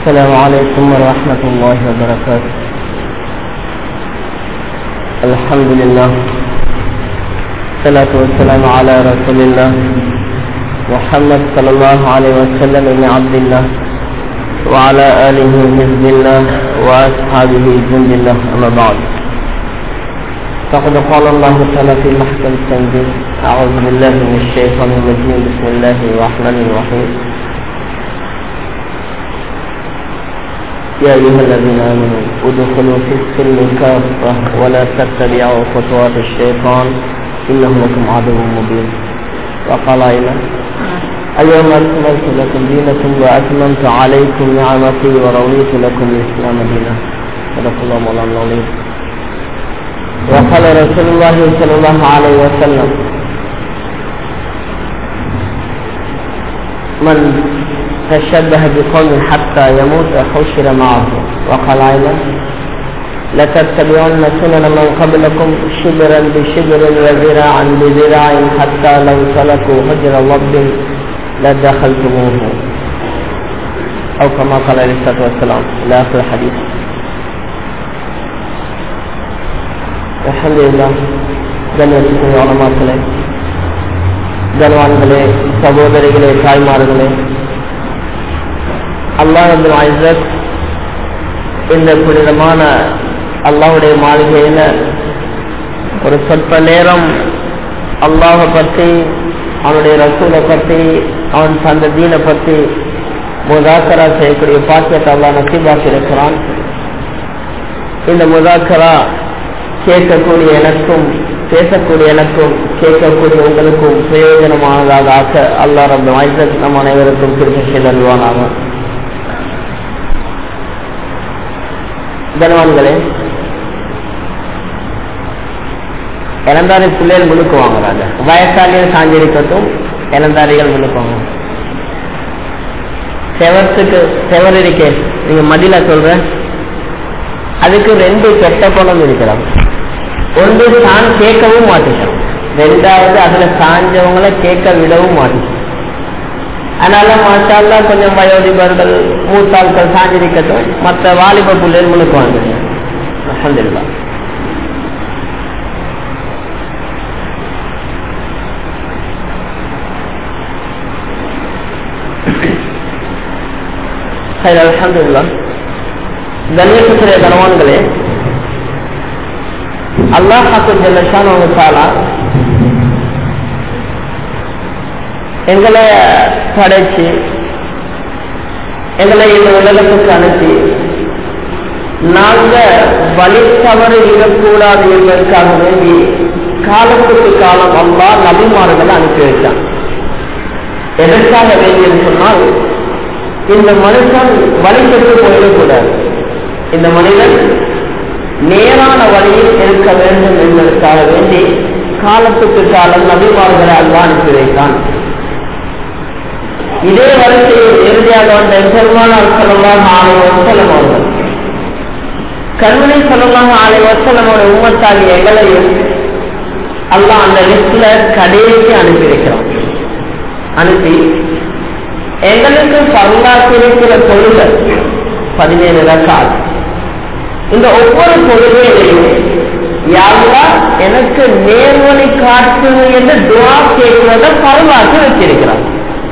السلام عليكم ورحمة الله وبركاته الحمد لله الصلاة والسلام على رسول الله محمد صلى الله عليه وسلم بن عبد الله وعلى آله حزب الله وأصحابه جند الله أما بعد فقد قال الله تعالى في محكم التنزيل أعوذ بالله من الشيطان الرجيم بسم الله الرحمن الرحيم يا أيها الذين آمنوا ادخلوا في السلم كافة ولا تتبعوا خطوات الشيطان إنه لكم عدو مبين وقال أيضا اليوم أكملت لكم دينكم وأتممت عليكم نعمتي ورضيت لكم الإسلام دينا صدق الله مولانا العظيم وقال رسول الله صلى الله عليه وسلم من تشبه بقوم حتى يموت حشر معه وقال أيضا لتتبعن سنن من قبلكم شبرا بشبر وذراعا بذراع حتى لو سلكوا هجر رب لدخلتموه أو كما قال عليه الصلاة والسلام إلى آخر الحديث அலமதுல்லா கண்ணியத்துக்குரிய உலமாக்களே கனவான்களே சகோதரிகளே தாய்மார்களே அல்லாஹ் ஐசத் இந்த புனிதமான அல்லாஹுடைய மாளிகையில ஒரு சொற்ப நேரம் அல்லாஹை பற்றி அவனுடைய ரசூலை பற்றி அவன் தந்த தீனை பற்றி முதாக்கரா செய்யக்கூடிய பாக்கியத்தை அல்லாஹ் நசீபாக்கி இருக்கிறான் இந்த முதாக்கரா கேட்கக்கூடிய எனக்கும் பேசக்கூடிய எனக்கும் கேட்கக்கூடிய உங்களுக்கும் பிரயோஜனமானதாக ஆக்க அல்லா ரப் ஐசக் நம் அனைவருக்கும் திருப்பி செல்வானாக கனவான்களே இளந்தாரி பிள்ளைகள் முழுக்க வாங்குறாங்க வயசாலிகள் சாஞ்சிருக்கட்டும் இளந்தாரிகள் முழுக்குவாங்க செவத்துக்கு செவர் இருக்கே நீங்க மடியில சொல்ற அதுக்கு ரெண்டு கெட்ட குணம் இருக்கிறாங்க ஒன்று தான் கேட்கவும் மாட்டேங்கிறோம் ரெண்டாவது அதுல சாஞ்சவங்களை கேட்க விடவும் மாட்டேங்கிறோம் அதனால மாட்டால கொஞ்சம் வயோதிபர்கள் மூத்தாள்கள் சாஞ்சிருக்கட்டும் மற்ற வாலிப பிள்ளைகள் முழுக்க வாங்குறீங்க அஹமதுல்லா அலமதுல்லா கண்ணியத்துக்குரிய கனவான்களே அல்லாஹ் ஜல்லஷானா எங்களை படைச்சு எங்களை இந்த உலகத்துக்கு அனுப்பி நாங்க வழி தவறு இருக்கக்கூடாது என்பதற்காக வேண்டி காலத்துக்கு காலம் அல்லா நபிமார்களை அனுப்பி வைத்தான் எதற்காக வேண்டியது சொன்னால் இந்த மனுஷன் வழி பெற்று போயிடக்கூடாது இந்த மனிதன் நேரான வழியில் இருக்க வேண்டும் என்பதற்காக வேண்டி காலத்துக்கு காலம் நபிமார்களை அல்லா அனுப்பி வைத்தான் இதே வரிசையில் இறுதியாக வந்த பெருமானார் சொல்லலாம் ஆலை வசலம் அவர்கள் கண்மணி சொல்லலாம் ஆலை வசலமோட உம்மத்தாகி எங்களையும் அல்லா அந்த லிஸ்ட்ல கடைசி அனுப்பி வைக்கிறோம் அனுப்பி எங்களுக்கு பங்காற்றிருக்கிற தொழுகை பதினேழு ரக்கால் இந்த ஒவ்வொரு தொழுகையிலையும் யாரா எனக்கு நேர்வழி காட்டு என்று துவா கேட்கிறத பரவாக்கி வச்சிருக்கிறார்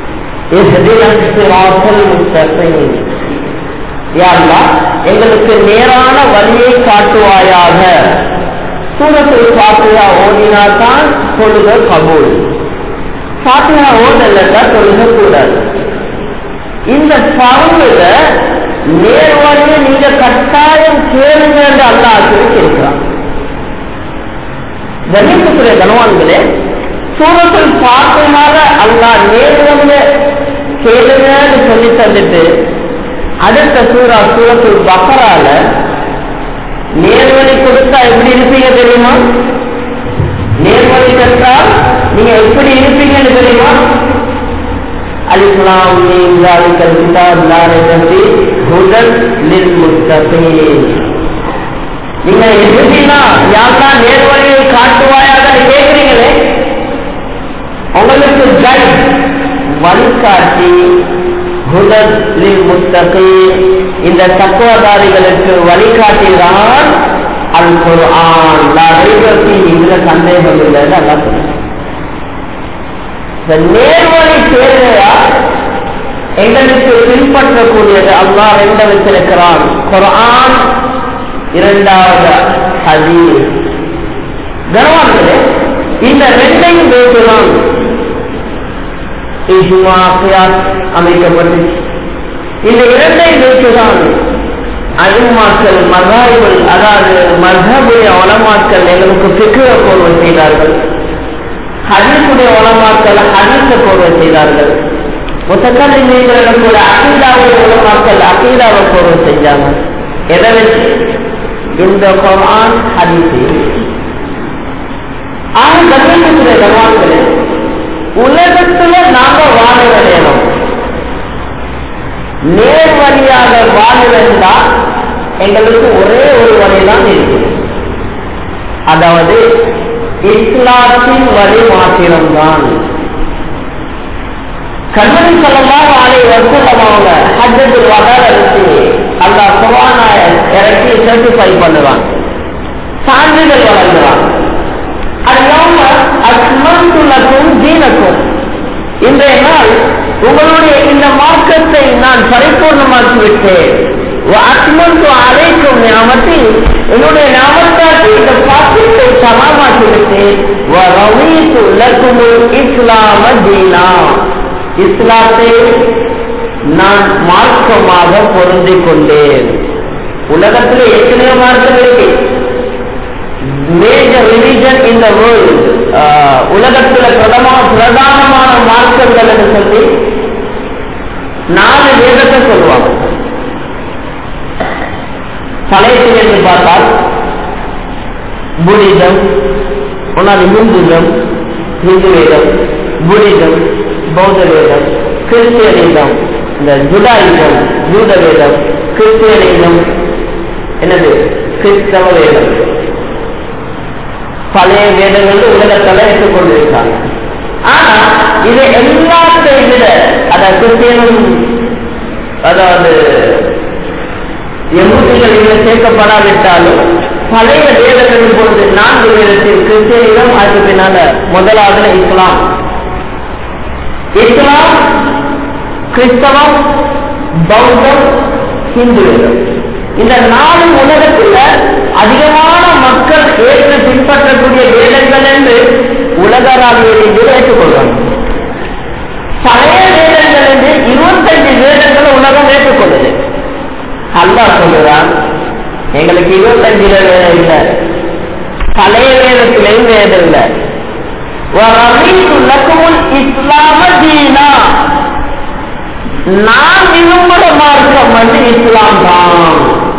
எங்களுக்கு நேரான வழியை காட்டுவாயாக சூரத்தில் பாத்தியா ஓடினால்தான் தொழுக கபூல் பாத்தியா ஓடலா தொழுக கூடாது இந்த பங்குல நேர்வழியை நீங்க கட்டாயம் கேளுங்க என்று அல்லா இருக்கிறான் கணிப்புக்குரிய கனவான்களே சூரத்தில் பார்க்கனால அல்லா நேர்வழிய கேளுங்கன்னு சொல்லி தந்துட்டு அடுத்த சூறா சூரத்தில் பக்கரால நேர்வழி கொடுத்தா எப்படி இருப்பீங்க தெரியுமா நேர்வழி கற்றால் நீங்க எப்படி இருப்பீங்கன்னு தெரியுமா அலிஸ்லாம் நீங்க எப்படின்னா யாருதான் நேர்வழியை காட்டுவாயாக கேட்கிறீங்களே உங்களுக்கு கைட் வழிகாட்டி ஹுதன் லில் முத்தகீன் இந்த தத்துவதாரிகளுக்கு வழிகாட்டிதான் அல் குர்ஆன் ரைவத்தி இதுல சந்தேகம் இல்லைன்னு அல்லா சொல்லுங்க இந்த நேர்வழி தேவையா எங்களுக்கு பின்பற்றக்கூடியது அல்லாஹ் ரெண்ட வச்சிருக்கிறான் குர்ஆன் இரண்டாவது ஹதீஸ் கனவான்களே இந்த ரெண்டையும் பேசுகிறோம் அமைக்கப்பட்டுச்சு இந்த இரண்டை வைத்துதான் அருமாக்கள் மகாய்கள் அதாவது மகபுடைய உலமாக்கள் எங்களுக்கு பிக்குவ கோர்வை செய்தார்கள் ஹதீசுடைய உலமாக்கள் ஹதீச கோர்வை செய்தார்கள் முத்தக்கல்வி மீன்களிடம் கூட அகீதாவுடைய உலமாக்கள் அகீதாவை கோர்வை செஞ்சாங்க எதை வச்சு இந்த குரான் ஹதீஸை ஆக கண்ணியத்துடைய கவான்களே உலகத்துல நாங்க வாழ நேரம் நேர் வழியாக வாழ்வதா எங்களுக்கு ஒரே ஒரு வழிதான் இருக்கு அதாவது இஸ்லாத்தின் வழி மாத்திரம்தான் கண்மணி சொல்லலாம் ஆலை வருஷம் அவங்க ஹஜ்ஜத்து வகார வச்சு அந்த குரானாய இறக்கி சர்டிஃபை பண்ணுவான் சான்றிதழ் வழங்குவான் அல்லாம அஸ்மந்துலக்கும் தீனக்கும் இன்றைய நாள் உங்களுடைய இந்த மார்க்கத்தை நான் பரிபூர்ணமாக்கி விட்டேன் அஸ்மந்து அழைக்கும் ஞாபகத்தை என்னுடைய ஞாபகத்தாக்கு இந்த பாக்கியத்தை சமமாக்கி விட்டேன் இஸ்லாம தீனா இஸ்லாத்தை நான் மார்க்கமாக பொருந்திக் கொண்டேன் உலகத்தில் எத்தனையோ மார்க்கம் இருக்கு மேஜர் ரிலிஜன் இந்த வேர்ல்டு உலகத்துல பிரதமா பிரதானமான மார்க்கங்கள் என்று சொல்லி நாலு வேதத்தை சொல்லுவாங்க பழையத்தில் என்று பார்த்தால் புடிதம் ஒன்றாவது ஹிந்துதம் ஹிந்து வேதம் புடிதம் பௌத்த வேதம் கிறிஸ்டியனிசம் இந்த ஜுடாயிசம் ஜூத வேதம் கிறிஸ்டியனிசம் என்னது கிறிஸ்தவ வேதம் பழைய வேதங்கள் உலகத்தில் ஏற்றுக்கொண்டிருக்காங்க ஆனா இது எல்லாத்தை விட அதாவது கிறிஸ்டியனும் அதாவது எம்பூட்டிகள் இதில் சேர்க்கப்படாவிட்டாலும் பழைய வேதங்களின் பொழுது நான்கு வேதத்தில் கிறிஸ்டியனிடம் அதுக்கு பின்னால முதலாவது இஸ்லாம் இஸ்லாம் கிறிஸ்தவம் பௌத்தம் ஹிந்து வேதம் இந்த நாலு உலகத்தில் அதிகமான மக்கள் ஏற்று பின்பற்றக்கூடிய வேதங்கள் என்று உலகராவியர்கள் ஏற்றுக்கொள்வாங்க பழைய வேதங்கள் என்று இருபத்தஞ்சு வேதங்களை உலகம் ஏற்றுக்கொள்ளுது அல்லா சொல்லுறான் எங்களுக்கு இருபத்தஞ்சுல வேதம் இல்லை பழைய வேதத்திலையும் வேதம் இல்லை இஸ்லாம தீனா நான் விரும்புகிற மார்க்கம் வந்து இஸ்லாம் தான்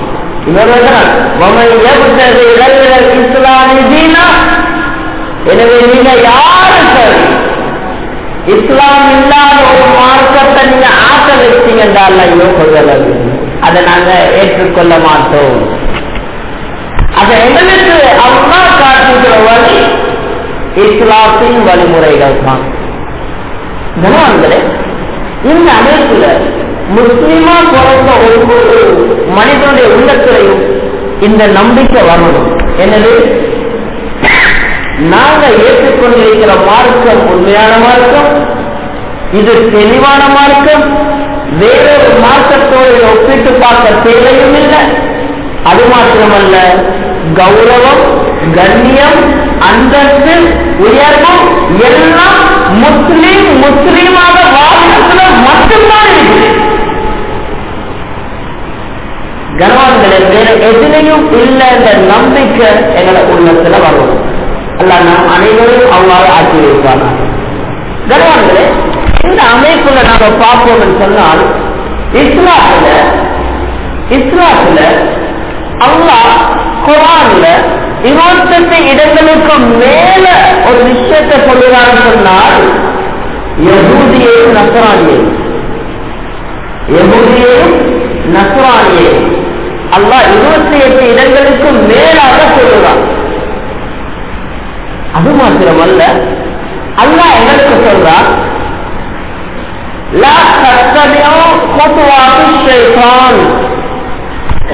எனவே நீங்க யாரு சரி இஸ்லாம் இல்லாத ஒரு மார்க்கத்தை நீங்க ஆக்க வச்சீங்கன்றா ஐயோ கொள்ளலது அதை நாங்க ஏற்றுக்கொள்ள மாட்டோம் அதை எங்களுக்கு அம்மா காட்டுகிற வழி இஸ்லாத்தின் வழிமுறைகள் தான் கனவான்களே இந்த அமைப்புல முஸ்லீமா பிறந்த ஒவ்வொரு மனிதனுடைய உள்ளத்திலையும் இந்த நம்பிக்கை வரணும் எனவே நாங்க ஏற்றுக்கொண்டிருக்கிற மார்க்கம் உண்மையான மார்க்கம் இது தெளிவான மார்க்கம் வேறொரு மார்க்கத்தோடு ஒப்பிட்டு பார்க்க தேவையும் இல்லை அது மாத்திரமல்ல கௌரவம் கண்ணியம் அந்தஸ்து உயர்வும் எல்லாம் முஸ்லீம் முஸ்லீமாக வாழ்க்கத்துல மட்டும்தான் இருக்குது கனவான்களே வேற எதிலையும் இல்லை என்ற நம்பிக்கை எங்களை உள்ளத்துல வரும் அல்ல நாம் அனைவரும் அவ்வாறு ஆக்கி வைப்பாங்க கனவான்களே இந்த அமைப்புல நாம பார்ப்போம்னு சொன்னால் இஸ்லாத்துல இஸ்லாத்துல அல்லாஹ் குரான்ல இருபத்தெட்டு இடங்களுக்கு மேல ஒரு விஷயத்தை சொல்லுறான்னு சொன்னால் யகூதியை நசராணியை யகூதியை நசராணியை அல்லாஹ் இருபத்தி எட்டு இடங்களுக்கு மேலாக சொல்லுறான் அது மாத்திரமல்ல அல்லாஹ் எங்களுக்கு சொல்றான் லா தத்தபியோ குதுவாத்து ஷைத்தான்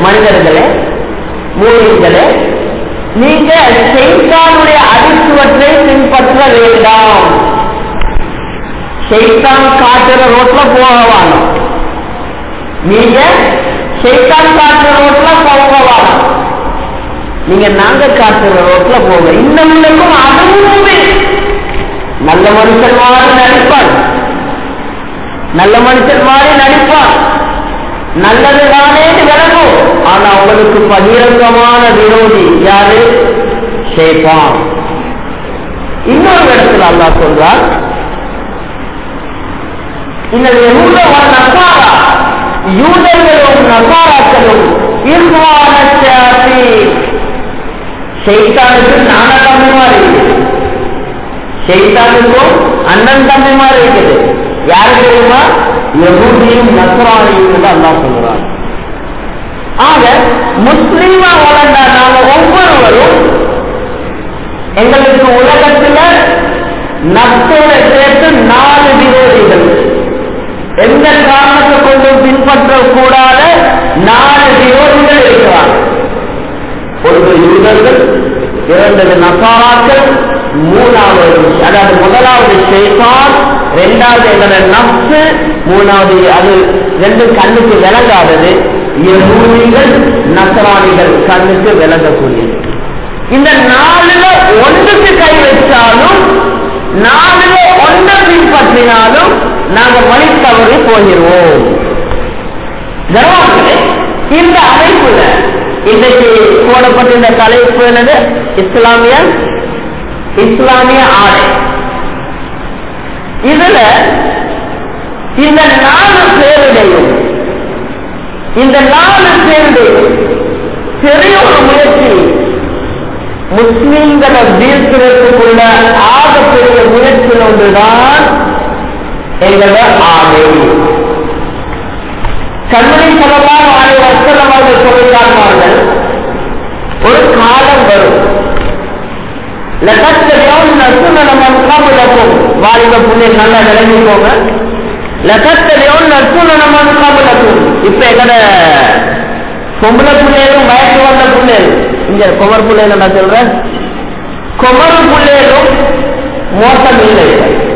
மனிதர்களே மூலிகளே நீங்க செய்தானுடைய அடிச்சுவற்றை பின்பற்ற வேண்டாம் செய்தான் காட்டுற ரோட்ல போகவான நீங்க செய்தான் காட்டுற ரோட்ல போகவான நீங்க நாங்க காட்டுற ரோட்ல போங்க இன்னமும் அதுவும் நல்ல மனுஷன் மாதிரி நடிப்பான் நல்ல மனுஷன் மாதிரி நடிப்பான் நல்லது தானே விளங்கும் ஆனா அவங்களுக்கு பகிரங்கமான விரோதி யாரு ஷேபான் இன்னொரு இடத்துல அல்லா சொல்றார் இந்த யூத நசாரா யூதர்களும் நசாராக்களும் செய்தானுக்கு நான தம்பி மாதிரி இருக்குது செய்தானுக்கும் அண்ணன் தம்பி மாதிரி இருக்குது யாரு தெரியுமா யகுதியும் நசராணியும் என்று அல்லா சொல்றாங்க ஆக முஸ்லீமா வளர்ந்த நாம ஒவ்வொருவரும் எங்களுக்கு உலகத்துல நட்போட சேர்த்து நாலு விரோதிகள் எந்த காரணத்தை கொண்டும் பின்பற்றக்கூடாத நாலு விரோதிகள் இருக்கிறாங்க ஒன்று யூதர்கள் இரண்டது நசாராக்கள் மூணாவது அதாவது முதலாவது ஷேபான் இரண்டாவது எங்களோட நப்சு மூணாவது அது ரெண்டு கண்ணுக்கு விளங்காதது யகூதிகள் நசராணிகள் கண்ணுக்கு விளங்கக்கூடியது இந்த நாலுல ஒன்றுக்கு கை வச்சாலும் நாலுல ஒன்றை பின்பற்றினாலும் நாங்க வழி தவறி போகிறோம் கர்வாங்களே இந்த அமைப்புல இன்றைக்கு போடப்பட்ட இந்த தலைப்பு என்னது இஸ்லாமிய இஸ்லாமிய ஆடை இதுல இந்த நாலு பேருடையும் இந்த நாலு பேருடையும் பெரிய ஒரு முயற்சி முஸ்லிம்களை வீழ்த்துவதற்குள்ள ஆகப்பெரிய முயற்சி ஒன்றுதான் எங்களோட ஆடை கண்மணி சொல்லலாம் ஆய்வு வசனம் அவர்கள் சொல்லிக்காட்டுவார்கள் ஒரு காலம் வரும் வாலிப புள்ளை நல்லா விளங்கிக்கோங்க லகத்தலையோன் நற்சுணனமான காபலக்கும் இப்ப எங்கட பொம்பளை பிள்ளைகளும் வயசு வந்த பிள்ளைகள் இங்க குமர் பிள்ளைகள் நான் சொல்றேன் குமர் பிள்ளைகளும் மோசம் இல்லை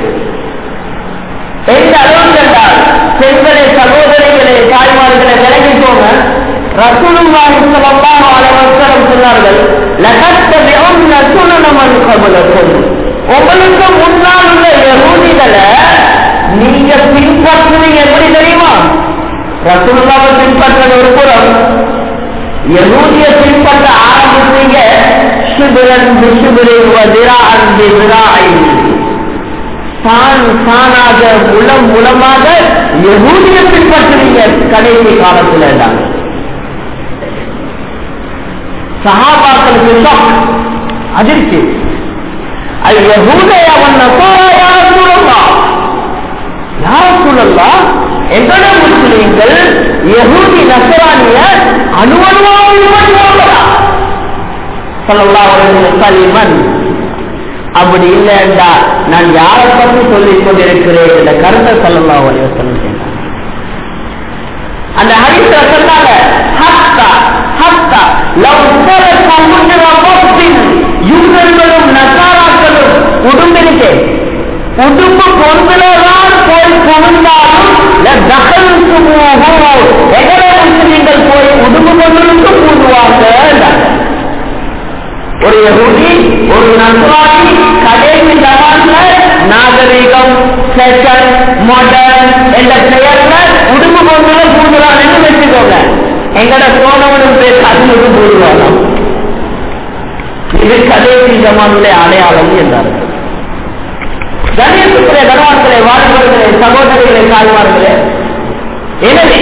எந்த அளவுக்கு என்றால் பெண்களை சகோதரிகளை தாய்மார்களை விலகிக்கோங்க ரசூலுல்லாஹி ஸல்லல்லாஹு அலைஹி வஸல்லம் சொன்னார்கள் லகத்தபிஉன்ன சுனன மன் கபலக்கும் உங்களுக்கு முன்னால் உள்ள யஹூதிகளை நீங்க பின்பற்றுவீங்க எப்படி தெரியுமா ரசூலுல்லாவை பின்பற்றது ஒரு புறம் யஹூதிய பின்பற்ற ஆரம்பிச்சீங்க சுபிரன் பிசுபிரின் வதிரான் பிதிராயின் தான் தானாக முலம் மூலமாக யகூதிய பின்பற்றுவீங்க கடைசி காலத்தில் இருந்தாங்க சகாபாக்களுக்கு ஷாக் அதிர்ச்சி அது யகூதை அவன் நசாரா யார் சொல்லலாம் யார் சொல்லலாம் எங்கட முஸ்லீம்கள் யகூதி நசரானிய அணுவணுவாக சொல்லலாம் கலிமன் அப்படி இல்லைண்டா நான் யாரை பற்றி சொல்லிக் கொண்டிருக்கிறேன் என்ற கருத்தை சொல்லலாம் வலியுறுத்தணும் அந்த ஹரிச சொன்னாங்க ஹத்தா ஹத்தா லவ் யூதர்களும் நசாராக்களும் உடும்பிருக்கே உடும்பு பொருள்களோதான் போய் புகுந்தாலும் எகர முஸ்லீம்கள் போய் உடும்பு பொருளுக்கு பூதுவாங்க ஒரு யகுதி ஒரு நசுவாதி கடைசி ஜமான்ல நாகரிகம் ஃபேஷன் மாடர்ன் என்ற பெயர்ல உடும்பு கொண்டு பூதுறான்னு வச்சுக்கோங்க எங்கட சோழவனும் பேர் அதுக்கு பூதுவாங்க இது கடைசி ஜமானுடைய அடையாளம் என்றார்கள் கணேசத்துடைய கனவான்களே வாழ்வர்களே சகோதரிகளே தாய்மார்களே எனவே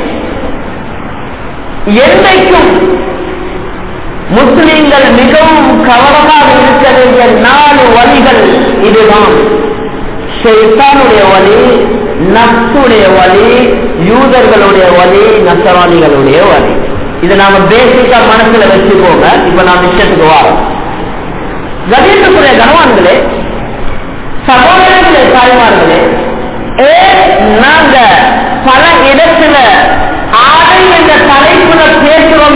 என்றைக்கும் முஸ்லிம்கள் மிகவும் கவனமாக இருக்க வேண்டிய நாலு வழிகள் இதுதான் ஷெய்தானுடைய வழி நப்சுடைய வழி யூதர்களுடைய வழி நசவானிகளுடைய வழி இதை நாம பேசிக்கா மனசுல வச்சுக்கோங்க இப்ப நான் விஷயத்துக்கு வரோம் கணேசத்துடைய கனவான்களே சகோதரர்களே தாய்மார்களே ஏ நாங்க பல இடத்துல ஆடை என்ற தலைப்புல பேசுறோம்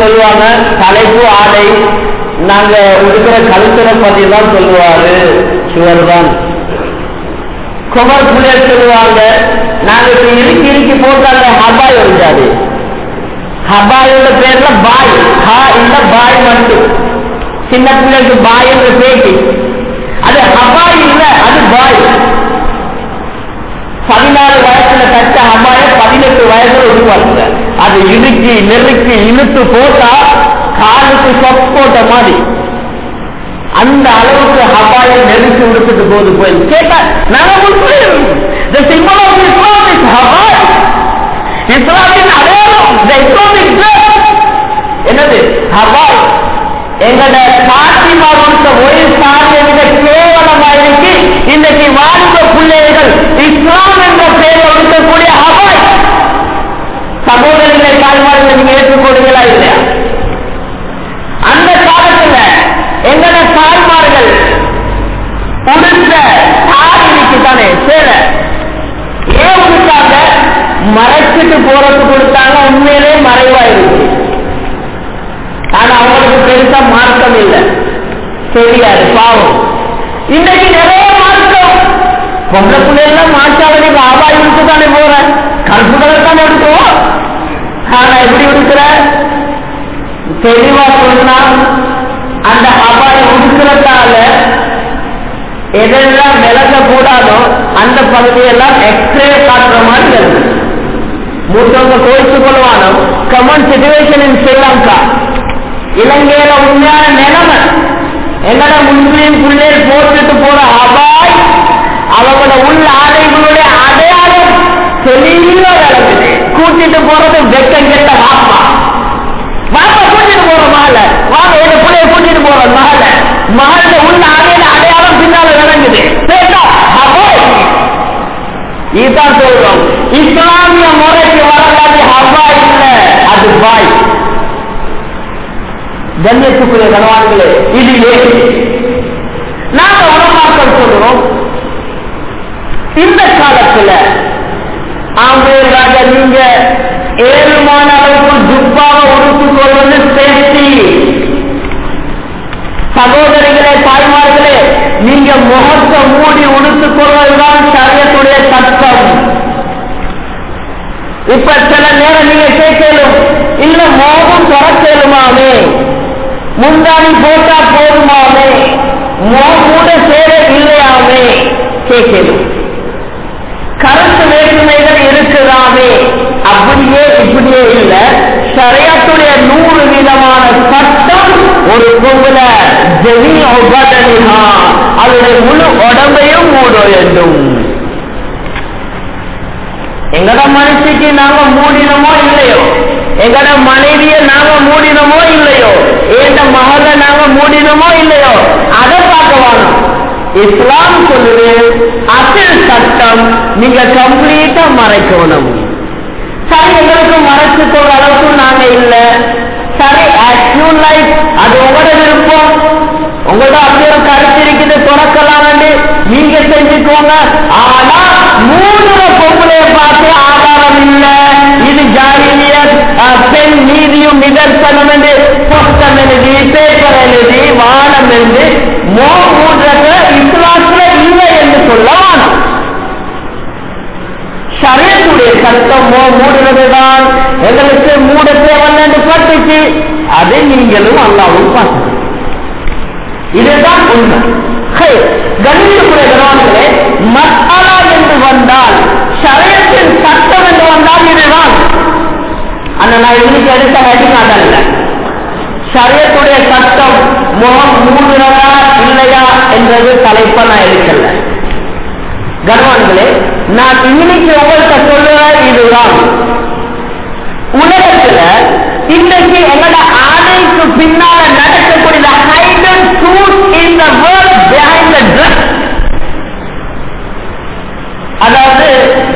சொல்லுவாங்க தலைப்பு ஆடை நாங்க உடுக்கிற கழுத்துறை பத்தி தான் சொல்லுவாரு சுவர் தான் குமர் புள்ளையர் சொல்லுவாங்க நாங்க இப்ப இறுக்கி இறுக்கி போட்டு அந்த ஹபாய் வருஞ்சாது ஹபாயோட பேர்ல பாய் ஹா இல்ல பாய் மட்டும் சின்ன பிள்ளைக்கு பாய் என்ற பேட்டி அது ஹபாய் இல்ல அது பாய் பதினாலு வயசுல கட்ட ஹபாய பதினெட்டு வயசுல உருவாக்குங்க அது இடுக்கி நெருக்கி இழுத்து போட்டா காலுக்கு சொப் போட்ட மாதிரி அந்த அளவுக்கு ஹபாயை நெருக்கி உடுத்துட்டு போது போய் கேட்டா நாங்க முஸ்லீம் the symbol of Islam is ஹபாய் இஸ்லாமின் அடையாளம் the Islamic dress என்னது ஹபாய் எங்கட பாத்திமா கொடுத்த ஒரு சாதியை விட கேவலமா இருக்கு இன்னைக்கு வாலிப பிள்ளைகள் இஸ்லாம் என்ற பெயரை இருக்கக்கூடிய ஹபாய் சகோதரிகளை தாய்மார்களை நீங்க ஏற்றுக்கொள்வீங்களா இல்லையா அந்த காலத்துல எங்கட தாய்மார்கள் உடுத்த சாரி தானே சேலை ஏன் உடுத்தாங்க மறைச்சிட்டு போறதுக்கு கொடுத்தாங்க உண்மையிலே மறைவா இருக்கு ஆனா அவங்களுக்கு பெருசா மார்க்கம் இல்லை தெரியாது பாவம் இன்னைக்கு நிறைய மார்க்கம் பொம்பளை பிள்ளைகள் மாற்றாவது ஆபாய் விட்டு தானே போற கருப்பு கலர் தானே எடுக்குவோம் ஆனா எப்படி எடுக்கிற தெளிவா சொன்னா அந்த அபாயம் உடுக்கிறதால எதெல்லாம் விளக்க கூடாதோ அந்த பகுதியெல்லாம் எக்ஸ்ரே காட்டுற மாதிரி இருக்கு மூத்தவங்க கோயிச்சு கொள்வானோ கமன் சிச்சுவேஷன் இன் ஸ்ரீலங்கா இலங்கையில உண்மையான நிலைமை எங்கட முஸ்லீம் பிள்ளைகள் போட்டுட்டு போற அபாய் அவங்களோட உள்ள ஆடைகளுடைய அடையாளம் தெளிவா விளக்குது கூட்டிட்டு போறது வெக்கம் கெட்ட வாப்பா வாப்பா கூட்டிட்டு போற மகள வாங்க எங்க பிள்ளைய கூட்டிட்டு போற மகள மகள உள்ள ஆடையில அடையாளம் பின்னால விளங்குது கேட்டா அபாய் இதுதான் சொல்றோம் இஸ்லாமிய முறைக்கு வரலாறு ஹவா இல்ல அது பாய் கண்ணியத்துக்குரிய கனவான்களே இது ஏன் நாங்க உணவாக்கம் சொல்றோம் இந்த காலத்துல ஆம்பேராக நீங்க ஏழுமான அளவுக்கு ஜுப்பாக உடுத்துக் கொள்வது சேஃப்டி சகோதரிகளே தாய்மார்களே நீங்க முகத்தை மூடி உடுத்துக் கொள்வதுதான் சரியத்துடைய சட்டம் இப்ப சில நேரம் நீங்க கேட்கலும் இல்ல மோகம் துறக்கலுமாமே முந்தாணி போட்டா போதுமாமே மோகூட சேர இல்லையாமே கேட்கலும் கருத்து வேற்றுமைகள் இருக்குதாமே அப்படியே இப்படியே இல்ல சரியத்துடைய நூறு விதமான சட்டம் ஒரு பொங்கல ஜெமி உபதனிகா அதனுடைய முழு உடம்பையும் மூட வேண்டும் எங்கட மனுஷிக்கு நாங்க மூடினமோ இல்லையோ எங்கட மனைவிய நாங்க மூடினமோ இல்லையோ ஏந்த மகளை நாங்க மூடினமோ இல்லையோ அதை பார்க்க வேணும் இஸ்லாம் சொல்லுது அசில் சட்டம் நீங்க கம்ப்ளீட்டா மறைக்கணும் சரி எங்களுக்கு மறைச்சு போற அளவுக்கு நாங்க இல்ல சரி ஆக்யூ லைஃப் அது உங்களோட விருப்பம் உங்களோட அப்படி ஒரு கருத்து இருக்குது துறக்கலாம் நீங்க செஞ்சுக்கோங்க ஆனா மூணு பொம்பளைய பார்த்து ஆதாரம் இல்ல இது ஜாலிய பெண் நீதியும் நிதர்சனம் என்று புத்தகம் எழுதி பேப்பர் எழுதி வானம் எழுதி மோ மூன்றத இஸ்லாத்துல இல்லை என்று சொல்ல வானம் சரியத்துடைய சட்டம் மோ மூடுறதுதான் எங்களுக்கு மூட தேவன் என்று பட்டுச்சு அதை நீங்களும் அல்லாவும் பார்த்து இதுதான் உண்மை கணிதத்துடைய கவனங்களே மசாலா என்று வந்தால் சரியத்தின் சட்டம் என்று வந்தால் இதுதான் அந்த நான் இன்னைக்கு எடுத்த ஹெட்டிங் அதல்ல சரியத்துடைய சட்டம் முகம் மூடுறதா இல்லையா என்றது தலைப்ப நான் எடுக்கல கர்வான்களே நான் இன்னைக்கு உங்கள்கிட்ட சொல்லுற இதுதான் உலகத்துல இன்னைக்கு எங்களோட ஆடைக்கு பின்னால நடக்கக்கூடிய hidden truth in the world behind the dress அதாவது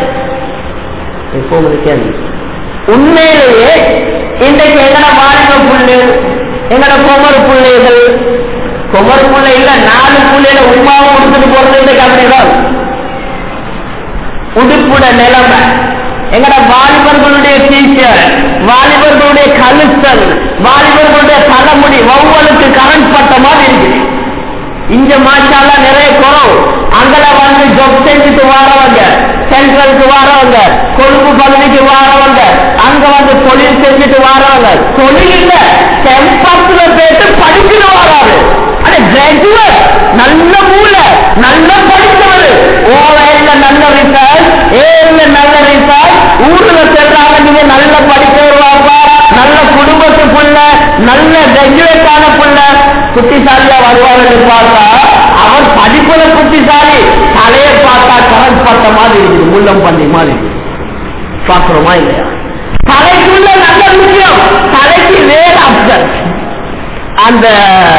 இப்போ கேள்வி உண்மையிலேயே இன்றைக்கு எங்கட வாலிப புள்ளு எங்கட குமர் பிள்ளைகள் குமர் பிள்ளை இல்ல நாலு பிள்ளைல உமாவும் கொடுத்துட்டு போறது இன்றைக்கு அப்படிதான் உடுப்புட நிலைமை எங்கட வாலிபர்களுடைய டீச்சர் வாலிபர்களுடைய கழுத்தல் வாலிபர்களுடைய தலைமுடி ஒவ்வொருக்கு கரண்ட் பட்ட மாதிரி இருக்குது இங்க மாஷால நிறைய குறவு அங்கல வந்து ஜொப் செஞ்சுட்டு வாரவங்க சென்ட்ரலுக்கு வாரவங்க கொழும்பு பகுதிக்கு வாரவங்க அங்க வந்து தொழில் செஞ்சுட்டு வாரவங்க தொழில் இல்ல கேம்பஸ்ல போயிட்டு படிச்சுட்டு வராரு அட கிராஜுவேட் நல்ல மூளை நல்ல படித்தவர் ஓவையில நல்ல ரிசல்ட் ஏல நல்ல ரிசல்ட் ஊர்ல சொல்றாங்க நீங்க நல்ல படித்தவர் வாப்பா நல்ல குடும்பத்துக்குள்ள நல்ல கிராஜுவேட்டான புள்ள புத்திசாலியா வருவார்கள் பார்த்தா அவர் படிப்புல புத்திசாலி தலையை பார்த்தா கரண்ட் பட்ட மாதிரி இருக்குது முள்ளம் பண்ணி மாதிரி பாக்குறோமா இல்லையா தலைக்குள்ள நல்ல விஷயம் தலைக்கு வேற அப்சர் அந்த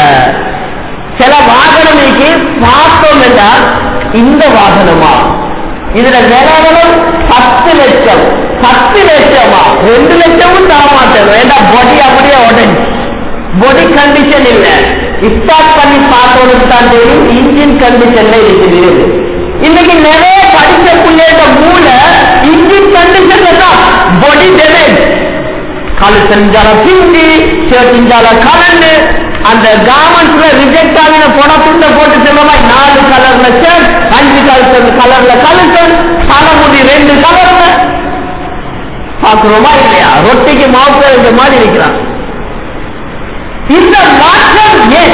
சில வாகனமைக்கு பார்த்தோம் என்றால் இந்த வாகனமா இதுல நிலவரம் பத்து லட்சம் பத்து லட்சமா ரெண்டு லட்சமும் தர மாட்டேன் வேண்டாம் பொடி அப்படியே உடஞ்சி பொடி கண்டிஷன் இல்ல ஸ்டார்ட் பண்ணி பார்த்தவனுக்கு தான் தெரியும் இன்ஜின் கண்டிஷன்ல இருக்குது இன்னைக்கு நிறைய படிச்ச பிள்ளைங்க மூளை இன்ஜின் கண்டிஷன்ல தான் பொடி டேமேஜ் காலு செஞ்சால பிந்தி ஷர்ட் செஞ்சால கலண்டு அந்த கார்மெண்ட்ஸ்ல ரிஜெக்ட் ஆகின போன துண்டை போட்டு செல்லுமா நாலு கலர்ல ஷர்ட் அஞ்சு கலர் கலர்ல கலர் தலைமுடி ரெண்டு கலர்ல பாக்குறோமா இல்லையா ரொட்டிக்கு மாவு இந்த மாதிரி இருக்கிறான் இந்த மாற்றம் ஏன்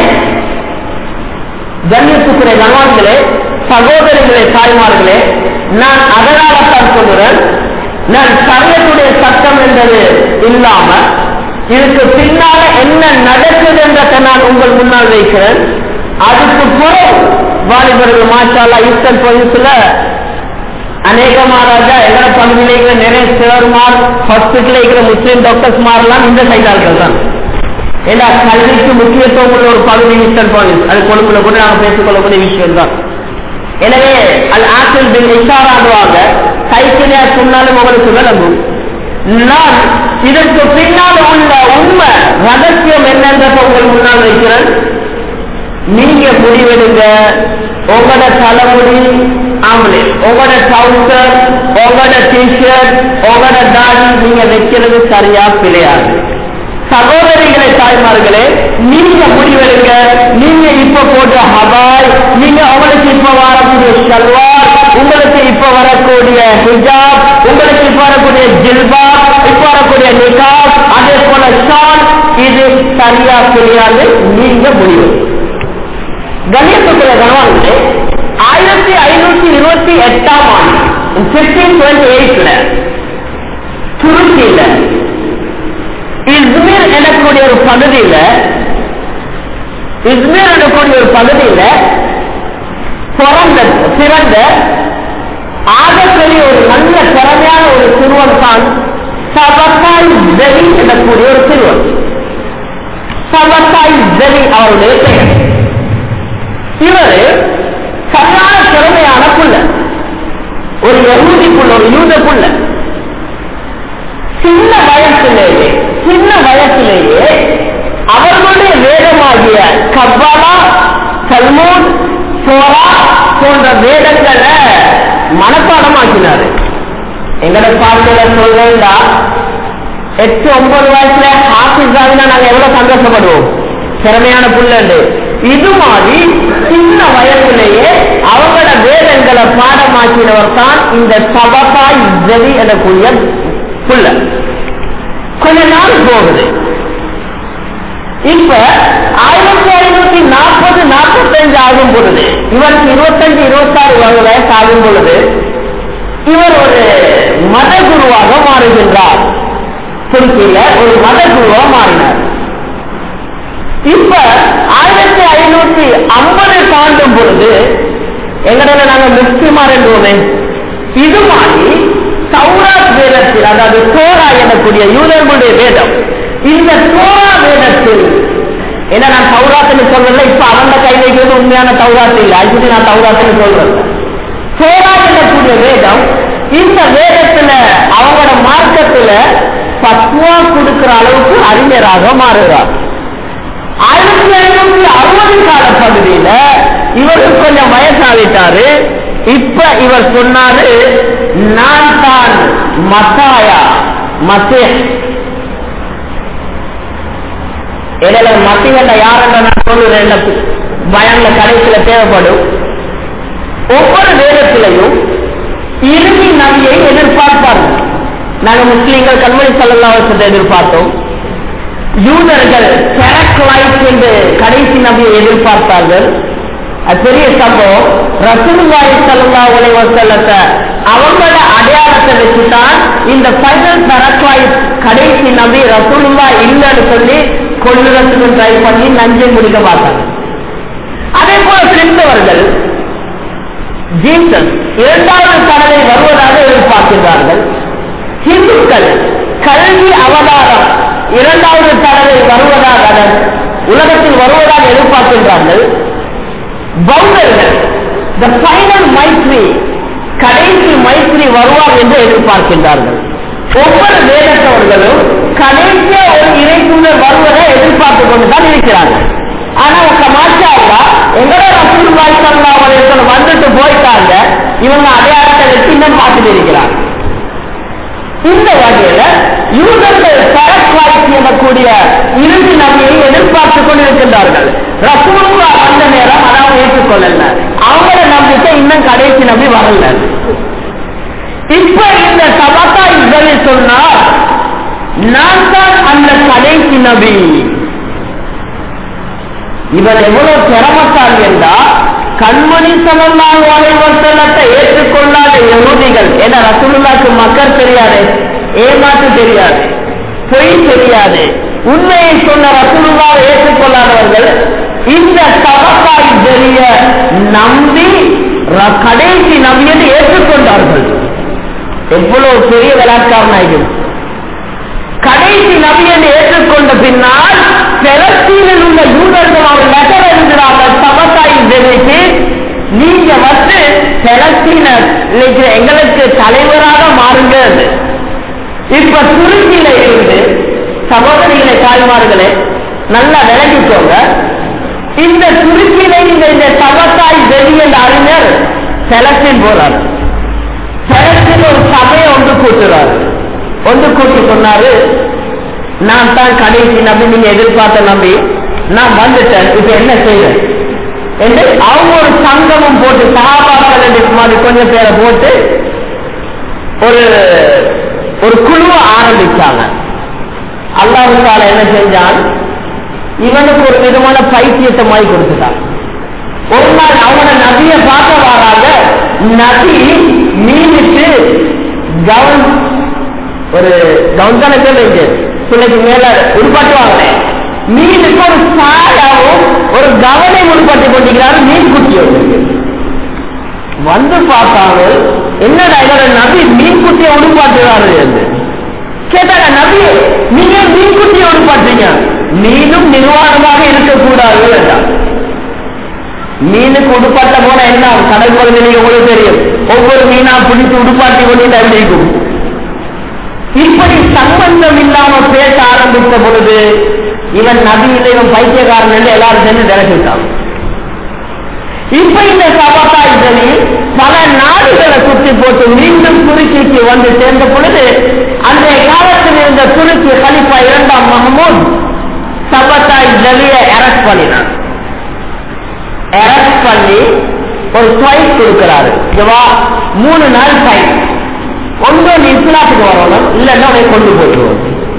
கண்ணியத்துக்குரிய கணவான்களே சகோதரிகளே தாய்மார்களே நான் அதனால தான் சொல்லுறேன் நான் சரியத்துடைய சட்டம் என்பது இல்லாம இதுக்கு பின்னால என்ன நடக்குது என்றதை நான் உங்கள் முன்னால் வைக்கிறேன் அதுக்கு பிறகு வாலிபர்கள் மாஷாலா ஈஸ்டர் பகுதியில் அநேகமாராஜா எங்கட பகுதியில் இருக்கிற நிறைய சிலர்மார் ஹாஸ்பிட்டல் இருக்கிற முஸ்லீம் டாக்டர்ஸ் மாரெல்லாம் இந்த சைடார்கள் தான் ஏன்னா கல்விக்கு முக்கியத்துவம் உள்ள ஒரு பகுதி ஈஸ்டர் பகுதி அது கொழுப்புல கூட நாங்கள் பேசிக்கொள்ளக்கூடிய விஷயம் தான் எனவே அது ஆற்றில் பின் இஷாராடுவாங்க கைக்கினையா சொன்னாலும் உங்களுக்கு விளங்கும் நான் இதற்கு பின்னால் உள்ள உண்மை ரகசியம் என்னன்றத உங்கள் முன்னால் வைக்கிறேன் நீங்க முடிவெடுங்க உங்களோட தலைமுடி ஆம்பளை உங்களோட ட்ரௌசர் உங்களோட டிஷர்ட் உங்களோட தாடி நீங்க வைக்கிறது சரியா பிழையாது சகோதரிகளை தாய்மார்களே நீங்க முடிவெடுங்க நீங்க இப்ப போட்ட ஹபாய் நீங்க உங்களுக்கு இப்ப வரக்கூடிய சல்வார் உங்களுக்கு இப்ப வரக்கூடிய ஹிஜாப் உங்களுக்கு இப்ப வரக்கூடிய ஜில்பா இப்ப வரக்கூடிய நிகாப் அதே போல ஷால் இது சரியா தெரியாது நீங்க முடிவு கணேசத்துல கணவான்களே ஆயிரத்தி ஐநூத்தி இருபத்தி எட்டாம் ஆண்டு பிப்டீன் டுவெண்ட்டி எயிட்ல துருக்கியில இஸ்மீர் எனக்கூடிய ஒரு பகுதியில இஸ்மீர் எனக்கூடிய ஒரு பகுதியில பிறந்த பிறந்த ஆகப்பெரிய ஒரு நல்ல திறமையான ஒரு சிறுவன் தான் சபத்தாய் ஜெரி எனக்கூடிய ஒரு சிறுவன் சபத்தாய் ஜெரி அவருடைய பெயர் இவர் சரியான திறமையான புள்ள ஒரு யகுதி புள்ள ஒரு யூத புள்ள சின்ன வயசிலேயே சின்ன வயசிலேயே அவர்களுடைய வேதமாகிய கவ்வாலா சல்மூன் சோரா போன்ற வேதங்களை மனப்பாடமாக்கினாரு எங்கட பாட்டில சொல்றா எட்டு ஒன்பது வயசுல ஹாஃபிஸ் ஆகினா நாங்க எவ்வளவு சந்தோஷப்படுவோம் திறமையான புள்ளண்டு இது மாதிரி சின்ன வயசுலேயே அவங்களோட வேதங்களை பாடமாக்கினவர் தான் இந்த சபகாய் ஜெரி எனக்கூடிய புள்ள கொஞ்ச நாள் போகுது இப்ப ஆயிரத்தி ஐநூத்தி நாற்பது நாற்பத்தஞ்சு ஆகும் பொழுது இவருக்கு இருபத்தஞ்சு இருபத்தாறு வயசு ஆகும் பொழுது இவர் ஒரு மத குருவாக மாறுகின்றார் துருக்கியில ஒரு மத குருவாக மாறினார் இப்ப ஆயிரத்தி ஐநூத்தி ஐம்பது தாண்டும் பொழுது எங்கடையில நாங்க முஸ்லிமார் என்றோமே இது மாதிரி சௌராத் வேதத்தில் அதாவது சோரா எனக்கூடிய யூதர்களுடைய வேதம் இந்த சோரா வேதத்தில் ஏன்னா நான் தௌராத்துன்னு சொல்றேன் இப்ப அவங்க கை வைக்கிறது உண்மையான தௌராத்து இல்லை அதுக்கு நான் தௌராத்துன்னு சொல்றேன் சோரா எனக்கூடிய வேதம் இந்த வேதத்துல அவங்களோட மார்க்கத்துல பத்வா கொடுக்கிற அளவுக்கு அறிஞராக மாறுகிறார் ஆயிரத்தி ஐநூத்தி அறுபது கால பகுதியில இவருக்கு கொஞ்சம் வயசாகிட்டாரு இப்ப இவர் சொன்னாரு நான் தான் மசாயா மசே இடையில மத்தியண்ட யாருன்ற நான் சொல்லுறேன் பயன்ல கடைசியில தேவைப்படும் ஒவ்வொரு வேதத்திலையும் இறுதி நபியை எதிர்பார்ப்பார்கள் நாங்க முஸ்லீம்கள் கண்மணி சல்லாவசத்தை எதிர்பார்த்தோம் யூதர்கள் கேரக்டரைஸ் என்று கடைசி நபியை எதிர்பார்த்தார்கள் அது பெரிய சம்பவம் ரசூலுல்லாஹி ஸல்லல்லாஹு அலைஹி வஸல்லத்தை அவங்களோட அடையாளத்தை வச்சுதான் இந்த ஃபைனல் கேரக்டரைஸ் கடைசி நபி ரசூலுல்லா இல்லைன்னு சொல்லி கொள்ளுறதுக்கு ட்ரை பண்ணி நஞ்சை முடிக்க பார்த்தாங்க அதே போல கிறிஸ்தவர்கள் ஜீசஸ் இரண்டாவது தடவை வருவதாக எதிர்பார்க்கிறார்கள் ஹிந்துக்கள் கல்வி அவதாரம் இரண்டாவது தடவை வருவதாக உலகத்தில் வருவதாக எதிர்பார்க்கின்றார்கள் பௌத்தர்கள் த ஃபைனல் மைத்ரி கடைசி மைத்ரி வருவார் என்று எதிர்பார்க்கின்றார்கள் ஒவ்வொரு வேதத்தவர்களும் கடைசியா ஒரு இறைத்தூதர் வருவதை எதிர்பார்த்து கொண்டுதான் இருக்கிறார்கள் ஆனா உங்க மாற்றாவா எங்களோட ரசூலுல்லாஹி ஸல்லல்லாஹு அலைஹி வஸல்லம் வந்துட்டு போயிட்டாங்க இவங்க அடையாளத்தை வச்சு இன்னும் பார்த்துட்டு இருக்கிறாங்க இந்த வகையில யூதர்கள் சரஸ்வாய்க்கு எனக்கூடிய இறுதி நபியை எதிர்பார்த்து கொண்டிருக்கின்றார்கள் ரசூலுல்லா வந்த நேரம் அதாவது ஏற்றுக்கொள்ளல அவங்கள நம்பிக்கை இன்னும் கடைசி நபி வரல இப்ப இந்த சபத்தா இஸ்ரேல் சொன்னார் நான் தான் அந்த கடைசி நபி இவர் எவ்வளவு சிரமத்தால் என்றா கண்மணி சமல்லாஹு அலைஹி வஸல்லத்தை ஏற்றுக்கொள்ளாத யஹூதிகள் ஏன்னா ரசூலுல்லாஹ்க்கு மக்கள் தெரியாது ஏமாற்று தெரியாது பொய் தெரியாது உண்மையை சொன்ன ரசூலுல்லாவை ஏற்றுக்கொள்ளாதவர்கள் இந்த சபக்காய் தெரிய நம்பி ர- கடைசி நம்பியது ஏற்றுக்கொண்டார்கள் எவ்வளவு பெரிய விளையாட்டாக கடைசி நபி என்று ஏற்றுக்கொண்ட பின்னால் பெலஸ்தீனில் உள்ள யூதர்கள் அவர் லெட்டர் எழுதுகிறார்கள் சபத்தாயின் தெரிவித்து நீங்க வந்து பெலஸ்தீன இருக்கிற எங்களுக்கு தலைவராக மாறுங்க இப்ப துருக்கியில இருந்து சகோதரிகளை தாய்மார்களே நல்லா விளங்கிக்கோங்க இந்த துருக்கியில இந்த இந்த சபத்தாய் வெளி என்ற அறிஞர் பெலஸ்தீன் போறார் பெலஸ்தீன் ஒரு சபையை ஒன்று கூட்டுறாரு ஒன்று கூட்டி சொன்னாரு நான் தான் கடைசி நம்பி நீங்க எதிர்பார்த்த நம்பி நான் வந்துட்டேன் இப்ப என்ன செய்வேன் என்று அவங்க ஒரு சங்கமும் போட்டு சகாபாக்கள் என்று மாதிரி கொஞ்சம் பேரை போட்டு ஒரு ஒரு குழுவை ஆரம்பிச்சாங்க அல்லாஹால என்ன செஞ்சான் இவனுக்கு ஒரு விதமான பைத்தியத்தை மாதிரி கொடுத்துட்டான் ஒரு நாள் அவன நபிய பார்க்க வராங்க நபி மீனுக்கு கவன் ஒரு கவுன்கான இருக்கு பிள்ளைக்கு மேல உருப்பாட்டுவாங்க மீனுக்கு ஒரு சாயாவும் ஒரு கவனை உருப்பாட்டி கொண்டிருக்கிறாரு மீன் குட்டியோடு வந்து பார்த்தாங்க என்னடா இதோட நபி மீன் குட்டியை உருப்பாட்டுறாரு என்று கேட்டாங்க நபி நீங்க மீன் குட்டியை உருப்பாட்டுறீங்க மீனும் நிர்வாணமாக இருக்கக்கூடாது என்றார் மீனுக்கு உடுப்பாட்ட போன என்ன கடல் பகுதியில் உங்களுக்கு தெரியும் ஒவ்வொரு மீனா பிடித்து உடுப்பாட்டி கொண்டு அப்படி இருக்கும் இப்படி சம்பந்தம் இல்லாம பேச ஆரம்பித்த பொழுது இவன் நபியில் இவன் பைத்தியக்காரன் என்று எல்லாரும் சேர்ந்து விளக்கிட்டான் இப்ப இந்த சபத்தா இதழி பல நாடுகளை சுற்றி போட்டு மீண்டும் துருக்கிக்கு வந்து சேர்ந்த பொழுது அன்றைய காலத்தில் இருந்த துருக்கி கலிப்பா இரண்டாம் மஹமூத் சபத்தா இதழியை அரெஸ்ட் பண்ணினான் அரெஸ்ட் பண்ணி ஒரு ஃபைட் கொடுக்கிறாரு இதுவா மூணு நாள் ஃபைட் ஒன்று நீ இஸ்லாத்துக்கு வரணும் இல்லைன்னா உன்னை கொண்டு போயிடுவோம்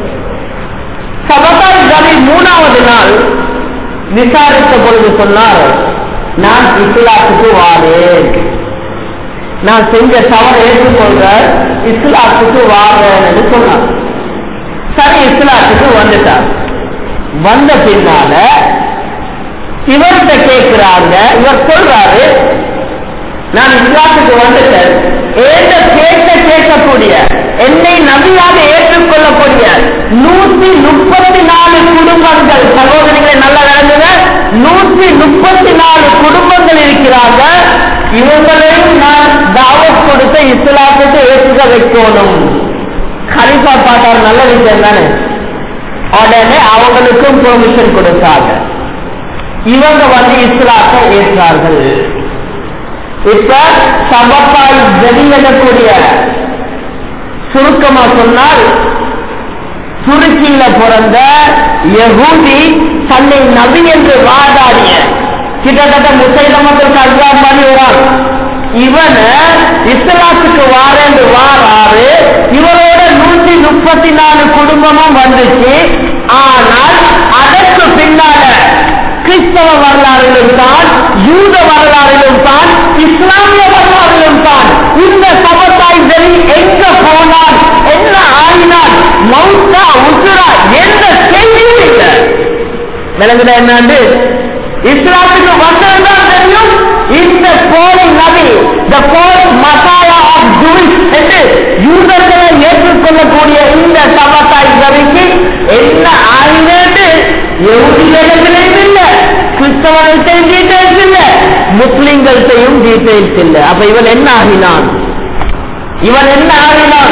சபதாய் கவி மூணாவது நாள் விசாரித்த பொழுது சொன்னார் நான் இஸ்லாத்துக்கு வாரேன் நான் செஞ்ச தவறை ஏற்றுக்கொள்ற இஸ்லாத்துக்கு வாரேன்னு சொன்னார் சரி இஸ்லாத்துக்கு வந்துட்டார் வந்த பின்னால இவர்கிட்ட கேட்கிறாங்க இவர் சொல்றாரு நான் இஸ்லாத்துக்கு வந்துட்டேன் ஏந்த கேட்க கேட்கக்கூடிய என்னை நபியாக ஏற்றுக்கொள்ளக்கூடிய நூத்தி முப்பத்தி நாலு குடும்பங்கள் சகோதரிகளை நல்லா விளங்குங்க நூத்தி முப்பத்தி நாலு குடும்பங்கள் இருக்கிறாங்க இவங்களையும் நான் தாவத் கொடுத்த இஸ்லாத்துக்கு ஏற்றுக்க வைக்கணும் கலிஃபா பாட்டார் நல்ல விஷயம் தானே உடனே அவங்களுக்கும் பெர்மிஷன் கொடுத்தாங்க இவங்க வந்து இஸ்லாத்தை ஏற்றார்கள் இப்ப சபத்தாய் வெளியிடக்கூடிய சுருக்கமா சொன்னால் துருக்கியில பிறந்த யகூதி தன்னை நபி என்று வாதாடிய கிட்டத்தட்ட முசைதமத்திற்கு அஜாம் பண்ணி வரான் இவன இஸ்லாத்துக்கு வாரேண்டு வாராரு இவரோட நூத்தி முப்பத்தி நாலு குடும்பமும் வந்துச்சு ஆனால் அதற்கு பின்னால கிறிஸ்தவ வரலாறிலும் தான் யூத வரலாறிலும் தான் இஸ்லாமிய வரலாறிலும் தான் இந்த சபத்தாய் சரி எங்க போனான் என்ன ஆயினான் மவுத்தா உசுரா எந்த செய்தியும் இல்லை விளங்குதா என்னண்டு இஸ்லாத்துக்கு வந்ததுதான் தெரியும் இந்த போலி நபி த போல் மசாலா ஆஃப் ஜூஸ் என்று யூதர்களை ஏற்றுக்கொள்ளக்கூடிய இந்த சபத்தாய் நபிக்கு என்ன ஆயினு எவ்வளவு இல்லை கிறிஸ்தவர்கள்ட்டையும் டீடைல்ஸ் இல்ல முஸ்லிம்கள்ட்டையும் டீடைல்ஸ் இல்ல அப்ப இவன் என்ன ஆகினான் இவன் என்ன ஆகினான்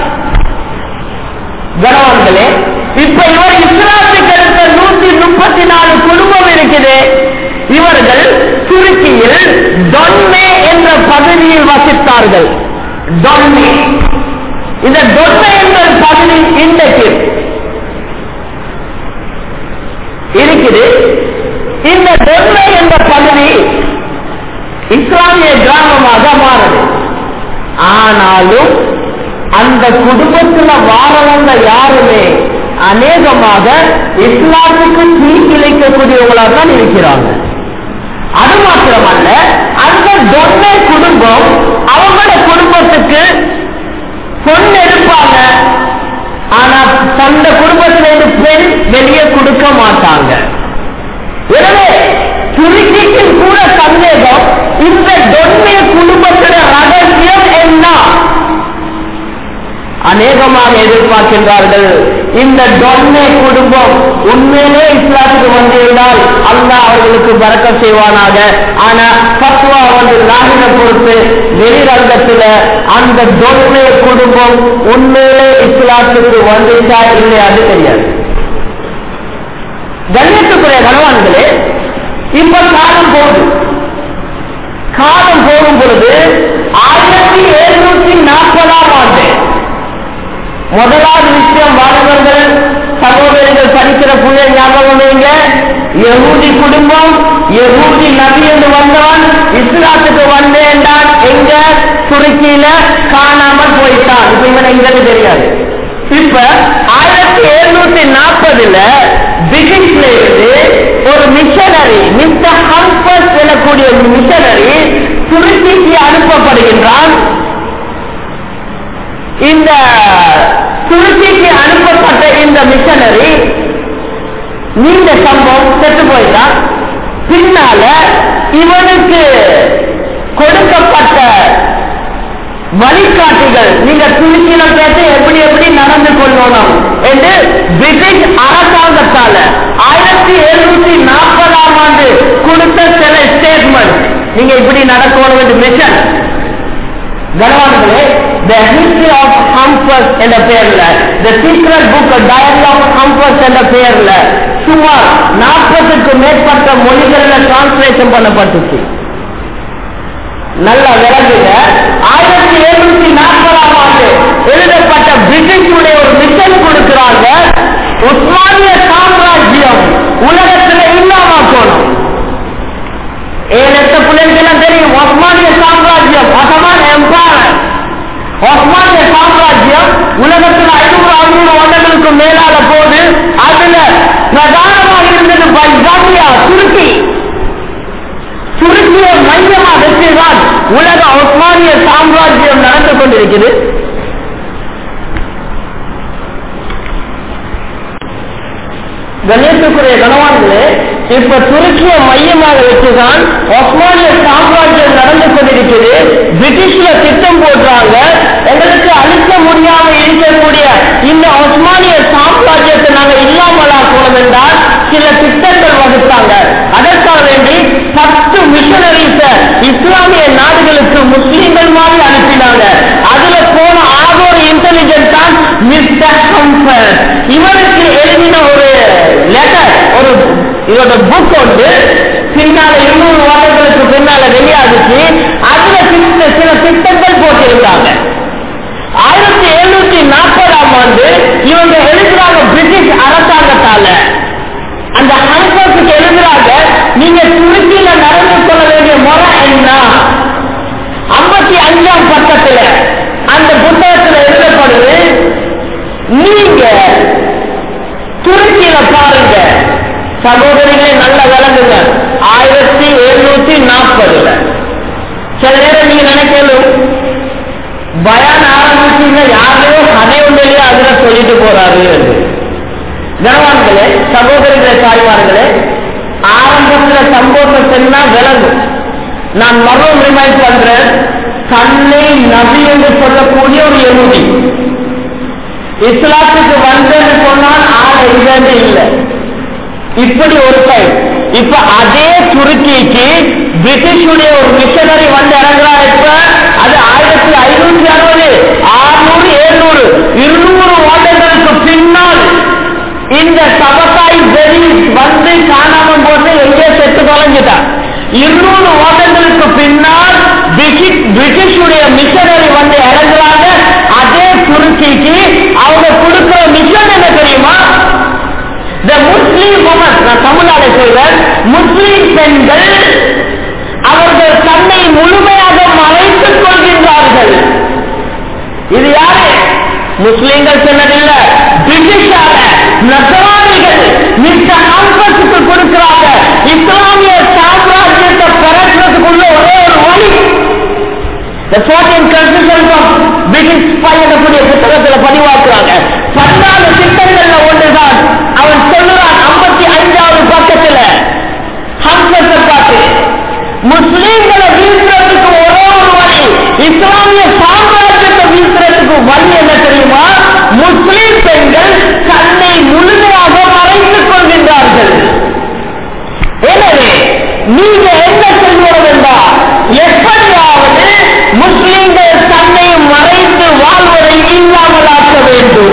கனவான்களே இப்ப இவர் இஸ்லாத்துக்கு அடுத்த நூத்தி முப்பத்தி நாலு குடும்பம் இருக்குது இவர்கள் துருக்கியில் டொன்மே என்ற பகுதியில் வசித்தார்கள் டொன்மே இந்த டொன்மே என்ற பகுதி இன்றைக்கு இருக்குது இந்த டொன்மே என்ற பகுதி இஸ்லாமிய கிராமமாக மாறுது ஆனாலும் அந்த குடும்பத்துல வாரவங்க யாருமே அநேகமாக இஸ்லாத்துக்கு தீங்கிழைக்கக்கூடியவங்களா தான் இருக்கிறாங்க அது மாத்திரமல்ல அந்த தொன்னை குடும்பம் அவங்களோட குடும்பத்துக்கு பொண்ணு எடுப்பாங்க ஆனா தந்த குடும்பத்திலிருந்து பெண் வெளியே கொடுக்க மாட்டாங்க எனவே துருக்கிக்கு கூட சந்தேகம் இந்த தொன்மை குடும்பத்தின ரகசியம் என்ன அநேகமாக எதிர்பார்க்கின்றார்கள் இந்த டொன்மே குடும்பம் உண்மையிலே இஸ்லாத்துக்கு வந்திருந்தால் அல்லா அவர்களுக்கு பறக்க செய்வானாக ஆனா பத்வா வந்து நாகின பொறுத்து வெளிரங்கத்துல அந்த டொன்மே குடும்பம் உண்மையிலே இஸ்லாத்துக்கு வந்துச்சா இல்லையாது தெரியாது கண்ணியத்துக்குரிய கணவான்களே இப்ப காலம் போகுது காலம் போகும் பொழுது ஆயிரத்தி எழுநூத்தி நாற்பதாம் ஆண்டு முதலாவது விஷயம் வாலிபர்கள் சகோதரிகள் படிக்கிற புதிய ஞாபகம் வைங்க யகூதி குடும்பம் யகூதி நபி என்று வந்தவன் இஸ்லாத்துக்கு வந்தேன்டான் எங்க துருக்கியில காணாமல் போயிட்டான் இப்ப இவன் எங்களுக்கு தெரியாது இப்ப ஆயிரத்தி எழுநூத்தி நாற்பதுல பிரிட்டிஷ்ல இருந்து ஒரு மிஷனரி மிஸ்டர் ஹம்பஸ் எனக்கூடிய மிஷனரி துருக்கிக்கு அனுப்பப்படுகின்றான் இந்த துருக்கிக்கு அனுப்பப்பட்ட இந்த மிஷனரி நீண்ட சம்பவம் செத்து போயிட்டான் பின்னால இவனுக்கு கொடுக்கப்பட்ட வழிகாட்டிகள் நீங்க துருக்கியில கேட்டு எப்படி எப்படி நடந்து கொள்ளணும் என்று பிரிட்டிஷ் அரசாங்கத்தால ஆயிரத்தி எழுநூத்தி நாற்பதாம் ஆண்டு கொடுத்த சில ஸ்டேட்மெண்ட் நீங்க இப்படி நடக்கணும் என்று மிஷன் கனவான்களே the history of Hampus என்ற பெயர்ல the secret book diary of Hampus என்ற பெயர்ல சுமார் நாற்பதுக்கு மேற்பட்ட மொழிகளில் டிரான்ஸ்லேஷன் பண்ணப்பட்டுச்சு நல்ல விளங்குக ஆயிரத்தி எழுநூத்தி நாற்பதாம் ஆண்டு எழுதப்பட்ட பிரிட்டிஷுடைய ஒரு மிஷன் கொடுக்கிறாங்க உஸ்மானிய சாம்ராஜ்யம் உலகத்துல இல்லாமக்கணும் ஏன் எத்த பிள்ளைகளுக்கெல்லாம் தெரியும் ஒஸ்மானிய சாம்ராஜ்யம் ஒசமான் எம்பயர் ஒஸ்மானிய சாம்ராஜ்யம் உலகத்தில் ஐநூறு அறுநூறு வருடங்களுக்கு மேலான போது அதுல பிரதானமாக இருந்தது பைசாமியா துருக்கி துருக்கிய மையமா வச்சுதான் உலக ஒஸ்மானிய சாம்ராஜ்யம் நடந்து கொண்டிருக்கிறது கணேசக்குரிய கணவான்களே இப்ப துருக்கிய மையமாக வச்சுதான் ஒஸ்மானிய சாம்ராஜ்யம் நடந்து கொண்டிருக்கிறது பிரிட்டிஷ்ல திட்டம் போடுறாங்க எங்களுக்கு அழிக்க முடியாம இருக்கக்கூடிய இந்த ஒஸ்மானிய சாம்ராஜ்யத்தை நாங்க இல்லாமலாக்கணும் என்றால் சில திட்டங்கள் வகுத்தாங்க அதற்காக வேண்டி பத்து மிஷனரிஸ இஸ்லாமிய நாடுகளுக்கு முஸ்லீம்கள் மாதிரி அனுப்பினாங்க அதுல போன ஆகோர் இன்டெலிஜென்ட் தான் மிஸ்டர் கம்பர் இவருக்கு எழுதின ஒரு லெட்டர் ஒரு இவரோட புக் ஒன்று பின்னால இருநூறு வருடங்களுக்கு பின்னால வெளியாகுச்சு அதுல சில சில திட்டங்கள் போட்டிருந்தாங்க ஆயிரத்தி எழுநூத்தி தாய்மார்களே ஆரம்பத்துல சம்பவத்தை சொன்னா விளங்கும் நான் மறுபடியும் ரிமைண்ட் பண்றேன் தன்னை நபி என்று சொல்லக்கூடிய ஒரு எழுதி இஸ்லாத்துக்கு வந்தேன்னு சொன்னால் ஆள் எங்கன்னு இல்லை இப்படி ஒரு சைடு இப்ப அதே துருக்கிக்கு பிரிட்டிஷுடைய ஒரு மிஷனரி வந்து இறங்குறாரு இப்ப அது ஆயிரத்தி ஐநூத்தி அறுபது ஆறுநூறு எழுநூறு இருநூறு வருடங்களுக்கு பின்னால் இந்த சபத்தாய் வெறி வந்து காணாம போட்டு எங்கே செத்து தொலைஞ்சிட்டான் இருநூறு வருடங்களுக்கு பின்னால் பிரிட்டிஷுடைய மிஷனரி வந்து இறங்குறாங்க அதே துருக்கிக்கு அவங்க கொடுக்கிற மிஷன் என்ன தெரியுமா இந்த முஸ்லீம் உமன் நான் தமிழ்நாடு செய்வேன் முஸ்லீம் பெண்கள் அவர்கள் தன்னை முழுமையாக மறைத்துக் கொள்கின்றார்கள் இது யாரு முஸ்லீம்கள் சொன்னதில்ல பிரிட்டிஷார நசராணிகள் மிக்க ஆம்பத்துக்கு கொடுக்கிறாங்க இஸ்லாமிய சாம்ராஜ்யத்தை பரட்டுறதுக்குள்ள ஒரே ஒரு வழி The 14 constitutions of British பயணக்கூடிய புத்தகத்தில் பதிவாக்குறாங்க பதினாலு திட்டங்கள்ல ஒன்றுதான் அவன் சொல்லுறான் ஐம்பத்தி ஐந்தாவது பக்கத்துல ஹம்சத்தை பார்த்து முஸ்லீம்களை வீழ்த்துறதுக்கு ஒரே ஒரு வழி இஸ்லாமிய சாம்ராஜ்யத்தை வீழ்த்துறதுக்கு வழி என்ன தெரியுமா முஸ்லீம் பெண்கள் தன்னை முழுமையாக மறைத்துக் கொள்கின்றார்கள் எனவே நீங்க என்ன செய்வது என்றால் எப்படியாவது முஸ்லிம்கள் தன்னை மறைத்து வாழ்வதை இல்லாமலாக்க வேண்டும்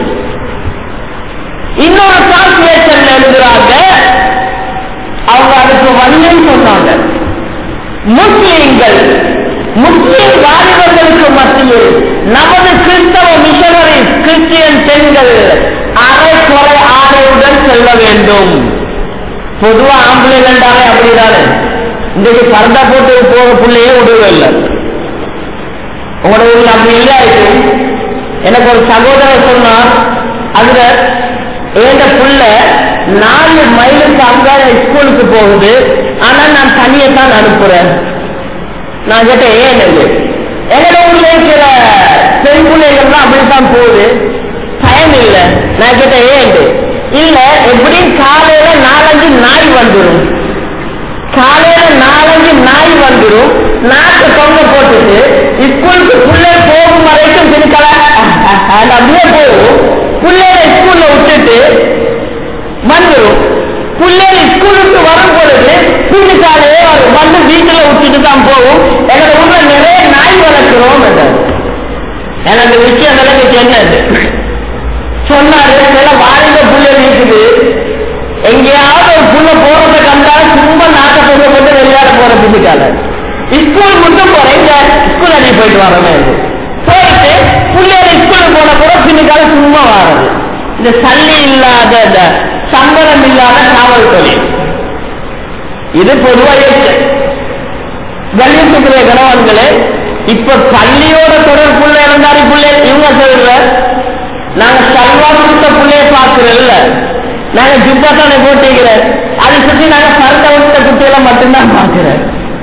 இன்னொரு டிரான்ஸ்லேஷன்ல எழுதுறாங்க அவங்க அதுக்கு வழியை சொன்னாங்க முஸ்லிம்கள் முஸ்லிம் வாலிபர்களுக்கு மத்தியில் நமது கிறிஸ்தவ மிஷனரி கிறிஸ்டியன் பெண்கள் அரை குறை ஆடையுடன் செல்ல வேண்டும் பொதுவா ஆம்பளைகள்டாவே அப்படிதானே இன்றைக்கு பரதா போட்டு போற பிள்ளையே விடுவே இல்லை உங்களோட ஊர்ல அப்படி இல்லையா இருக்கு எனக்கு ஒரு சகோதரர் சொன்னார் அதுல ஏண்ட புள்ள நாலு மைலுக்கு அங்காத ஸ்கூலுக்கு போகுது ஆனா நான் தனியை தான் அனுப்புறேன் நான் கேட்டேன் ஏன் இது எங்களோட ஊர்ல இருக்கிற பெண் பிள்ளைகள்லாம் அப்படித்தான் போகுது பயன் இல்லை நான் கேட்டேன் ஏன் இல்ல எப்படியும் காலையில நாலஞ்சு நாய் வந்துடும் காலையில நாலஞ்சு நாய் வந்துடும் நாக்கு தொங்க போட்டுட்டு ஸ்கூலுக்கு புள்ளை போகும் வரைக்கும் பிடிக்கல அது அப்படியே போகும் பிள்ளைய ஸ்கூல்ல விட்டுட்டு வந்துடும் பிள்ளைய ஸ்கூலுக்கு வரும் பொழுது பின்னுக்காலே வந்து வீட்டுல விட்டுட்டு தான் போகும் எங்க ஊர்ல நிறைய நாய் வளர்க்கிறோம் எனக்கு விஷயம் எனக்கு என்னது சொன்னாரு சில வாலிப புள்ள இருக்குது எங்கேயாவது ஒரு புள்ள போறதை கண்டா சும்மா நாட்டை போக போட்டு விளையாட போற புள்ளிக்கால ஸ்கூல் மட்டும் போறேன் ஸ்கூல் அடி போயிட்டு வரமே போயிட்டு பிள்ளைகள் ஸ்கூலுக்கு போன கூட பின்னுக்கால சும்மா வர்றது இந்த சல்லி இல்லாத இந்த சம்பளம் இல்லாத காவல் தொழில் இது பொதுவாக கண்ணியத்துக்குரிய கணவன்களே இப்ப பள்ளியோட தொடர்புள்ள இருந்தாரு பிள்ளை இவங்க சொல்ற நாங்க சல்வா கொடுத்த பிள்ளைய பாக்குறோம்ல நாங்க ஜிப்பா தானே போட்டிக்கிறேன் அதை சுற்றி நாங்க பரந்த விட்ட குட்டியெல்லாம் மட்டும்தான் பாக்குறேன்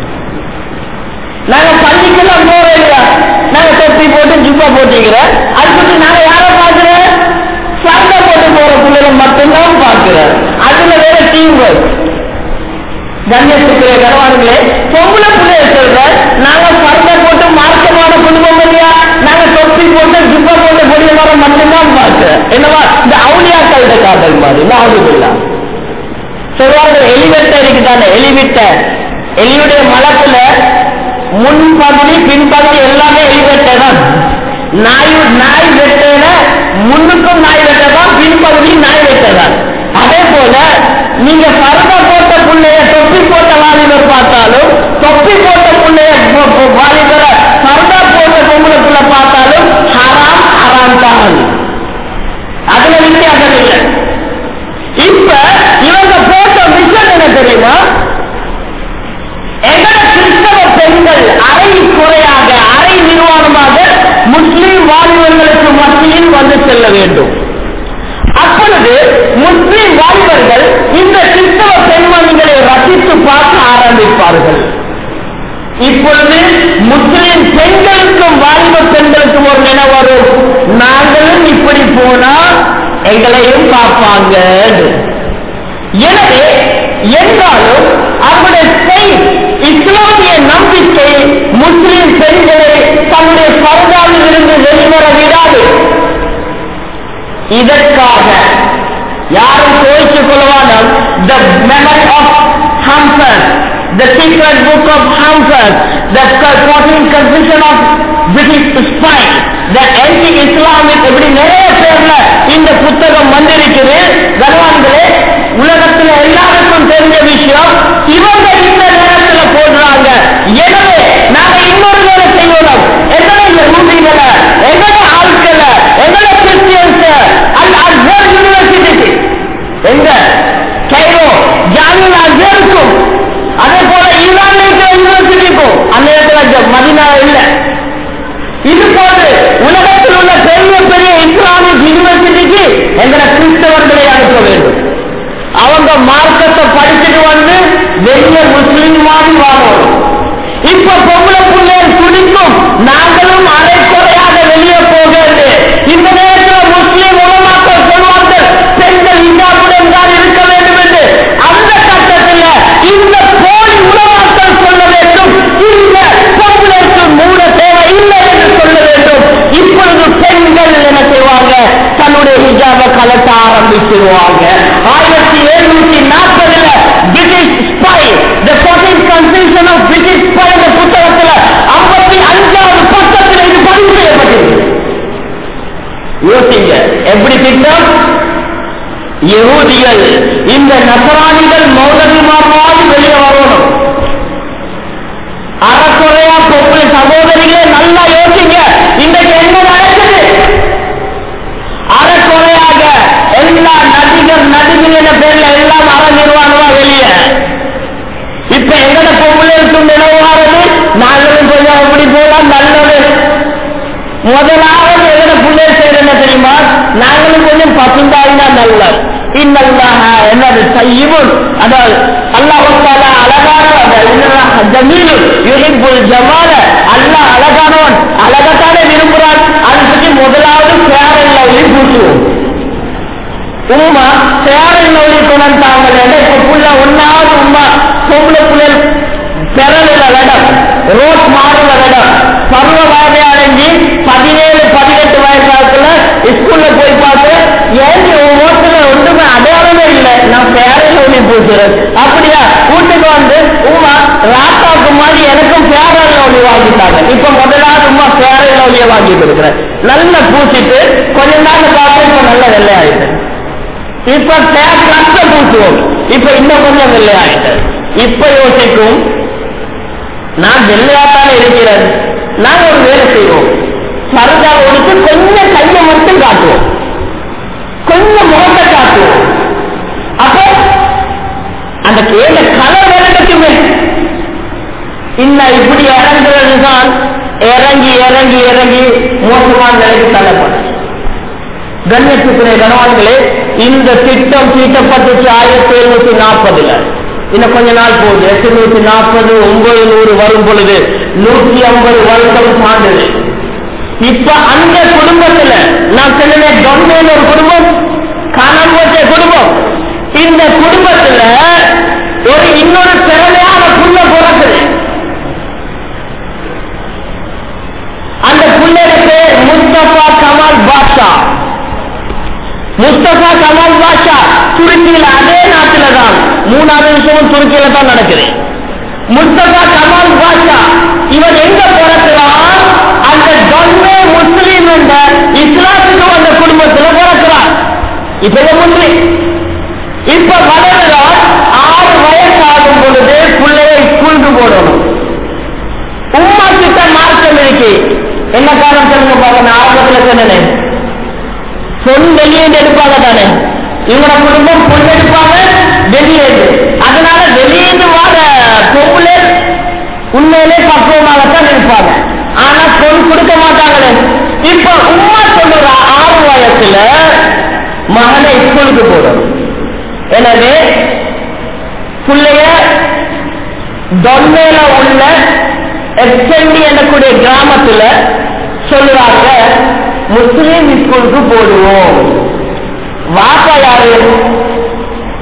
நாங்க பள்ளிக்கெல்லாம் போறோம் இல்ல நாங்க தொப்பி போட்டு ஜிப்பா போட்டிக்கிறேன் அது சுற்றி நாங்க யார பாக்குறோம் சண்டை போட்டு போற பிள்ளைகளை மட்டும்தான் பாக்குறேன் அதுல வேற டீம் ஒர்க் கண்ணியத்துக்குரிய கனவான்களே பொம்பளை பிள்ளைய சொல்ற நாங்க பரந்த போட்டு மார்க்கமான குடும்பம் இல்லையா நாங்க தொப்பி போட்டு ஜிப்பா போட்டு பொடிய வர மட்டும்தான் பார்க்கிறேன் என்னவா இந்த அவுளியாக்களோட காதல் மாதிரி நாடுகளா சொல்வார்கள் எலிவெட்ட இருக்குதானே எலிவிட்ட எலியுடைய மலத்துல முன்பகுதி பின்பகுதி எல்லாமே எலிவெட்ட தான் நாய் நாய் வெட்டேன முன்னுக்கும் நாய் வெட்ட தான் பின்பகுதி நாய் வெட்ட தான் அதே போல நீங்க பரத போட்ட புள்ளைய தொப்பி போட்ட வாலிபர் பார்த்தாலும் தொப்பி போட்ட புள்ளைய வாலிபர பரதா போட்ட பொம்பளைக்குள்ள பார்த்தாலும் ஹராம் ஹராம் தான் அதுல வித்தியாசம் இல்லை இப்ப இவங்க போட்ட மிஷன் என்ன தெரியுமா எங்கட கிறிஸ்தவ பெண்கள் அரை குறையாக அரை நிர்வாணமாக முஸ்லிம் வாலிபர்களுக்கு மத்தியில் வந்து செல்ல வேண்டும் அப்பொழுது முஸ்லிம் வாலிபர்கள் இந்த கிறிஸ்தவ பெண்மணிகளை ரசித்து பார்க்க ஆரம்பிப்பார்கள் இப்பொழுது முஸ்லிம் பெண்களுக்கும் வாலிப பெண்களுக்கும் ஒரு நினைவு வரும் நாங்களும் இப்படி போனா எங்களையும் பார்ப்பாங்க எனவே என்றாலும் அவருடைய செய் இஸ்லாமிய நம்பிக்கை முஸ்லிம் பெண்களை தன்னுடைய பரதாவில் இருந்து வெளிவர விடாது இதற்காக யாரும் கோயிச்சுக் கொள்வானால் the memory of Hamford, the secret book of Hamford, the contains confusion of British spy, the anti-Islamic இப்படி நிறைய பேர்ல இந்த புத்தகம் வந்திருக்குது கனவான்களே உலகத்துல எல்லாருக்கும் தெரிஞ்ச விஷயம் இவங்க இந்த நேரத்துல போடுறாங்க எனவே நாங்க இன்னொரு வேலை செய்யணும் எங்களை யூனிகளை எங்களை ஆட்களை எங்களை கிறிஸ்டியன்ஸ் அண்ட் அஸ்வர் யூனிவர்சிட்டி எங்க கைரோ ஜாமியா அஸ்வருக்கும் அதே போல ஈரான்ல இருக்கிற யூனிவர்சிட்டிக்கும் அந்த இடத்துல மதினா இல்ல இது போன்று உலகத்தில் உள்ள பெரிய பெரிய இஸ்லாமிக் யூனிவர்சிட்டிக்கு எங்களை கிறிஸ்தவர்களை அனுப்ப வேண்டும் அவங்க மார்க்கத்தை படிச்சுட்டு வந்து வெளிய முஸ்லிம் மாதிரி வாழணும் இப்ப பொம்பளை பிள்ளைகள் துடிக்கும் நாங்களும் அரைக்குறையாக வெளியே போகிறது இந்த நேரத்தில் முஸ்லிம் உலமாக்கள் சொல்வார்கள் பெண்கள் இல்லாவுடன் தான் இருக்க வேண்டும் என்று அந்த கட்டத்தில் இந்த போலி உலமாக்கள் சொல்ல வேண்டும் இந்த பொம்பளைக்கு மூட தேவை இல்லை என்று சொல்ல வேண்டும் இப்பொழுது பெண்கள் என்ன செய்வாங்க தன்னுடைய ஹிஜாபை கலட்ட ஆரம்பிச்சிருவாங்க ஆயிரத்தி எழுநூத்தி நாற்பதுல British spy the fourteen constitution of British spy என்ற புத்தகத்துல ஐம்பத்தி அஞ்சாவது பக்கத்தில் இது பதிவு செய்யப்பட்டிருக்கு யோசிங்க எப்படி திட்டம் யகூதிகள் இந்த நசராணிகள் மௌலவிமாராவது வெளியே வரணும் அறக்குறையா பொம்பளை சகோதரிகளே நல்லா யோசிங்க இன்றைக்கு என்ன நடக்குது அறக்குறையாக எல்லா நடிகர் நடிகையின பேர்ல எல்லாம் அறநிர்வாகமா வெளியே இப்ப எங்கட பொம்பளைக்கு நினைவாரது நாங்களும் கொஞ்சம் அப்படி போலாம் நல்லது முதலாவது எங்கட பிள்ளை செய்யறது என்ன தெரியுமா நாங்களும் கொஞ்சம் பசுந்தாயினா நல்லது இன்னல்லாக என்னது செய்யும் அதாவது அல்லாஹால அழகான ஜமீலும் யுஹிப்புல் ஜமால அல்லாஹ் அழகானவன் அழகத்தானே விரும்புறான் அது பற்றி முதலாவது சேரல் லவ்லி பூசுவோம் உமா சேரல் லவ்லி கொண்டாங்க இப்ப புள்ள ஒன்னாவது உமா பொம்பளை புள்ளல் பெறல இடம் ரோட் மாறுல இடம் பருவ வயதை அடைஞ்சு பதினேழு பதினெட்டு வயசாக்குள்ள ஸ்கூல்ல போய் பார்த்து ஏன் உன் ஓட்டுல ஒன்றுமே அடையாளமே இல்லை நான் பேரல் ஒளி பூசுறேன் அப்படியா வீட்டுக்கு வந்து உமா ராத்தாவுக்கு மாதிரி எனக்கும் பேரல் ஒளி வாங்கிட்டாங்க இப்ப முதலாவது உமா பேரல் ஒளியை வாங்கிட்டு இருக்கிறேன் நல்லா பூசிட்டு கொஞ்ச நாள் பார்த்து இப்ப நல்ல வெள்ளையாயிட்டு இப்ப கஷ்ட பூசுவோம் இப்ப இன்னும் கொஞ்சம் வெள்ளையாயிட்டு இப்ப யோசிக்கும் நான் வெள்ளையாத்தானே இருக்கிறேன் நாங்க ஒரு வேலை செய்வோம் சரதா ஒழித்து கொஞ்சம் கையை மட்டும் காட்டுவோம் கொஞ்சம் முகத்தை காட்டுவோம் அப்போ அந்த கேள்வி கலர் விளக்கட்டுமே இன்னும் இப்படி இறங்குறது தான் இறங்கி இறங்கி இறங்கி மோசமான நிலைக்கு தள்ளப்படும் கண்ணியத்துக்குரிய கணவான்களே இந்த திட்டம் தீட்டப்பட்டுச்சு ஆயிரத்தி எழுநூத்தி நாற்பதுல இன்னும் கொஞ்ச நாள் போகுது எட்டுநூத்தி நாற்பது ஒன்பது நூறு வரும் பொழுது நூத்தி ஐம்பது வருஷம் தாண்டுது இப்ப அந்த குடும்பத்துல நான் சொன்னேன் டொன்னேன்னு ஒரு குடும்பம் காணாம போச்ச குடும்பம் இந்த குடும்பத்துல ஒரு இன்னொரு திறமையான புள்ள பிறக்குது அந்த புள்ளைய பேர் முஸ்தபா கமால் பாஷா முஸ்தபா கமால் பாஷா துருக்கியில அதே நாட்டில தான் மூணாவது விஷயமும் துருக்கியில தான் நடக்குது முஸ்தபா கமால் பாஷா இவன் எங்க பிறக்கிறான் அந்த தொன்மே முஸ்லீம் என்ற இஸ்லாத்துக்கு வந்த குடும்பத்துல பிறக்கிறான் இப்ப இவன் முஸ்லீம் இப்ப வளர்கிறான் ஆறு வயசு ஆகும் பொழுது பிள்ளைய ஸ்கூலுக்கு போடணும் உம்மா கிட்ட மார்க்கம் இருக்கு என்ன காரணம் சொல்லுங்க பாருங்க நான் ஆரம்பத்துல சொன்னேன் சொல் வெளியேந்து எடுப்பாங்க தானே இவங்களோட குடும்பம் பொண்ணு எடுப்பாங்க வெளியேந்து அதனால வெளியேந்து வார பொம்பளை உண்மையிலே பக்குவமாகத்தான் இருப்பாங்க ஆனா பொன் கொடுக்க மாட்டாங்களே இப்ப உமா சொல்லுற ஆறு வயசுல மகனை ஸ்கூலுக்கு போடணும் எனவே பிள்ளைய தொன்மையில உள்ள எக்ஸ்டெண்டி எனக்கூடிய கிராமத்துல சொல்லுவாங்க முஸ்லீம் ஸ்கூலுக்கு போடுவோம் வாப்பா யாரு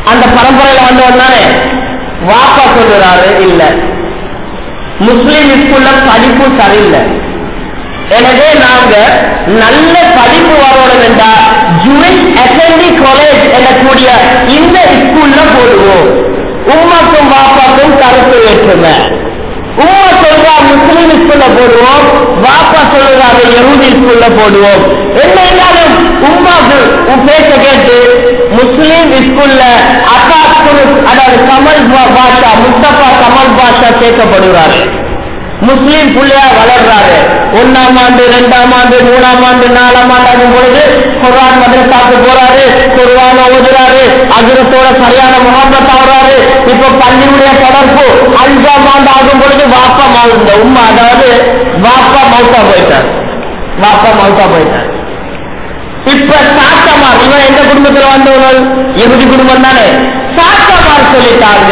அந்த பரம்பரையில வந்தவன் தானே வாப்பா சொல்றாரு இல்ல முஸ்லீம் ஸ்கூல்ல படிப்பு சரியில்லை எனவே நாங்க நல்ல படிப்பு வரணும் என்றா ஜூயிஷ் அசெம்பிளி காலேஜ் எனக்கூடிய இந்த ஸ்கூல்ல போடுவோம் உம்மாக்கும் வாப்பாக்கும் கருத்து வேற்றுமை உம்மா சொல்றா முஸ்லீம் ஸ்கூல்ல போடுவோம் வாப்பா சொல்றாரு யகுதி ஸ்கூல்ல போடுவோம் என்ன இருந்தாலும் உம்மாக்கு உன் பேச்ச கேட்டு முஸ்லீம் ஸ்கூல்ல அக்கா அதாவது கமல் பாஷா முஸ்தபா கமல் பாஷா சேர்க்கப்படுகிறாரு முஸ்லீம் புள்ளையா வளர்றாரு ஒன்னாம் ஆண்டு ரெண்டாம் ஆண்டு மூணாம் ஆண்டு நாலாம் ஆண்டு ஆகும் பொழுது குர்ஆன் மதரசாக்கு போறாரு குர்ஆன் ஓதுறாரு அகிரத்தோட சரியான முகமத் ஆகுறாரு இப்ப பள்ளியுடைய தொடர்பு அஞ்சாம் ஆண்டு ஆகும் பொழுது வாப்பா மவுந்த உம்மா அதாவது வாப்பா மவுத்தா போயிட்டார் வாப்பா மவுத்தா போயிட்டார் இப்ப சாத்தமார் இவன் எந்த குடும்பத்துல வந்தவர்கள் எகுதி குடும்பம் தானே சாத்தமார் சொல்லிட்டாங்க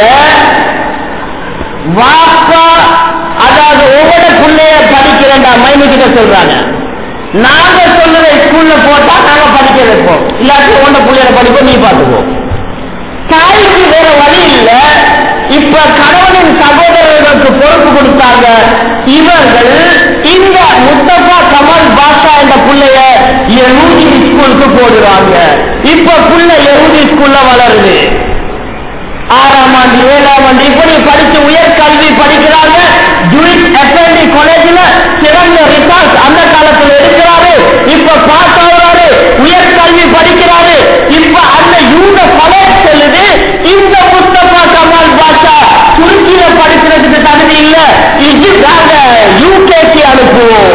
வாப்பா அதாவது ஒவ்வொரு பிள்ளைய படிக்கிறேன்டா மைனு கிட்ட சொல்றாங்க நாங்க சொல்லுற ஸ்கூல்ல போட்டா நாங்க படிக்க வைப்போம் இல்லாட்டி உன்ன பிள்ளைய படிப்போம் நீ பாத்துக்கோ தாய்க்கு வேற வழி இல்ல இப்ப கணவனின் சகோதரர்களுக்கு பொறுப்பு கொடுத்தாங்க இவர்கள் இந்த முத்தப்பா கமல் பாஷா என்ற பிள்ளைய யஹூதி ஸ்கூலுக்கு போடுறாங்க இப்ப புள்ள யஹூதி ஸ்கூல்ல வளருது ஆறாம் ஆண்டு ஏழாம் ஆண்டு இப்படி படிச்சு உயர்கல்வி படிக்கிறாங்க ஜூயிஷ் அசம்பிளி காலேஜ்ல சிறந்த ரிசர்ச் அந்த காலத்துல இருக்கிறாரு இப்ப பாஸ் ஆகுறாரு உயர்கல்வி படிக்கிறாரு இப்ப அந்த யூத காலேஜ் சொல்லுது இந்த முஸ்தபா கமால் பாஷா துருக்கியில படிக்கிறதுக்கு தகுதி இல்ல இது நாங்க யூகேக்கு அனுப்புவோம்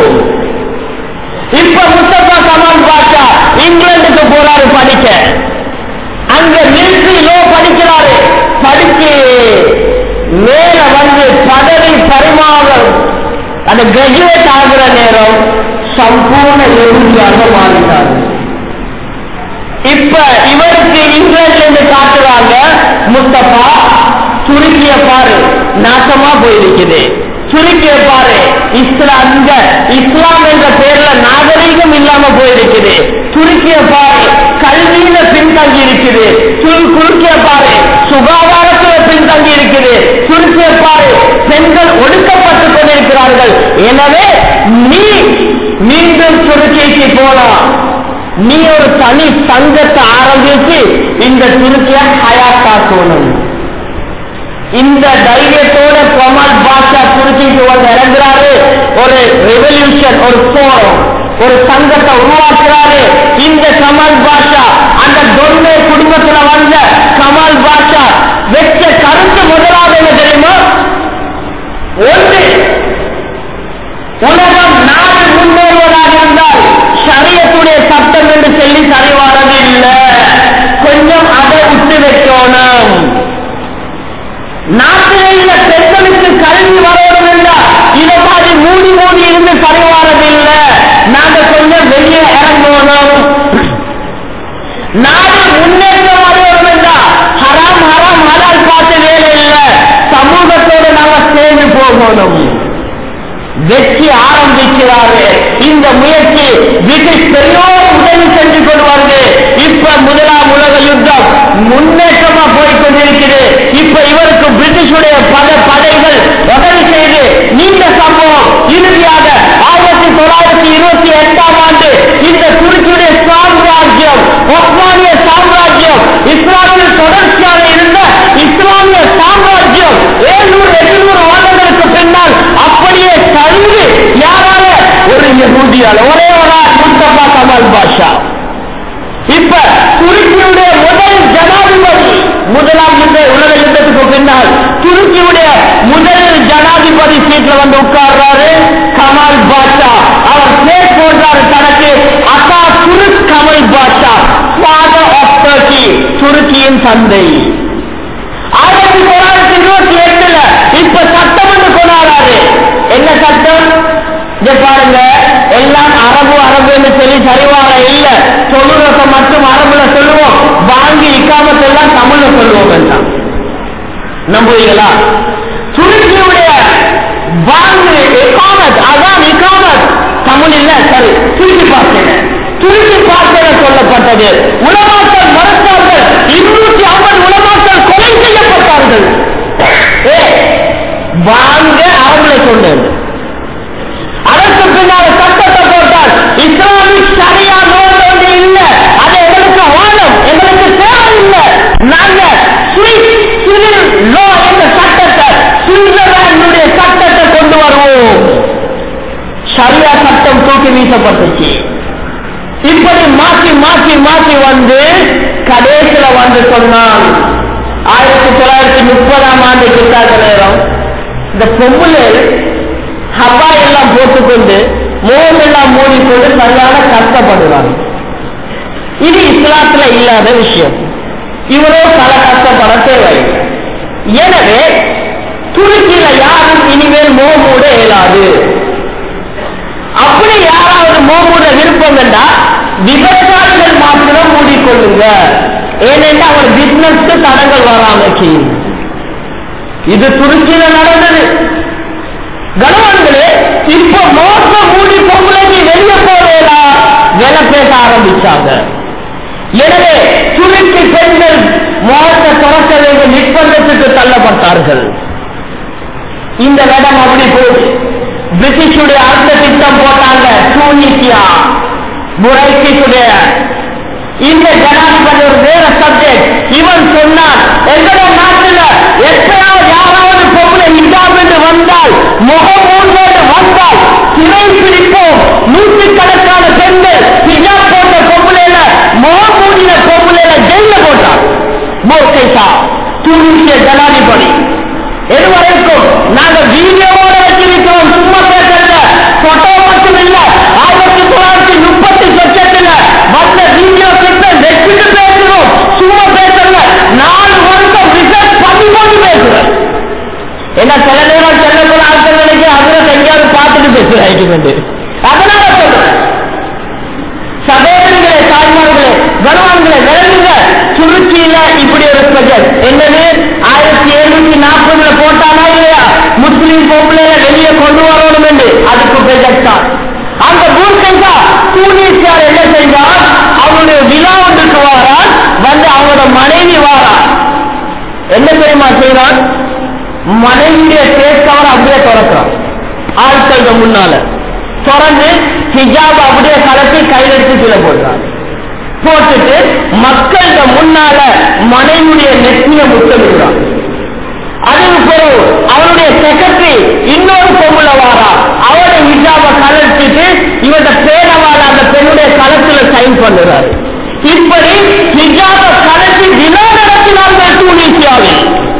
இப்ப முஸ்தபா கமால் பாஷா இங்கிலாந்துக்கு போறாரு படிக்க அங்க மிலிட்ரி லோ படிக்கிறாரு படிச்சு மேல வந்து பதவி பரிமாறும் அந்த கிராஜுவேட் ஆகிற நேரம் சம்பூர்ண எதிர்ப்பாக மாறிட்டார் இப்ப இவருக்கு இங்கிலாந்துல இருந்து காட்டுறாங்க முத்தப்பா துருக்கிய பாரு நாசமா போயிருக்குது துருக்கிய பாரு இஸ்லாம் இந்த இஸ்லாம் என்ற பேர்ல நாகரீகம் இல்லாம போயிருக்குது துருக்கிய பாரு கல்வியில பின்தங்கி இருக்குது துருக்கிய பாரு சுகாதாரத்துல பின்தங்கி இருக்குது துருக்கிய பாரு பெண்கள் ஒடுக்கப்பட்டுக் கொண்டிருக்கிறார்கள் எனவே நீ மீண்டும் துருக்கிக்கு போலாம் நீ ஒரு தனி சங்கத்தை ஆரம்பிச்சு இந்த துருக்கிய ஹயாத்தாக்கணும் இந்த தைரியத்தோட கமல் பாஷா துருக்கிக்கு வந்து இறங்குறாரு ஒரு ரெவல்யூஷன் ஒரு போரம் ஒரு சங்கத்தை உருவாக்குறாரு இந்த கமல் பாஷா அந்த தொன்மை குடும்பத்துல வந்த கமல் பாஷா வெச்ச கருத்து முதலாவது என்ன தெரியுமா ஒன்று உலகம் நாடு முன்னேறுவதாக இருந்தால் சரியத்துடைய சட்டம் என்று சொல்லி சரிவாரது இல்லை கொஞ்சம் அதை விட்டு வைக்கணும் நாட்டில் உள்ள பெண்களுக்கு கல்வி வரணும் என்றால் இதை மாதிரி மூடி மூடி இருந்து சரிவாரதில்லை நாங்க கொஞ்சம் வெளியே இறங்கணும் நாடு முன்னேற்றம் வரணும் என்றால் ஹராம் ஹராம் ஹலால் பார்த்து வேலை இல்லை சமூகத்தோடு நாங்க சேர்ந்து போகணும் வெற்றி ஆரம்பிக்கிறாரு இந்த முயற்சி பிரிட்டிஷ் பெரியோர் உதவி செஞ்சு கொள்வார்கள் இப்ப முதலாம் உலக யுத்தம் முன்னேற்றமா போய் கொண்டிருக்கிறது இப்ப இவருக்கு பிரிட்டிஷுடைய பல படைகள் உதவி செய்து நீண்ட சம்பவம் இறுதியாக ஆயிரத்தி தொள்ளாயிரத்தி இருபத்தி எட்டாம் ஆண்டு இந்த துருக்கியுடைய சாம்ராஜ்யம் ஒஸ்மானிய சாம்ராஜ்யம் இஸ்லாமில் தொடர்ச்சியாக இருந்த இஸ்லாமிய சாம்ராஜ்யம் ஏழ்நூறு எட்நூறு வருடங்களுக்கு பின்னால் அப்படியே சரிந்து யாரால ஒரு யகூதியால் ஒரே ஒரு ஆள் முஸ்தபா கமல் பாஷா இப்ப துருக்கியுடைய முதல் ஜனாதிபதி முதலாம் யுத்த உலக யுத்தத்துக்கு பின்னால் துருக்கியுடைய முதல் ஜனாதிபதி சீட்ல வந்து உட்கார்றாரு கமல் பாஷா அவர் பேர் போன்றாரு தனக்கு Ata Turk Kemal Pasha father of Turkey துருக்கியின் தந்தை ஆயிரத்தி தொள்ளாயிரத்தி இருபத்தி எட்டுல இப்ப சட்டம் என்று கொண்டாடுறாரு என்ன சட்டம் இங்க பாருங்க எல்லாம் அரபு அரபு என்று சொல்லி சரிவார இல்ல சொல்லுறத மட்டும் அரபுல சொல்லுவோம் வாங்கி இக்காமத்தெல்லாம் தமிழ்ல சொல்லுவோம் வேண்டாம் நம்புவீங்களா துருக்கியுடைய வாங்கு இக்காமத் அதான் இக்காமத் தமிழ் இல்ல சரி துருக்கி பார்த்தேன் துருக்கி பார்த்தேன் சொல்லப்பட்டது உலமாக்கள் மறுத்தார்கள் இருநூற்றி ஐம்பது உலமா வாங்க அவங்களை கொண்டு வந்து. அதற்கு பின்னால் சட்டத்தை போட்டால் இஸ்லாமிக் சரியா நோய் ஒன்று இல்லை அது எங்களுக்கு வானம் எங்களுக்கு தேவையில்லை நாங்க சுவிஸ் சிவில் லோ என்ற சட்டத்தை சுவிட்சர்லாந்துடைய சட்டத்தை கொண்டு வருவோம் சரியா சட்டம் தூக்கி வீசப்பட்டுச்சு இப்படி மாற்றி மாற்றி மாற்றி வந்து கடைசியில வந்து சொன்னான் ஆயிரத்தி தொள்ளாயிரத்தி முப்பதாம் ஆண்டு கிட்டாத நேரம் இந்த பொம்புல ஹப்பா எல்லாம் போட்டுக்கொண்டு முகம் எல்லாம் மூடிக்கொண்டு சரியான கஷ்டப்படுறாங்க இது இஸ்லாத்துல இல்லாத விஷயம் இவரோ பல கஷ்டப்பட தேவையில்லை எனவே துருக்கியில யாரும் இனிமேல் மோமூட இயலாது அப்படி யாராவது மோமூட விருப்பம் என்றால் விவசாயிகள் மாத்திரம் மூடிக்கொள்ளுங்க ஏனென்றால் அவர் பிசினஸ்க்கு தடங்கள் வராமக்கு இது துருக்கியில நடந்தது கணவன்களே இப்ப மோச மூடி பொம்பளைக்கு வெளியே போவேலா விலை பேச ஆரம்பிச்சாங்க எனவே துருக்கி பெண்கள் மோசத்தை துறக்க வேண்டிய நிர்பந்தத்துக்கு தள்ளப்பட்டார்கள் இந்த இடம் அப்படி போச்சு பிரிட்டிஷுடைய அடுத்த திட்டம் போட்டாங்க டூனிசியா புரைசிசுடைய இந்த ஜனாதிபதி ஒரு வேற சப்ஜெக்ட் இவன் சொன்னான் எங்களோட நாட்டுல எப்பயாவது யாராவது பொம்பளை இல்லாம என்று வந்தால் முகமூன்றோடு வந்தால் சிறை பிடிப்போம் நூற்றுக்கணக்கான பெண்கள் ஹிஜாப் போட்ட பொம்பளையில முகமூடின பொம்பளையில ஜெயில போட்டார் மோசைசா துணிசிய ஜனாதிபதி எதுவரைக்கும் நாங்க வீடியோவோட வச்சிருக்கிறோம் சும்மா பேசல போட்டோ மட்டும் இல்ல ஆயிரத்தி தொள்ளாயிரத்தி முப்பத்தி சொச்சத்துல வந்த வீடியோ கிட்ட வச்சுட்டு பேசுறோம் சும்மா பேசல நாலு வருஷம் ரிசர்ச் பண்ணி கொண்டு பேசுறேன் என்ன சில நேரம் செல்லக்குள்ள ஆட்கள் நினைக்க அதுல எங்கேயாவது பார்த்துட்டு பேசுறேன் அதனால சொல்றேன் சகோதரிகளே தாய்மார்களே கனவான்களே விளங்குங்க துருக்கியில இப்படி ஒரு ப்ரொஜெக்ட் என்னது ஆயிரத்தி எழுநூத்தி நாற்பதுல போட்டானா இல்லையா முஸ்லீம் பொம்பளைய வெளியே கொண்டு வரணும் என்று அதுக்கு ப்ரொஜெக்ட் தான் அந்த பூர்க்கா தூணிச்சார் என்ன செய்தார் அவருடைய விழா ஒன்றுக்கு வாரான் வந்து அவரோட மனைவி வாரான் என்ன தெரியுமா செய்யறான் மனைவியுடைய கேட்கவர் அப்படியே திறக்கிறான் ஆட்கள் முன்னால திறந்து ஹிஜாப் அப்படியே கலத்தி கையில் எடுத்து கீழே போடுறான் போட்டுட்டு மக்கள்கிட்ட முன்னால மனைவியுடைய நெத்திய முத்தமிடுறான் அதுக்கு பிறகு அவருடைய செக்ரட்டரி இன்னொரு பொம்புல வாரா அவரோட ஹிஜாப கலட்டிட்டு இவட பேரவால அந்த பெண்ணுடைய களத்துல சைன் பண்ணுறாரு இப்படி ஹிஜாப கலட்டி விழா நடத்தினார்கள் டூனிசியாவில்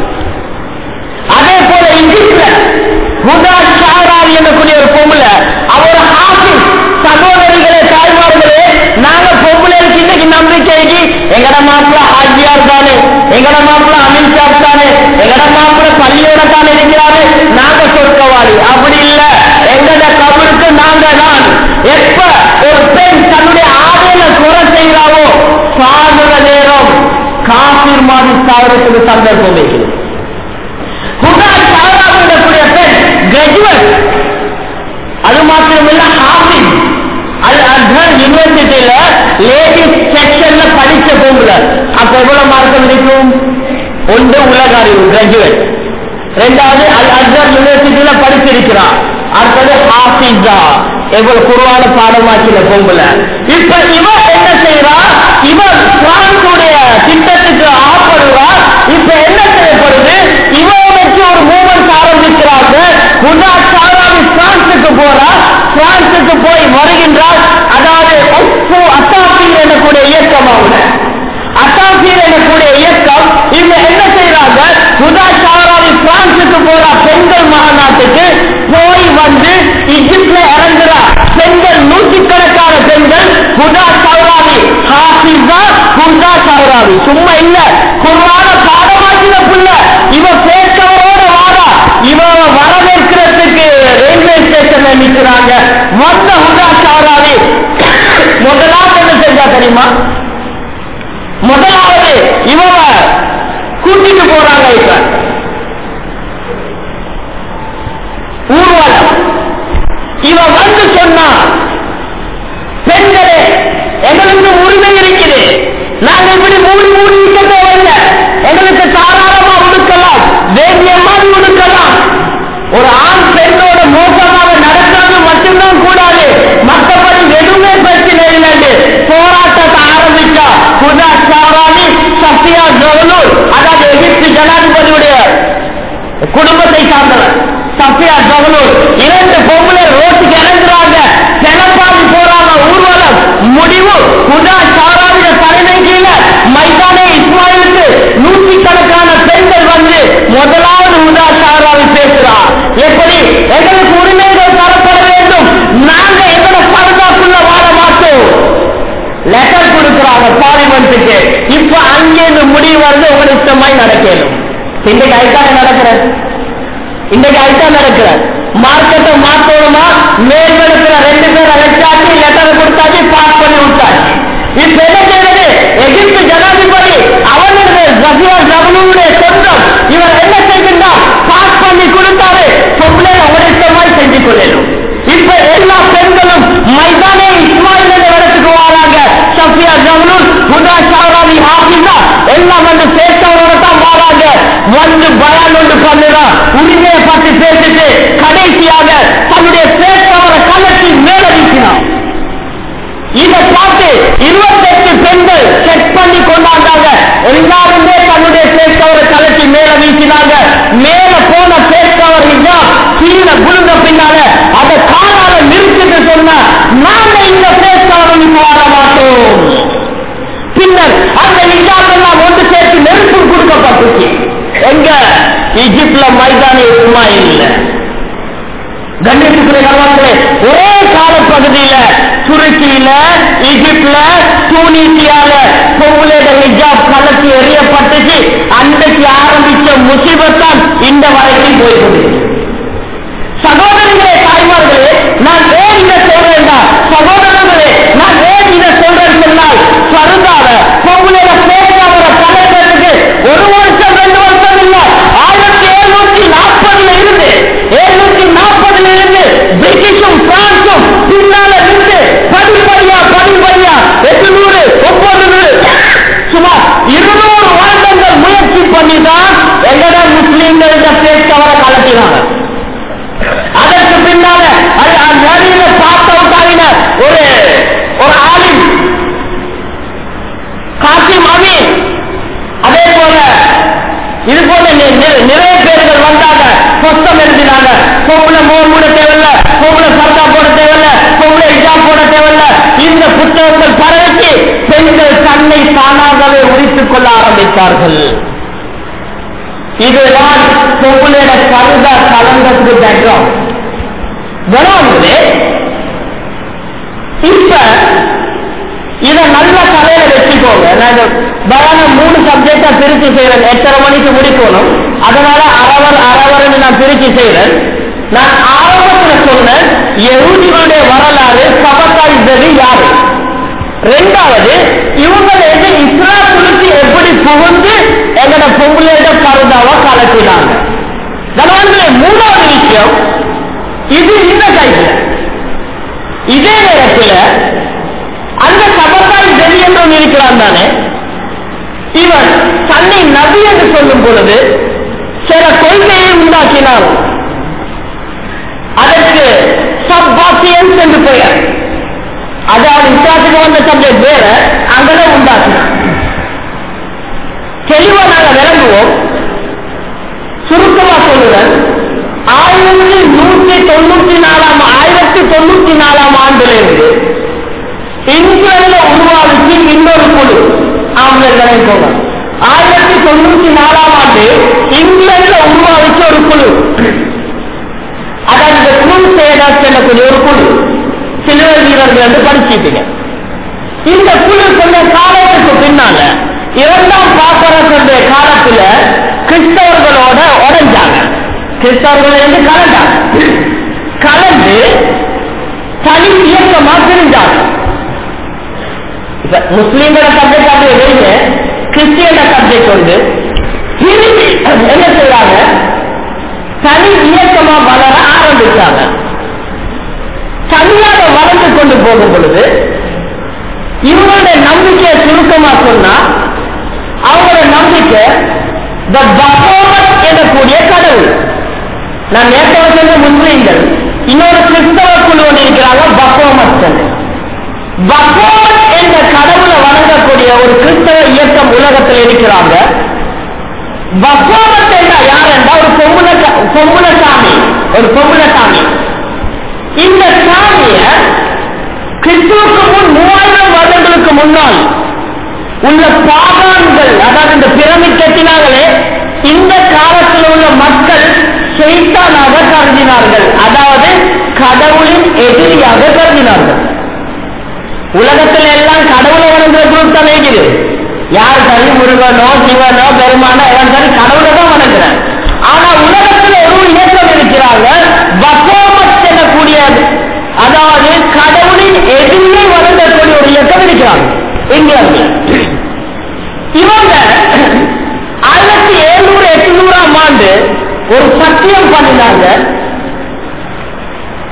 அதே போல இங்கிலீஷ்ல ஹுதா ஷாராவி என்னக்கூடிய ஒரு பொம்பளை அவர் ஹாஃபிஸ் சகோதரிகளே தாய்மார்களே நாங்க பொம்பளைக்கு இன்னைக்கு நம்பிக்கைக்கு எங்கட மாப்பிள்ள ஹாஜியார் தானே எங்கட மாப்பிள்ள அமித்ஷா தானே எங்கட மாப்பிள்ள பள்ளியோட தானே இருக்கிறாரு நாங்க சொர்க்கவாளி அப்படி இல்ல எங்கட கபருக்கு நாங்க தான் எப்ப ஒரு பெண் தன்னுடைய ஆடையில குறை செய்கிறாவோ சாகுற நேரம் காசிர் மாதிரி சாகிறதுக்கு சந்தர்ப்பம் வைக்கிறது ஹுதா ஷாராவுடைய பெண் கிராஜுவேட் அது மாத்திரமில்ல ஹாஃபிஸ் அது அல்ஹர் யூனிவர்சிட்டியில லேடிஸ் செக்ஷன்ல படிச்ச பொம்புல அப்ப எவ்வளவு மார்க்கம் இருக்கும் ஒன்று உலக அறிவு கிராஜுவேட் ரெண்டாவது அல் அல்ஹர் யூனிவர்சிட்டியில படிச்சிருக்கிறார் அடுத்தது ஹாஃபிஸா எவ்வளவு குருவான பாடமாக்கின பொம்புல இப்ப இவ என்ன செய்யறா இவ பிரான்சுடைய திட்டத்துக்கு ஆப்படுறா இப்ப என்ன செய்யப்படுது இவ வச்சு ஒரு மூமெண்ட் ஆரம்பிக்கிறாங்க குதா சாராவி பிரான்சுக்கு போறா பிரான்சுக்கு போய் வருகின்றார் அதாவது உப்பு அத்தாபீர் எனக்கூடிய இயக்கம் அவங்க அத்தாபீர் எனக்கூடிய இயக்கம் இவங்க என்ன செய்யறாங்க குதா சாராவி பிரான்சுக்கு போறா பெண்கள் மாநாட்டுக்கு போய் வந்து இஜிப்ட்ல இறங்குறா பெண்கள் நூற்றுக்கணக்கான பெண்கள் குதா சௌராவி ஹாஃபிஸா குதா சௌராவி சும்மா இல்ல குர்வான பாடமாக்கின புள்ள இவ பேச்சவரோட வாரா இவ வரவேற்கிறதுக்கு ரயில்வே ஸ்டேஷன்ல நிக்கிறாங்க வந்த ஹுதா சௌராவி முதலாவது என்ன செஞ்சா தெரியுமா முதலாவது இவ கூட்டிட்டு போறாங்க இப்ப ஊர்வலம் இவ வந்து சொன்னா பெண்களே எங்களுக்கு உரிமை இருக்குது நாங்க இப்படி மூடி மூடி இருக்க தேவையில்ல எங்களுக்கு தாராளமா உடுக்கலாம் வேண்டிய மாதிரி உடுக்கலாம் இன்னைக்கு அதுதான் நடக்கிற மார்க்கெட்டை மாத்தணுமா மேல் நடக்கிற ரெண்டு பேரை வச்சாச்சு லெட்டர் கொடுத்தாச்சு பாஸ் பண்ணி விட்டாச்சு இப்ப என்ன செய்யறது எகிப்து ஜனாதிபதி அவனுடைய ஜபியா ஜபனுடைய சொந்தம் இவர் என்ன செய்கின்றார் பாஸ் பண்ணி கொடுத்தாரு பொம்பளை உடைத்தமாய் செஞ்சு கொள்ளணும் இப்ப எல்லா பெண்களும் மைதானே இஸ்மாயில் என்ற இடத்துக்கு வராங்க சஃபியா ஜவனுல் ஹுதா ஷாராவி ஹாஃபிஸா எல்லாம் வந்து பேசவரோட தான் வராங்க வந்து பயான் ஒன்று பண்ணுறா உரிமையை பற்றி பேசிட்டு கடைசியாக தன்னுடைய பேசவரை கலட்டி மேல வீசினான் இதை பார்த்து இருபத்தெட்டு பெண்கள் செக் பண்ணி கொண்டாந்தாங்க எல்லாருமே தன்னுடைய பேஸ்கவரை கலட்டி மேல வீசினாங்க மேல போன பேஸ்கவர் கீழே குழுங்க பின்னால அதை காலால நிறுத்திட்டு சொன்ன நாங்க இந்த பேஸ்கவரை வர மாட்டோம் பின்னர் அந்த நிஜாக்கெல்லாம் ஒன்று சேர்த்து நெருப்பு கொடுக்கப்பட்டுச்சு எங்க ஈஜிப்ட்ல மைதான சும்மா இல்லை கண்ணியத்துக்குரிய கருவாங்களே ஒரே காலப்பகுதியில துருக்கியில ஈஜிப்ட்ல தூனிசியால பொங்கலேட ஹிஜாப் கலத்தி எறியப்பட்டுச்சு அன்றைக்கு ஆரம்பிச்ச முசிபத்தான் இந்த வரைக்கும் போய்கொண்டு சகோதரிகளே தாய்மார்களே நான் ஏன் இதை சொல்றேன்டா சகோதரர்களே நான் ஏன் இதை சொல்றேன் சொன்னால் பருந்தாவ பொங்கலேட பேசாவர கலக்கிறதுக்கு ஒரு வருஷம் ரெண்டு வருஷம் இல்ல ஆயிரத்தி எழுநூத்தி நாற்பதுல இருந்து எழுநூத்தி நாற்பதுல இருந்து பிரிட்டிஷும் பிரான்சும் பின்னால இருந்து படிப்படியா படிப்படியா எட்டுநூறு ஒன்பது சுமார் இருநூறு வருடங்கள் முயற்சி பண்ணி தான் எங்கட முஸ்லீம்களிட பேச்சவரை கலட்டினாங்க அதற்கு பின்னால அது நடுவில் பார்த்த விட்டாங்க ஒரு ஒரு ஆளின் காசிம் அமீன் அதே போல இது போல நி- நி- நிறைய பேர்கள் வந்தாங்க புஸ்தம் எழுதினாங்க பொம்பளை மோர் மூட தேவையில்ல பொம்பளை சர்தா போட தேவையில்ல பொம்பளை இஜாப் போட தேவையில்ல இந்த புத்தகங்கள் பரவச்சு பெண்கள் தன்னை தானாகவே உரித்துக் கொள்ள ஆரம்பித்தார்கள் இதுதான் பொம்பளையோட கருதா கலந்ததுக்கு பேக்ரவுண்ட் கவனம் இப்ப இத நல்ல தலையில வச்சுக்கோங்க நான் பயான மூணு சப்ஜெக்டா பிரிச்சு செய்யறேன் எட்டரை மணிக்கு முடிக்கணும் அதனால அரவர் அரவர்னு நான் பிரிச்சு செய்யறேன் நான் ஆரம்பத்துல சொன்னேன் யகுதிகளுடைய வரலாறு சபத்தாய்ந்தது யாரு ரெண்டாவது இவங்களுக்கு இஸ்லாத்துக்கு எப்படி புகுந்து எங்கட பொங்கலேட பருதாவா கலத்தினாங்க கவனங்களே மூணாவது விஷயம் இது இந்த கையில் இதே நேரத்தில் அந்த சபத்தாய் வெளியென்றும் இருக்கிறான் தானே இவன் தன்னை நபி என்று சொல்லும் பொழுது சில கொள்கையை உண்டாக்கினான் அதற்கு சப்பாசியன்ஸ் என்று பெயர் அதாவது இஸ்லாத்துக்கு வந்த சப்ஜெக்ட் வேற அங்கதான் உண்டாக்கினான் தெளிவா நாங்க விளங்குவோம் சுருக்கமா சொல்லுவேன் ஆயிரத்தி நூத்தி தொண்ணூத்தி நாலாம் ஆயிரத்தி தொண்ணூத்தி நாலாம் ஆண்டுல இருந்து இங்கிலாந்துல உருவாச்சு இன்னொரு குழு ஆம்பளை போக ஆயிரத்தி தொண்ணூத்தி நாலாம் ஆண்டு இங்கிலாந்துல உருவாச்சு ஒரு குழு அதாவது இந்த குழு சேதாஸ் சொல்லக்கூடிய ஒரு குழு சிலுவை வீரர்கள் என்று படிச்சுட்டீங்க இந்த குழு கொஞ்ச காலத்துக்கு பின்னால இரண்டாம் பாசரத்துடைய காலத்துல கிறிஸ்தவர்களோட உடைஞ்சாங்க கிறிஸ்தவர்கள் இருந்து கலந்தாங்க கலந்து தனி இயக்கமா பிரிஞ்சாங்க இப்ப முஸ்லீம்கள சப்ஜெக்ட் அப்படி வெளியே கிறிஸ்டியன சப்ஜெக்ட் வந்து திரும்பி என்ன செய்யறாங்க தனி இயக்கமா வளர ஆரம்பிச்சாங்க தனியாக வளர்ந்து கொண்டு போகும் பொழுது இவங்களுடைய நம்பிக்கையை சுருக்கமா சொன்னா அவங்களோட நம்பிக்கை த பகவத் எனக்கூடிய கடவுள் நான் நேற்று சொன்ன முஸ்லீம்கள் இன்னொரு கிறிஸ்தவ குழு ஒன்று இருக்கிறாங்க பகவத் பகவத் என்ற கடவுளை வணங்கக்கூடிய ஒரு கிறிஸ்தவ இயக்கம் உலகத்தில் இருக்கிறாங்க பகவத் என்றா யார் என்றால் ஒரு பொம்புல பொம்புல சாமி ஒரு பொம்புல சாமி இந்த சாமிய கிறிஸ்துவுக்கு முன் மூவாயிரம் வருடங்களுக்கு முன்னால் உள்ள பாகான்கள் அதாவது இந்த பிரமிட் கட்டினாங்களே இந்த காலத்தில் உள்ள மக்கள் செய்தானாக கருதினார்கள் அதாவது கடவுளின் எதிரியாக கருதினார்கள் உலகத்தில் எல்லாம் கடவுளை வணங்குற குரூப் தான் இருக்குது யார் சரி முருகனோ சிவனோ பெருமானோ எல்லாம் சரி கடவுளை தான் வணங்குறாங்க ஆனா உலகத்தில் ஒரு இயக்கம்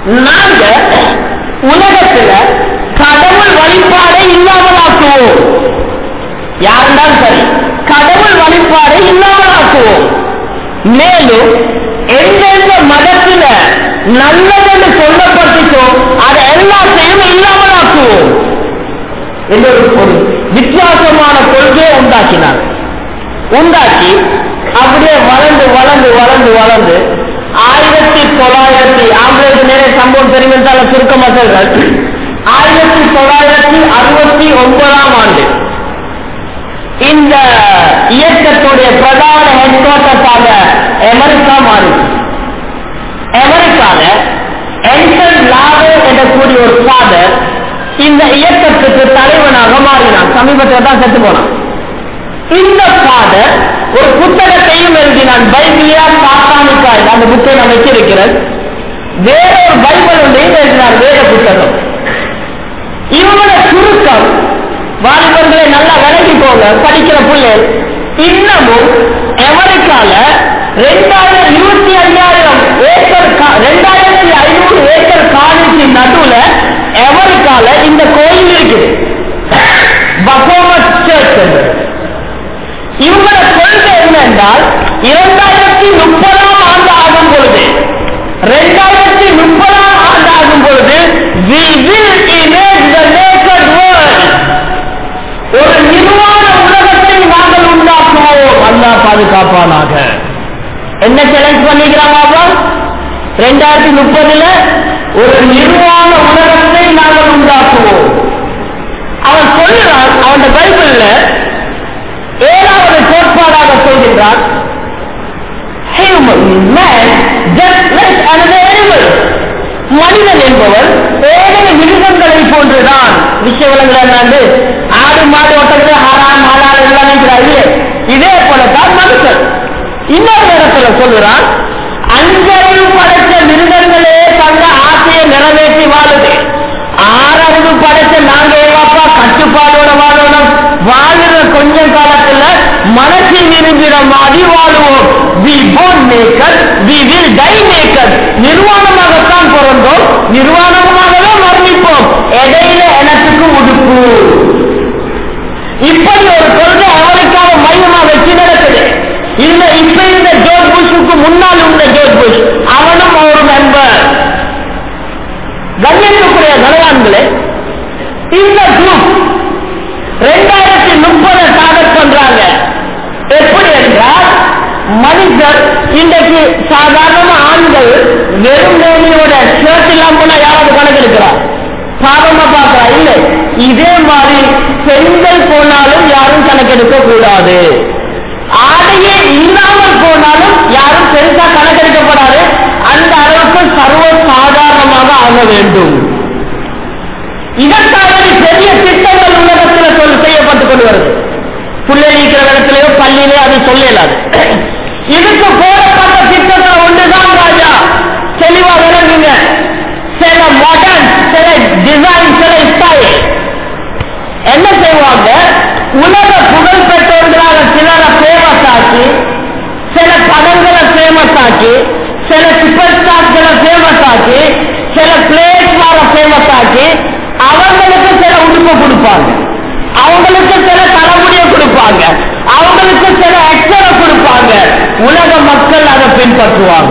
நாங்க உலகத்துல கடவுள் வழிபாடை இல்லாமலாக்குவோம் யாருந்தாலும் சரி கடவுள் வழிபாடை இல்லாமலாக்குவோம் மேலும் எந்தெந்த மதத்துல நல்லதென்று சொல்லப்பட்டுச்சோ அதை எல்லாத்தையும் இல்லாமலாக்குவோம் என்ற ஒரு ஒரு வித்தியாசமான கொள்கையை உண்டாக்கினார் உண்டாக்கி அப்படியே வளர்ந்து வளர்ந்து வளர்ந்து வளர்ந்து ஆயிரத்தி தொள்ளாயிரத்தி ஆம்பளைக்கு நிறைய சம்பவம் தெரியும் என்றால் சுருக்கமாக சொல்றார் ஆயிரத்தி தொள்ளாயிரத்தி அறுபத்தி ஒன்பதாம் ஆண்டு இந்த இயக்கத்துடைய பிரதான ஹெட் குவார்டர்ஸாக அமெரிக்கா மாறிச்சு அமெரிக்கால என்சன் லாவோ என்றக்கூடிய ஒரு ஃபாதர் இந்த இயக்கத்துக்கு தலைவனாக மாறினான் சமீபத்தில் தான் செத்து போனான் இந்த ஃபாதர் ஒரு புத்தகத்தையும் எழுதினான் பைபிளியா சாத்தானிக்கா அந்த புக்கை நான் வச்சிருக்கிறேன் வேற ஒரு பைபிள் ஒன்றையும் எழுதினார் வேத புத்தகம் இவங்களோட சுருக்கம் வாலிபர்களை நல்லா விலகி போங்க படிக்கிற பிள்ளை இன்னமும் அமெரிக்கால ரெண்டாயிரம் இருபத்தி ஐயாயிரம் ஏக்கர் கா- ரெண்டாயிரத்தி ஐநூறு ஏக்கர் காணிக்கு நடுவுல அமெரிக்கால இந்த கோயில் இருக்குது பகோமத் சர்ச் என்பது. இவங்களோட கொள்கை என்ன என்றால் இரண்டாயிரத்தி முப்பதாம் ஆண்டு ஆகும் பொழுது இரண்டாயிரத்தி முப்பதாம் ஆண்டு ஆகும் பொழுது we will erase the naked world ஒரு நிர்வாண உலகத்தை நாங்கள் உண்டாக்குவோம் அல்லாஹ் பாதுகாப்பானாக என்ன சேலஞ்ச் பண்ணிக்கிறாங்க ரெண்டாயிரத்தி முப்பதுல ஒரு நிர்வாண உலகத்தை நாங்கள் உண்டாக்குவோம் அவன் சொல்லுறான் அவன் பைபிள்ல ஏழாவது கோட்பாடாக சொல்கின்றான் human man just like another animal மனிதன் என்பவன் ஏழை மிருகங்களை போன்றுதான் விஷய விலங்குகள் ஆடு மாடு ஒட்டத்தை ஹராம் ஹலால் எல்லாம் நினைக்கிறாரு இதே போலத்தான் மனுஷன் இன்னொரு இடத்துல சொல்லுறான் அஞ்சறிவு படைத்த மிருகங்களே தங்க ஆசையை நிறைவேற்றி வாழுது ஆறறிவு படைத்த நாங்க ஏவாப்பா கட்டுப்பாடோட வாழணும் வாழுற கொஞ்ச காலத்துல மனசை விரும்பின மாதிரி வாழுவோம் we born naked we will die naked நிர்வாணமாகத்தான் பிறந்தோம் நிர்வாணமாகவே மரணிப்போம் இடையில எனத்துக்கு உடுப்பு இப்படி ஒரு கொள்கை அமெரிக்காவை மையமா வச்சு நடக்குது இந்த இப்ப இந்த ஜோர்ஜ் புஷுக்கு முன்னால் உள்ள ஜோர்ஜ் புஷ் அவனும் ஒரு மெம்பர் கண்ணியத்துக்குரிய கனவான்களே இந்த குரூப் ரெண்டாயிரத்தி முப்பது டார்கெட் பண்றாங்க எப்படி என்றால் மனிதர் இன்றைக்கு சாதாரண ஆண்கள் வெறும் மேனியோட ஷர்ட் இல்லாம போனா யாராவது கணக்கு இருக்கிறார் பாவமா பார்க்கிறா இல்லை இதே மாதிரி பெண்கள் போனாலும் யாரும் கணக்கெடுக்க கூடாது ஆடையே இல்லாமல் போனாலும் யாரும் பெருசா கணக்கெடுக்கப்படாது அந்த அளவுக்கு சர்வ சாதாரணமாக ஆக வேண்டும் இதற்காக பெரிய திட்டங்கள் உலகத்தில் சொல் செய்யப்பட்டுக் கொண்டு வருது புள்ளலிக்கிற இடத்துலயோ பள்ளியிலோ அது சொல்லலாது இதுக்கு போடப்பட்ட திட்டங்கள் ஒன்றுதான் ராஜா தெளிவா விளங்குங்க சில மாடர்ன் சில டிசைன் சில ஸ்டைல் என்ன செய்வாங்க உலக புகழ் பெற்றவர்களாக சிலரை ஃபேமஸ் ஆக்கி சில படங்களை ஃபேமஸ் ஆக்கி சில சூப்பர் ஸ்டார்களை ஃபேமஸ் ஆக்கி சில பிளேஸ் மாற ஃபேமஸ் ஆக்கி அவங்களுக்கு சில உடுப்பு கொடுப்பாங்க அவங்களுக்கு சில தலைமுடிய கொடுப்பாங்க அவங்களுக்கு சில அக்ஷரை கொடுப்பாங்க உலக மக்கள் அதை பின்பற்றுவாங்க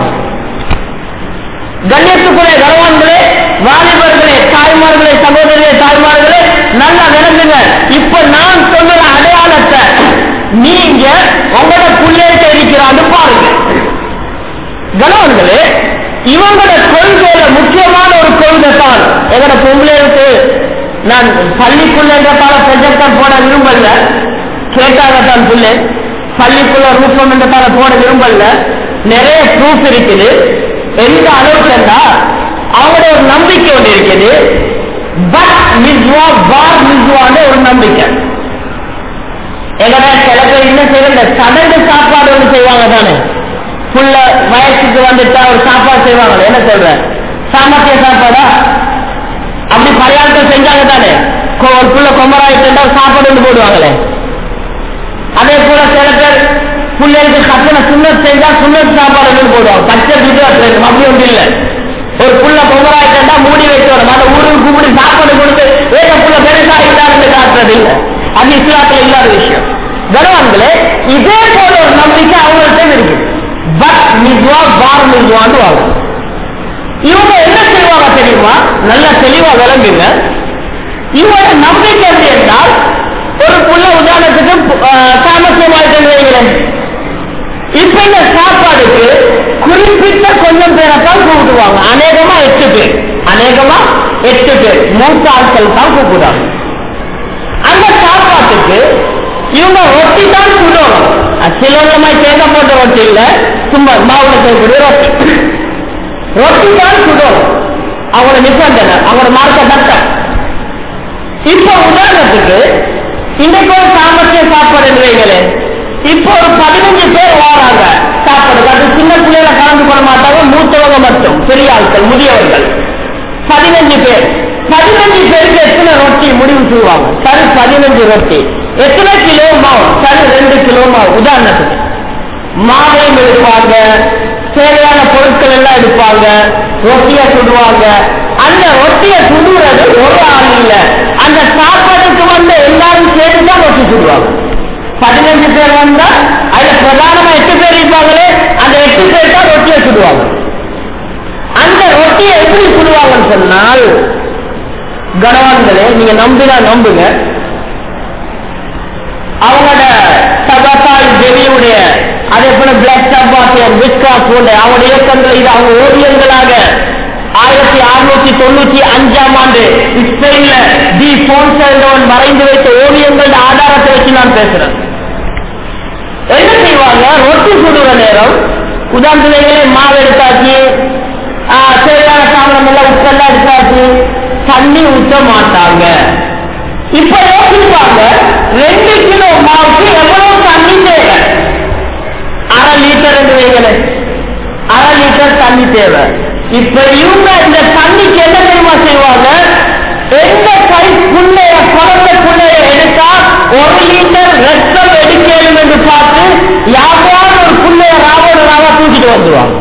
கண்ணியத்துக்குரிய கனவான்களே வாலிபர்களே தாய்மார்களே சகோதரர்களே தாய்மார்களே நல்லா விளங்குங்க இப்ப நான் சொல்லுற அடையாளத்தை நீங்க உங்களோட புள்ளைகிட்ட இருக்கிறான்னு பாருங்க கணவன்களே இவங்களோட கொள்கையில முக்கியமான ஒரு கொள்கை தான் எங்களோட பொம்பளைகளுக்கு நான் பள்ளிக்குள்ளன்றதால ப்ரொஜெக்டர் போட விரும்பல கேட்டாங்க தான் புள்ளை பள்ளிக்குள்ள ரூபம் என்றதால போட விரும்பல நிறைய ப்ரூஃப் இருக்குது எந்த அளவுக்குன்னா அவங்களோட ஒரு நம்பிக்கை ஒன்று இருக்குது பட் மிஸ்வா பார் மிஸ்வான்னு ஒரு நம்பிக்கை எங்கடா சில பேர் என்ன செய்யற இந்த சடங்கு சாப்பாடு ஒன்று செய்வாங்க தானே புள்ள வயசுக்கு வந்துட்டா ஒரு சாப்பாடு செய்வாங்க என்ன சொல்ற சாமர்த்திய சாப்பாடா அப்படி பழையாட்கள் செஞ்சாங்க தானே கொ- ஒரு புள்ள கொமராயிட்டு ஒரு சாப்பாடு ஒன்று போடுவாங்களே அதே போல சில பேர் பிள்ளைகளுக்கு கட்டண சுண்ணத் செஞ்சா சுண்ணத் சாப்பாடு ஒன்று போடுவாங்க பச்சை பிடிச்சா அப்படி ஒன்று இல்லை ஒரு புள்ள பொங்கலாய் அது இஸ்லாத்துல இல்லாத விஷயம் கனவான்களே இதே போல ஒரு நம்பிக்கை அவங்கள்ட்ட இருக்கு பட் மிஸ்வா பார் மிஸ்வான்னு வாங்க இவங்க என்ன செய்வாங்க தெரியுமா நல்லா தெளிவா விளங்குங்க இவங்க நம்பிக்கை எப்படி என்றால் ஒரு புள்ள உதாரணத்துக்கு தாமசமாயிட்டு வைங்களேன் இப்ப இந்த சாப்பாடுக்கு குறிப்பிட்ட கொஞ்சம் பேரை தான் கூப்பிடுவாங்க அநேகமா எட்டு பேர் அநேகமா எட்டு பேர் மூத்த ஆட்கள் தான் கூப்பிடுறாங்க அந்த சாப்பாட்டுக்கு இவங்க ரொட்டி தான் சுடணும் சிலவங்கமாய் தேங்காய் போட்ட ரொட்டி இல்ல சும்மா மாவுல செய்யக்கூடிய ரொட்டி ரொட்டி தான் சுடணும் அவங்களோட நிபந்தனை அவங்களோட மார்க்க சட்டம் இப்ப உதாரணத்துக்கு இன்னைக்கு ஒரு சாமர்த்திய சாப்பாடு வைங்களே இப்போ ஒரு பதினஞ்சு பேர் வாராங்க சாப்பாடு அது சின்ன பிள்ளைகளை கலந்து கொள்ள மாட்டாங்க மூத்தவங்க மட்டும் பெரிய ஆட்கள் முதியவர்கள் பதினஞ்சு பேர் பதினஞ்சு பேருக்கு எத்தனை ரொட்டி முடிவு செய்வாங்க சரி பதினஞ்சு ரொட்டி எத்தனை கிலோ மாவு சரி ரெண்டு கிலோ மாவு உதாரணத்துக்கு மாவையும் எடுப்பாங்க தேவையான பொருட்கள் எல்லாம் எடுப்பாங்க ரொட்டிய சுடுவாங்க அந்த ரொட்டிய சுடுறது ஒரு ஆள் இல்ல அந்த சாப்பாட்டுக்கு வந்து எல்லாரும் சேர்த்து தான் ரொட்டி சுடுவாங்க பதினஞ்சு பேர் வந்தா அதுல பிரதானமா எட்டு பேர் இருப்பாங்களே அந்த எட்டு பேர் தான் ரொட்டியை சுடுவாங்க அந்த ரொட்டியை எப்படி சுடுவாங்கன்னு சொன்னால் கனவான்களே நீங்க நம்பினா நம்புங்க அவங்களோட சபாத்தாய் தேவியுடைய அதே போல பிளாக் சபாத்தியர் விஸ்கா போன்ற அவங்களுடைய இயக்கங்கள் இது அவங்க ஓவியங்களாக ஆயிரத்தி அறுநூத்தி தொண்ணூத்தி அஞ்சாம் ஆண்டு இஸ்ரேல்ல டி போன்ஸ் என்றவன் வரைந்து வைத்த ஓவியங்கள் ஆதாரத்தை வச்சு நான் பேசுறேன் என்ன செய்வாங்க ரொட்டி சுடுற நேரம் உதாரணத்துலேயே மாவு எடுத்தாச்சு ஆஹ், தேவையான சாமனம் எல்லாம் உப்பெல்லாம் எடுத்தாச்சு தண்ணி ஊற்ற மாட்டாங்க இப்ப யோசிப்பாங்க ரெண்டு கிலோ மாவுக்கு எவ்வளவு தண்ணி தேவை அரை லிட்டர் என்று வைங்களேன் அரை லிட்டர் தண்ணி தேவை இப்ப இவங்க இந்த தண்ணிக்கு என்ன தெரியுமா செய்வாங்க எந்த கை புள்ளைய குழந்தை புள்ளைய எடுத்தா ஒரு லிட்டர் ரத்தம் எடுக்கணும் என்று பார்த்து யாராவது ஒரு புள்ளைய ராவோட ராவா தூக்கிட்டு வந்துருவாங்க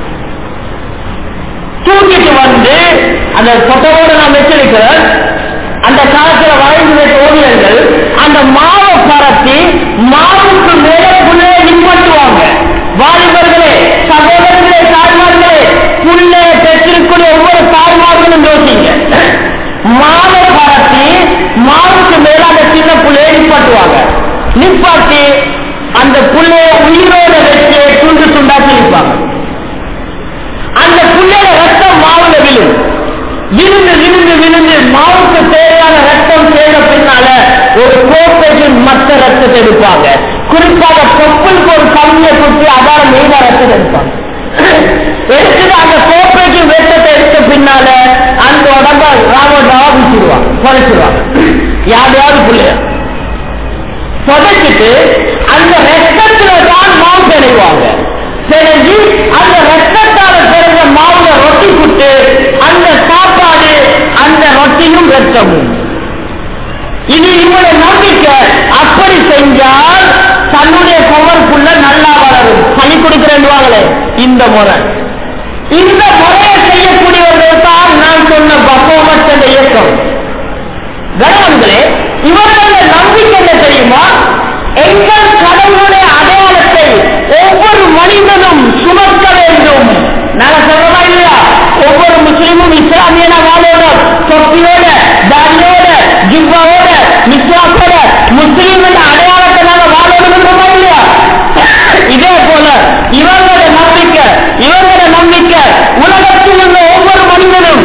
தூக்கிட்டு வந்து அந்த சொட்டோட நான் வச்சிருக்கிறேன் அந்த காலத்துல வரைந்து வைத்த ஓவியர்கள் அந்த மாவை பரத்தி மாவுக்கு மேலே புள்ளைய நிப்பட்டுவாங்க வாலிபர்களே சகோதரர்களே தாய்மார்களே புள்ளைய பெற்றிருக்கூடிய ஒவ்வொரு தாய்மார்களும் யோசிங்க மாவை பரத்தி மாவுக்கு மேல அந்த சின்ன புள்ளைய நிப்பாட்டுவாங்க நிப்பாட்டி அந்த புள்ளைய உயிரோட வச்சு துண்டு துண்டாக்கி நிற்பாங்க அந்த புள்ளையோட ரத்தம் மாவுல விழும் விழுந்து விழுந்து விழுந்து மாவுக்கு தேவையான ரத்தம் தேவை பின்னால ஒரு கோப்பைக்கு மற்ற ரத்தத்தை எடுப்பாங்க குறிப்பாக தொப்புளுக்கு ஒரு கம்மியை குத்தி அதால மெயினா ரத்தத்தை எடுப்பாங்க எடுத்துட்டு அந்த கோப்பைக்கு ரத்தத்தை எடுத்த பின்னால அந்த உடம்ப ராவடாவா விட்டுருவாங்க குறைச்சிருவாங்க யாரையாவது பிள்ளைய புதைச்சிட்டு அந்த ரத்தத்துல தான் மாவு பிணைவாங்க பிணைஞ்சு அந்த ரத்தத்தால பிறந்த மாவுல ரொட்டி புட்டு அந்த சாப்பாடு அந்த ரொட்டியும் ரத்தமும் இது இவருடைய நம்பிக்கை அப்படி செஞ்சால் தன்னுடைய பவர்க்குள்ள நல்லா வளரும் பணி கொடுக்கிறேன்வாங்களே இந்த முறை இந்த முறையை செய்யக்கூடியவர்கள் தான் நான் சொன்ன பப்போமட் என்ற இயக்கம் கணவன்களே இவர்களுடைய நம்பிக்கை என்ன தெரியுமா எங்கள் கடவுளுடைய அடையாளத்தை ஒவ்வொரு மனிதனும் சுமக்க வேண்டும் நாங்க சொல்றோமா இல்லையா ஒவ்வொரு முஸ்லீமும் இஸ்லாமியன வாழோட தொப்பியோட தாடியோட ஜிப்பாவோட நிஸ்வாசோட முஸ்லீம் என்ற அடையாளத்தை நாங்க வாழணும்ன்றோமா இல்லையா இதே போல இவர்களுடைய நம்பிக்கை இவர்களுடைய நம்பிக்கை உலகத்தில் உள்ள ஒவ்வொரு மனிதனும்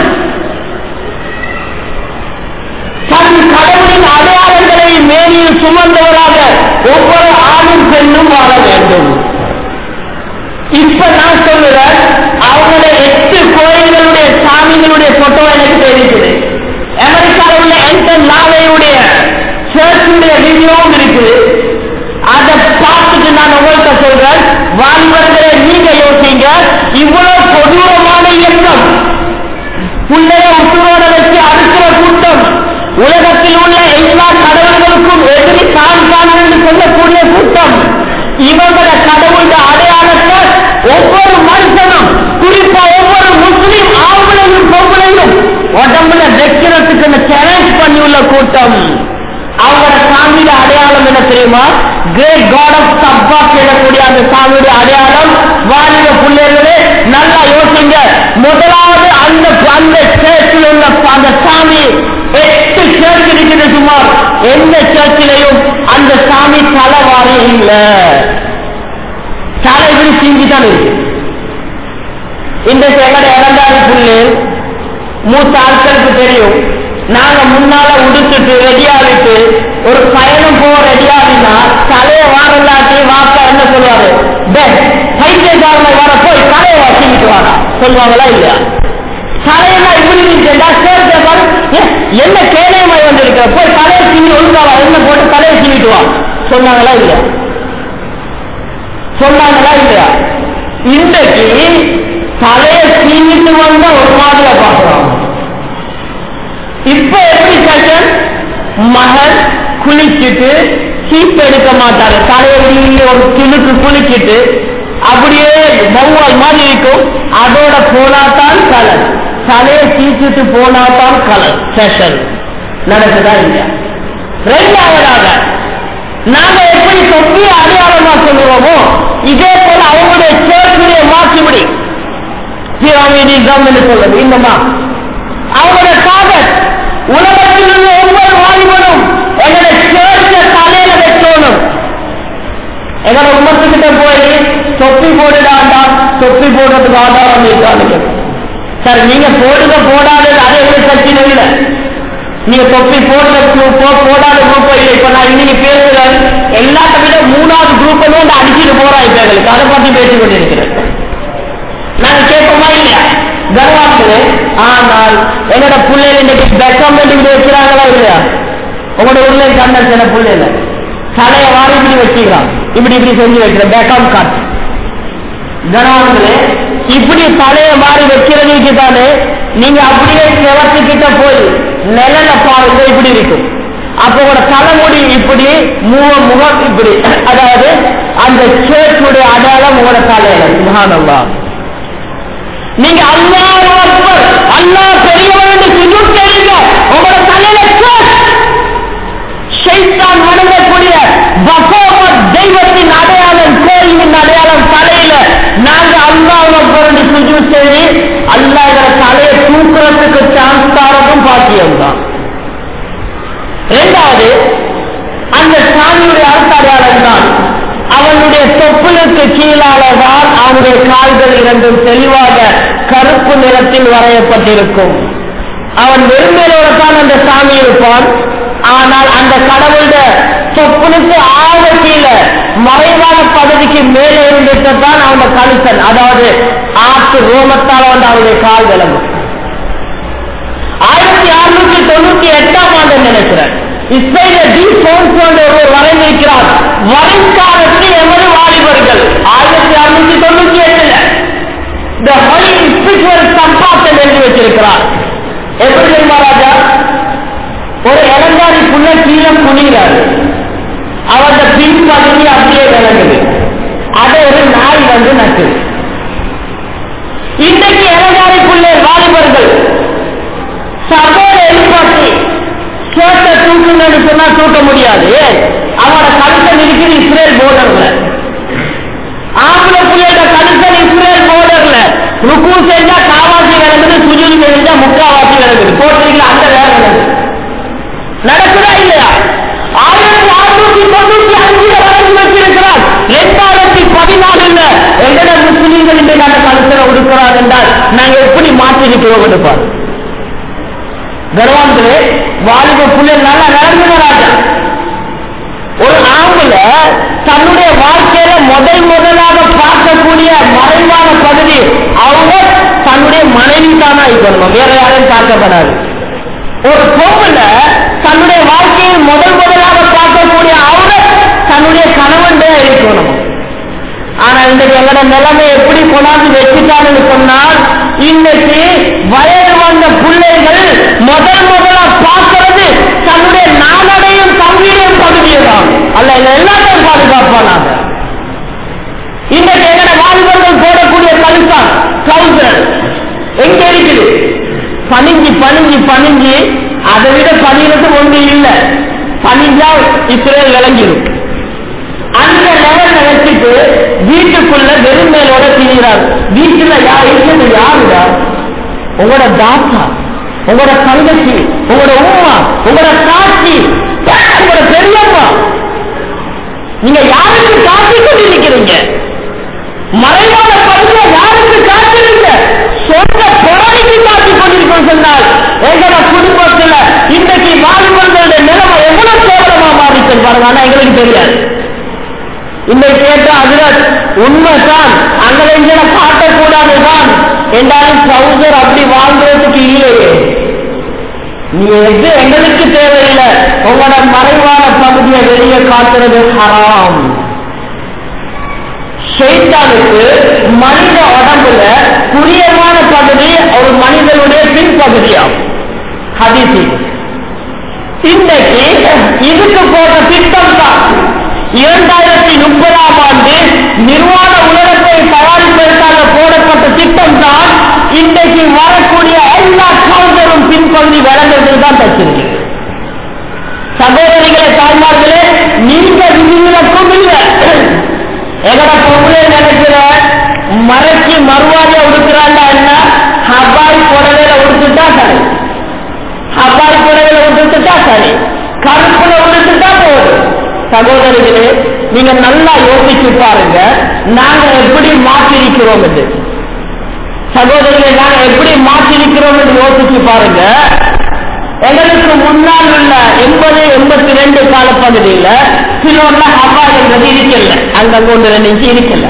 தன் கடவுளின் அடையாளங்களை மேலில் சுமந்தவராக ஒவ்வொரு ஆணும் பெண்ணும் வாழ வேண்டும் இப்ப நான் சொல்லுறேன் அவங்களுடைய எட்டு கோயில்களுடைய சாமிகளுடைய போட்டோ எனக்கு தெரியுது அமெரிக்காவில் உள்ள என்டன் லாவையுடைய சர்ச்சுடைய வீடியோவும் இருக்குது அதை பார்த்துட்டு நான் உங்கள்கிட்ட சொல்றேன் வாலிபர்களை நீங்க யோசிங்க இவ்வளவு கொடூரமான இயக்கம் புள்ளைய உசுரோட வச்சு அறுக்கிற கூட்டம் உலகத்தில் உள்ள எல்லா கடவுள்களுக்கும் எதிரி தான் தான் என்று சொல்லக்கூடிய கூட்டம் இவங்கள கடவுளுடைய அடையாளத்தை ஒவ்வொரு மனுஷனும் குறிப்பா ஒவ்வொரு முஸ்லீம் ஆம்பளையும் பொம்பளையும் உடம்புல வைக்கிறதுக்கு சேலஞ்ச் பண்ணியுள்ள கூட்டம் அவங்களோட சாமியோட அடையாளம் என்ன தெரியுமா கிரேட் காட் ஆஃப் சப்பா சொல்லக்கூடிய அந்த சாமியுடைய அடையாளம் வாலிப பிள்ளைகளே நல்லா யோசிங்க முதலாவது அந்த அந்த சேர்ச்சில் உள்ள அந்த சாமி எட்டு சேர்ச்சி இருக்குது சுமார் எந்த சேர்ச்சிலையும் அந்த சாமி தலைவாரி இல்லை தலை இப்படி சிங்கி தான் இருக்கு இந்த எங்கட இரண்டாவது புள்ளு மூத்த ஆட்களுக்கு தெரியும் நாங்க முன்னால உடுத்துட்டு ரெடி ஆகிட்டு ஒரு பயணம் போக ரெடி ஆகினா தலையை வாரலாட்டி வாப்பா என்ன சொல்லுவாரு பைத்தியக்காரனை வர போய் தலையை வாசிக்கிட்டு வாடா சொல்லுவாங்களா இல்லையா தலையெல்லாம் இப்படி இருக்குடா சேர்த்த பாரு ஏ, என்ன கேளையமாய் வந்திருக்க போய் தலையை சீவி ஒழுங்காவா என்ன போட்டு தலையை சீவிட்டு வா சொன்னாங்களா இல்லையா சொன்னாங்களா இல்லையா இன்றைக்கு தலையை சீவிட்டு வந்தா ஒரு மாதிரியா பார்க்கிறோம் இப்ப எப்படி செஷன் மகன் குளிச்சுட்டு சீப் எடுக்க மாட்டாரு தலையில் ஒரு கிணுக்கு குளிச்சுட்டு அப்படியே மௌவால் மாதிரி இருக்கும் அதோட போனாதான் கலர் தலையை சீச்சிட்டு போனாதான் கலர் செஷன் நடக்குதா இல்லையா ரெண்டாவதாக நாங்க எப்படி தொப்பி அடையாளமா சொல்லுவோமோ இதே போல அவங்களுடைய சேர்க்கையை மாற்றிவிடி பிரமிடிசம் என்று சொல்றது இந்தமா அவங்களுடைய காதல் உலகத்தில் உள்ள ஒவ்வொரு வாலிபனும் எங்களுடைய சேர்ச்ச தலையில வச்சோணும் எங்களோட உமத்துக்கிட்ட போய் தொப்பி போடுடாண்டா தொப்பி போடுறதுக்கு ஆதாரம் இருக்காது சார் நீங்க போடுங்க போடாதது அதே ஒரு பிரச்சனை இல்லை நீங்க தொப்பி போடுற குரூப் போடாத குரூப் இல்லை இப்ப நான் இன்னைக்கு பேசுறேன் எல்லாத்த விட மூணாவது குரூப் வந்து அடிச்சுட்டு போறோம் இப்ப எங்களுக்கு அதை பத்தி பேசிக் கொண்டிருக்கிறேன் நாங்க கேட்போமா இல்லையா கர்வாங்களே ஆனால் என்னோட பிள்ளைகள் இன்னைக்கு பெக்கம் இப்படி வச்சுறாங்களா இல்லையா உங்களோட உள்ள கண்ணன் சில பிள்ளைல தலையை வாரி இப்படி வச்சுக்கிறான் இப்படி இப்படி செஞ்சு வைக்கிறேன் பெக்கம் காட்டு கனவான்களே இப்படி தலையை மாறி வைக்கிறதுக்கு தானே நீங்க அப்படியே செவத்துக்கிட்ட போய் நிழல பாருங்க இப்படி இருக்கும் அப்போ உங்களோட தலைமுடி இப்படி மூவ முகம் இப்படி அதாவது அந்த சேற்றுடைய அடையாளம் உங்களோட தலையில சுகானல்லா நீங்க அல்லாஹ் அக்பர் அல்லாஹ் பெரியவன் என்று சுஜூத் செய்யுங்க உங்களோட தலையில சேட் ஷைத்தான் வணங்கக்கூடிய பகவத் தெய்வத்தின் அடையாளம் கோயிலின் அடையாளம் தலையில நாங்க அல்லாஹ் என்று சுஜூத் செய்து அல்லாஹ் எங்களை தலையை தூக்குறதுக்கு சான்ஸ் தாரதும் பாக்கியம் தான் இரண்டாவது அந்த சாமியுடைய அடுத்த அடையாளம் தான் அவனுடைய தொப்புளுக்கு கீழாலதான் அவனுடைய கால்கள் இரண்டும் தெளிவாக கருப்பு நிறத்தில் வரையப்பட்டிருக்கும் அவன் வெறுமையோட தான் அந்த சாமி இருப்பான் ஆனால் அந்த கடவுளுடைய தொப்புளுக்கு ஆழ கீழே மறைவான பகுதிக்கு மேலே இருந்துட்டு தான் அவன் கழுத்தன் அதாவது ஆட்டு ரோமத்தால் வந்து அவனுடைய கால் விளங்கும் ஆயிரத்தி அறுநூத்தி தொண்ணூத்தி எட்டாம் ஆண்டு நினைக்கிறேன் இஸ்ரேல டி போன்ஸ் ஒருவர் வரைந்திருக்கிறார் வருங்காலத்து எமது வாலிபர்கள் ஆயிரத்தி அறுநூத்தி தொண்ணூத்தி எட்டுல இந்த ஹொலி ஸ்பிரிச்சுவல் கம்பார்ட்மெண்ட் எழுதி வச்சிருக்கிறார் எப்படி தெரியுமா ராஜா ஒரு இளங்காரி புள்ள கீழே குனிகிறாரு அவன் பின் பகுதி அப்படியே விளங்குது அதை ஒரு நாய் வந்து நக்குது இன்றைக்கு இளங்காரி புள்ளை வாலிபர்கள் சபையில எழுப்பாட்டி ஷர்ட்டை தூக்குங்கன்னு சொன்னா தூக்க முடியாது அவனோட கழுத்தை இருக்குது இஸ்ரேல் போர்டர்ல ஆம்பளை பிள்ளையோட கழுத்தை இஸ்ரேல் போர்டர்ல ருக்கு செஞ்சா காவாசி விளங்குது சுஜூதி செஞ்சா முக்காவாசி விளங்குது போட்டிருக்கீங்க அந்த வேலை விளங்குது நடக்குதா இல்லையா ஆயிரத்தி அறுநூத்தி தொண்ணூத்தி அஞ்சுல வரைக்கும் வச்சிருக்கிறார் ரெண்டாயிரத்தி பதினாலுல எங்கட முஸ்லீம்கள் இந்த நாட்டு கழுத்துல கொடுக்கிறார் என்றால் நாங்க எப்படி மாற்றி நிற்கிறோம் எடுப்பார் கர்வாந்தே வாலிப புள்ளை நல்லா நடந்துகிறாங்க ஒரு ஆம்புல தன்னுடைய வாழ்க்கையில முதல் முதலாக பார்க்கக்கூடிய மறைவான பகுதி அவங்க தன்னுடைய மனைவி தானா இருக்கணும் வேற யாரையும் பார்க்கப்படாது ஒரு பொம்புல தன்னுடைய வாழ்க்கையில் முதல் முதலாக பார்க்கக்கூடிய அவங்க தன்னுடைய கணவன் இருக்கணும் ஆனா இன்றைக்கு எங்களோட நிலைமை எப்படி கொண்டாந்து வச்சுட்டான்னு சொன்னால் இன்னைக்கு வயது வந்த பிள்ளைகள் முதல் முதலா பார்க்கிறது தன்னுடைய நாளடையும் தம்பியும் பகுதியை தான் அல்ல இல்ல எல்லாத்தையும் பாதுகாப்பானாங்க இன்றைக்கு எங்களோட வாலிபர்கள் போடக்கூடிய கழுத்தான் கவுசர் எங்க இருக்குது பணிஞ்சு பணிஞ்சு பணிஞ்சு அதை விட பதினெட்டு ஒன்று இல்லை பணிஞ்சா இஸ்ரேல் விளங்கிடும் அந்த லெவல்ல வச்சுட்டு வீட்டுக்குள்ள வெறும் மேலோட திரிகிறார் வீட்டுல யார் இருக்கிறது யாருடா உங்களோட தாத்தா உங்களோட தங்கச்சி உங்களோட உமா உங்களோட காட்சி உங்களோட பெரியம்மா நீங்க யாருக்கு காட்டி கொண்டிருக்கிறீங்க மறைவான பகுதியை யாருக்கு காட்டுறீங்க சொந்த பிறனைக்கு காட்டிக் கொண்டிருக்கோம் சொன்னால் எங்களோட குடும்பத்துல இன்றைக்கு வாலிபர்களுடைய நிலைமை எவ்வளவு கேவலமா மாறிச்சு பாருங்க ஆனா எங்களுக்கு தெரியாது இன்னைக்கு கேட்ட அதுல உண்மைதான் அங்கே இங்கே காட்டக்கூடாதுதான் என்றாலும் சவுசர் அப்படி வாழ்ந்ததுக்கு இல்லையே நீ எது எங்களுக்கு தேவையில்லை உங்களோட மறைவான பகுதியை வெளியே காட்டுறது ஹராம் ஷைத்தானுக்கு மனித உடம்புல புரியமான பகுதி ஒரு மனிதனுடைய பின்பகுதியாகும் ஹதீசி இன்றைக்கு இதுக்கு போட்ட திட்டம் தான் இரண்டாயிரத்தி முப்பதாம் ஆண்டு நிர்வாண உலகத்தை தயாரிப்பதற்காக போடப்பட்ட திட்டம் தான் இன்றைக்கு வரக்கூடிய எல்லா கவுண்டரும் பின்பகுதி வழங்குறதுக்கு தான் தச்சிருக்கு சகோதரிகளே தாய்மார்களே நீங்க விதிவிலக்கும் இல்லை எங்கட பொம்பளை நினைக்கிற மறைச்சு மறுவாதியா உடுக்கிறாண்டா என்ன ஹபாய் புடவையில உடுத்துட்டா சரி ஹபாய் புடவையில உடுத்துட்டா சரி கருப்புல உடுத்துட்டா போதும் சகோதரிகளே நீங்க நல்லா யோசிச்சு பாருங்க நாங்க எப்படி மாற்றிருக்கிறோம் என்று சகோதரிகளை நாங்க எப்படி மாற்றிருக்கிறோம் என்று யோசிச்சு பாருங்க எங்களுக்கு முன்னால் உள்ள எண்பது எண்பத்தி ரெண்டு காலப்பகுதியில சிலோர்ல ஹவா என்றது இருக்கல அங்க கொண்டு ரெண்டு இன்ச்சு இருக்கல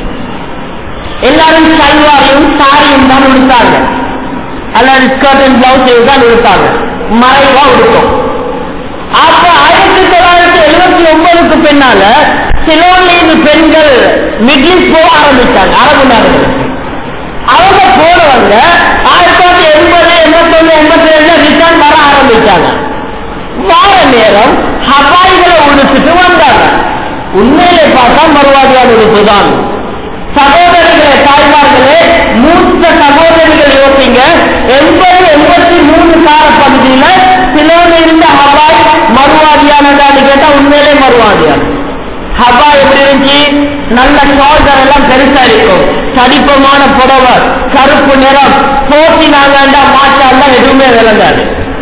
எல்லாரும் சல்வாரையும் சாரியும் தான் உடுத்தாங்க அல்லது ஸ்கர்ட் அண்ட் பிளவுஸ் தான் உடுத்தாங்க மறைவா உடுக்கும் அப்ப ஆயிரத்தி தொள்ளாயிரத்தி எழுபத்தி ஒன்பதுக்கு பின்னால சிலோன்ல பெண்கள் மிட்லிஸ் போக ஆரம்பிச்சாங்க அரபு நாடுகளுக்கு அவங்க போனவங்க ஆயிரத்தி தொள்ளாயிரத்தி எண்பது எண்பத்தொன்னு எண்பத்தி ரெண்டுல ரிட்டர்ன் வர ஆரம்பிச்சாங்க வார நேரம் ஹவாய்களை உடுத்துட்டு வந்தாங்க உண்மையிலே பார்த்தா மறுவாதியான உடுப்புதான் சகோதரிகளே தாய்மார்களே மூத்த சகோதரிகள் யோசிங்க எண்பது எண்பத்தி மூணு கால பகுதியில சிலோன் இருந்த ஹவாய் மறுவாதியானதான்னு கேட்டா உண்மையிலே மறுவாதியான ஹவா எப்படி இருந்துச்சு நல்ல ஷோல்டர் எல்லாம் பெருசா இருக்கும் தடிப்பமான புடவை கருப்பு நிறம் போட்டினாங்கண்டா மாட்டாண்டா எதுவுமே விளங்காது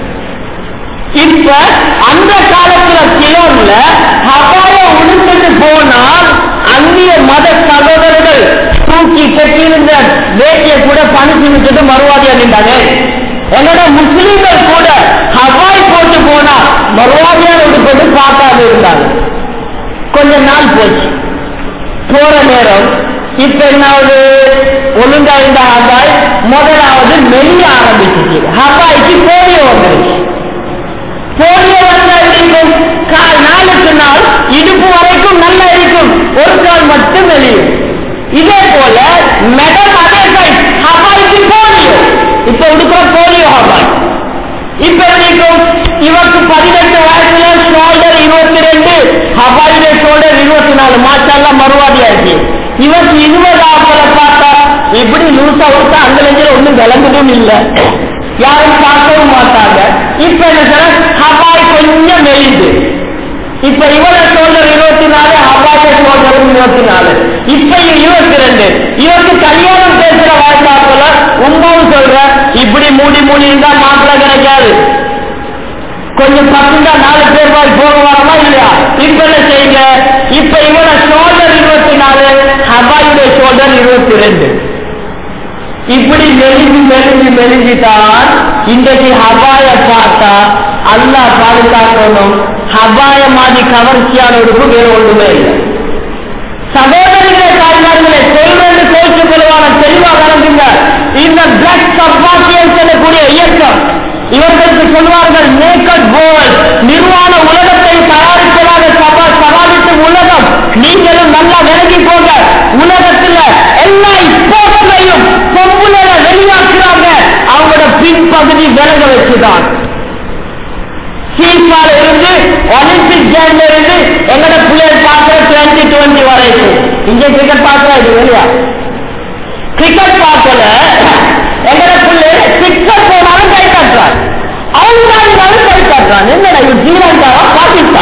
இப்ப அந்த காலத்துல கிலோன்ல ஹவாய உடுத்துட்டு போனால் அந்நிய மத சகோதரர்கள் தூக்கி கட்டியிருந்த வேட்டியை கூட பணிச்சு விட்டுட்டு மறுவாதியா நின்றாங்க என்னோட முஸ்லீம்கள் கூட ஹவாய் போட்டு போனா மறுவாதியான உடுப்பட்டு பார்க்காம இருந்தாங்க கொஞ்ச நாள் போச்சு போற நேரம் இப்ப என்னாவது ஒழுங்கா இருந்த ஹபாய் முதலாவது மெலிய ஆரம்பிச்சிச்சு ஹபாய்க்கு போலியோ வந்துருச்சு போலியோ வந்தா இருக்கும் கால் நாளுக்கு நாள் இடுப்பு வரைக்கும் நல்லா இருக்கும் ஒரு கால் மட்டும் மெலியும் இதே போல மெடம் அதே சைஸ் ஹபாய்க்கு போலியோ இப்ப உடுக்கிற போலியோ ஹபாய் இப்ப இருக்கும் இவருக்கு பதினெட்டு வயசுல ஷோல்டர் இருபத்தி ரெண்டு ஹவாயிலே ஷோல்டர் இருபத்தி நாலு மாசம் மறுவாதியாச்சு இவருக்கு இருபது ஆப்பிள பார்த்தா இப்படி லூசா விட்டா அந்த நெஞ்சில ஒண்ணும் விளங்குதும் இல்ல யாரும் பார்க்கவும் மாட்டாங்க இப்ப என்ன சொல்ற ஹவாய் கொஞ்சம் மெலிந்து இப்ப இவர ஷோல்டர் இருபத்தி நாலு ஹவாய ஷோல்டர் இருபத்தி நாலு இப்ப இருபத்தி ரெண்டு இவருக்கு கல்யாணம் பேசுற வாய்ப்பாப்புல உண்மையும் சொல்ற இப்படி மூடி மூடி இருந்தா மாப்பிள்ள கிடைக்காது கொஞ்சம் பத்துண்டா நாலு பேர் போய் போக வரமா இல்லையா இப்ப என்ன செய்யுங்க இப்ப இவர ஷோல்டர் இருபத்தி நாலு ஹவாயுடைய ஷோல்டர் இருபத்தி ரெண்டு இப்படி மெலிஞ்சு மெலிஞ்சு மெலிஞ்சுதான் இன்றைக்கு ஹபாய பார்த்தா அல்லா பாதுகாக்கணும் ஹபாய மாதிரி கவர்ச்சியான உறுப்பு வேற ஒன்றுமே இல்லை சகோதரிகளை தாய்மார்களை சொல்றது கோச்சு கொள்வான தெளிவா வழங்குங்க இந்த பிளட் சப்பாசியம் சொல்லக்கூடிய இயக்கம் இவர்களுக்கு சொல்வார்கள் நேக்கட் வேர்ல்ட் நிர்வாண உலகத்தை தயாரிப்பதாக சபா சவாலித்து உலகம் நீங்களும் நல்லா விலகி போங்க உலகத்துல எல்லா இப்போதையும் பொம்புல வெளியாக்குறாங்க அவங்களோட பின்பகுதி விலக வச்சுதான் ஃபீஃபால இருந்து ஒலிம்பிக் கேம்ல இருந்து எங்கட பிள்ளைகள் பார்க்கிற டுவெண்ட்டி டுவெண்ட்டி வரைக்கும் இங்க கிரிக்கெட் பார்க்கல இது வெளியா கிரிக்கெட் பார்க்கல எங்கட பிள்ளை சிக்ஸர் போனாலும் கை காட்டுறான் அவங்க இருந்தாலும் கை காட்டுறான் என்னடா இது ஸ்ரீலங்காவா பாகிஸ்தான்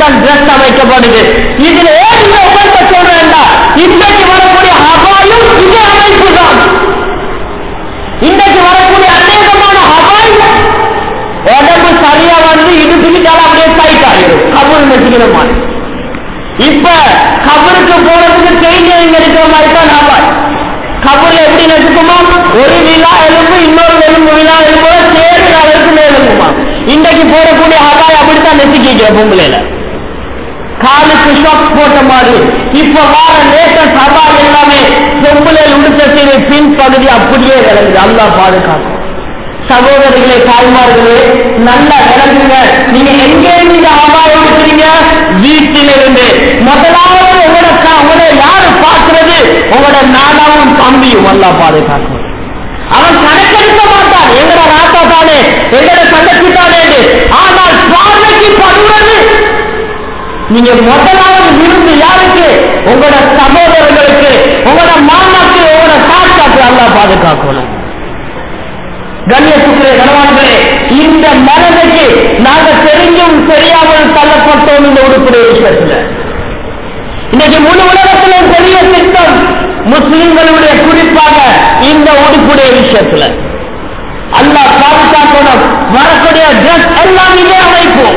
தான் ட்ரெஸ் அமைக்கப்படுது இதுல ஏன் இந்த உங்கள்கிட்ட சொல்றேன்டா இன்றைக்கு வரக்கூடிய ஹவாயும் இதே அமைப்பு தான் இன்றைக்கு வரக்கூடிய அநேகமான ஹவாய் உடம்பு சரியா வந்து இது பிடிச்சாலும் அப்படியே டைட் ஆகிடும் கபூர் வச்சுக்கிற மாதிரி இப்ப கபருக்கு போறதுக்கு செயின் இருக்கிற மாதிரி தான் ஹவாய் கபூர்ல எப்படி நச்சுக்குமா ஒரு விழா எலும்பு இன்னொரு எலும்பு விழா எலும்போட சேர்ந்து அளவுக்கு எலும்புமா இன்றைக்கு போடக்கூடிய ஹவாய் அப்படித்தான் நெச்சுக்கிற பொம்பளையில காலுக்கு ஷாக் போட்ட மாதிரி இப்ப வார லேட்டஸ்ட் சபா எல்லாமே பொம்பளையில் உடுத்த பின் பகுதி அப்படியே விளங்குது அல்லா பாதுகாக்கும் சகோதரிகளே தாய்மார்களே நல்லா விளங்குங்க நீங்க எங்கே நீங்க ஆபாயம் இருக்கிறீங்க வீட்டிலிருந்து முதலாவது உங்களோட க- உங்களை யாரு பார்க்கிறது உங்களோட நானாவும் தம்பியும் அல்லா பாதுகாக்கும் அவன் கணக்கெடுக்க மாட்டான் எங்கட ராத்தா தானே எங்கட தங்கச்சி தானே ஆனால் பார்வைக்கு படுவது நீங்க முதலாவது விருந்து யாருக்கு உங்களோட சகோதரர்களுக்கு உங்களோட மாமாக்கு உங்களோட தாத்தாக்கு அல்லா பாதுகாக்கணும் கண்ணியத்துக்குரிய கணவான்களே இந்த மனதைக்கு நாங்க தெரிஞ்சும் தெரியாமல் தள்ளப்பட்டோம் இந்த உடுப்புடைய விஷயத்துல இன்னைக்கு முழு உலகத்திலே பெரிய திட்டம் முஸ்லிம்களுடைய குறிப்பாக இந்த உடுப்புடைய விஷயத்துல அல்லாஹ் பாதுகாக்கணும் வரக்கூடிய ட்ரெஸ் எல்லாம் இதே அமைப்போம்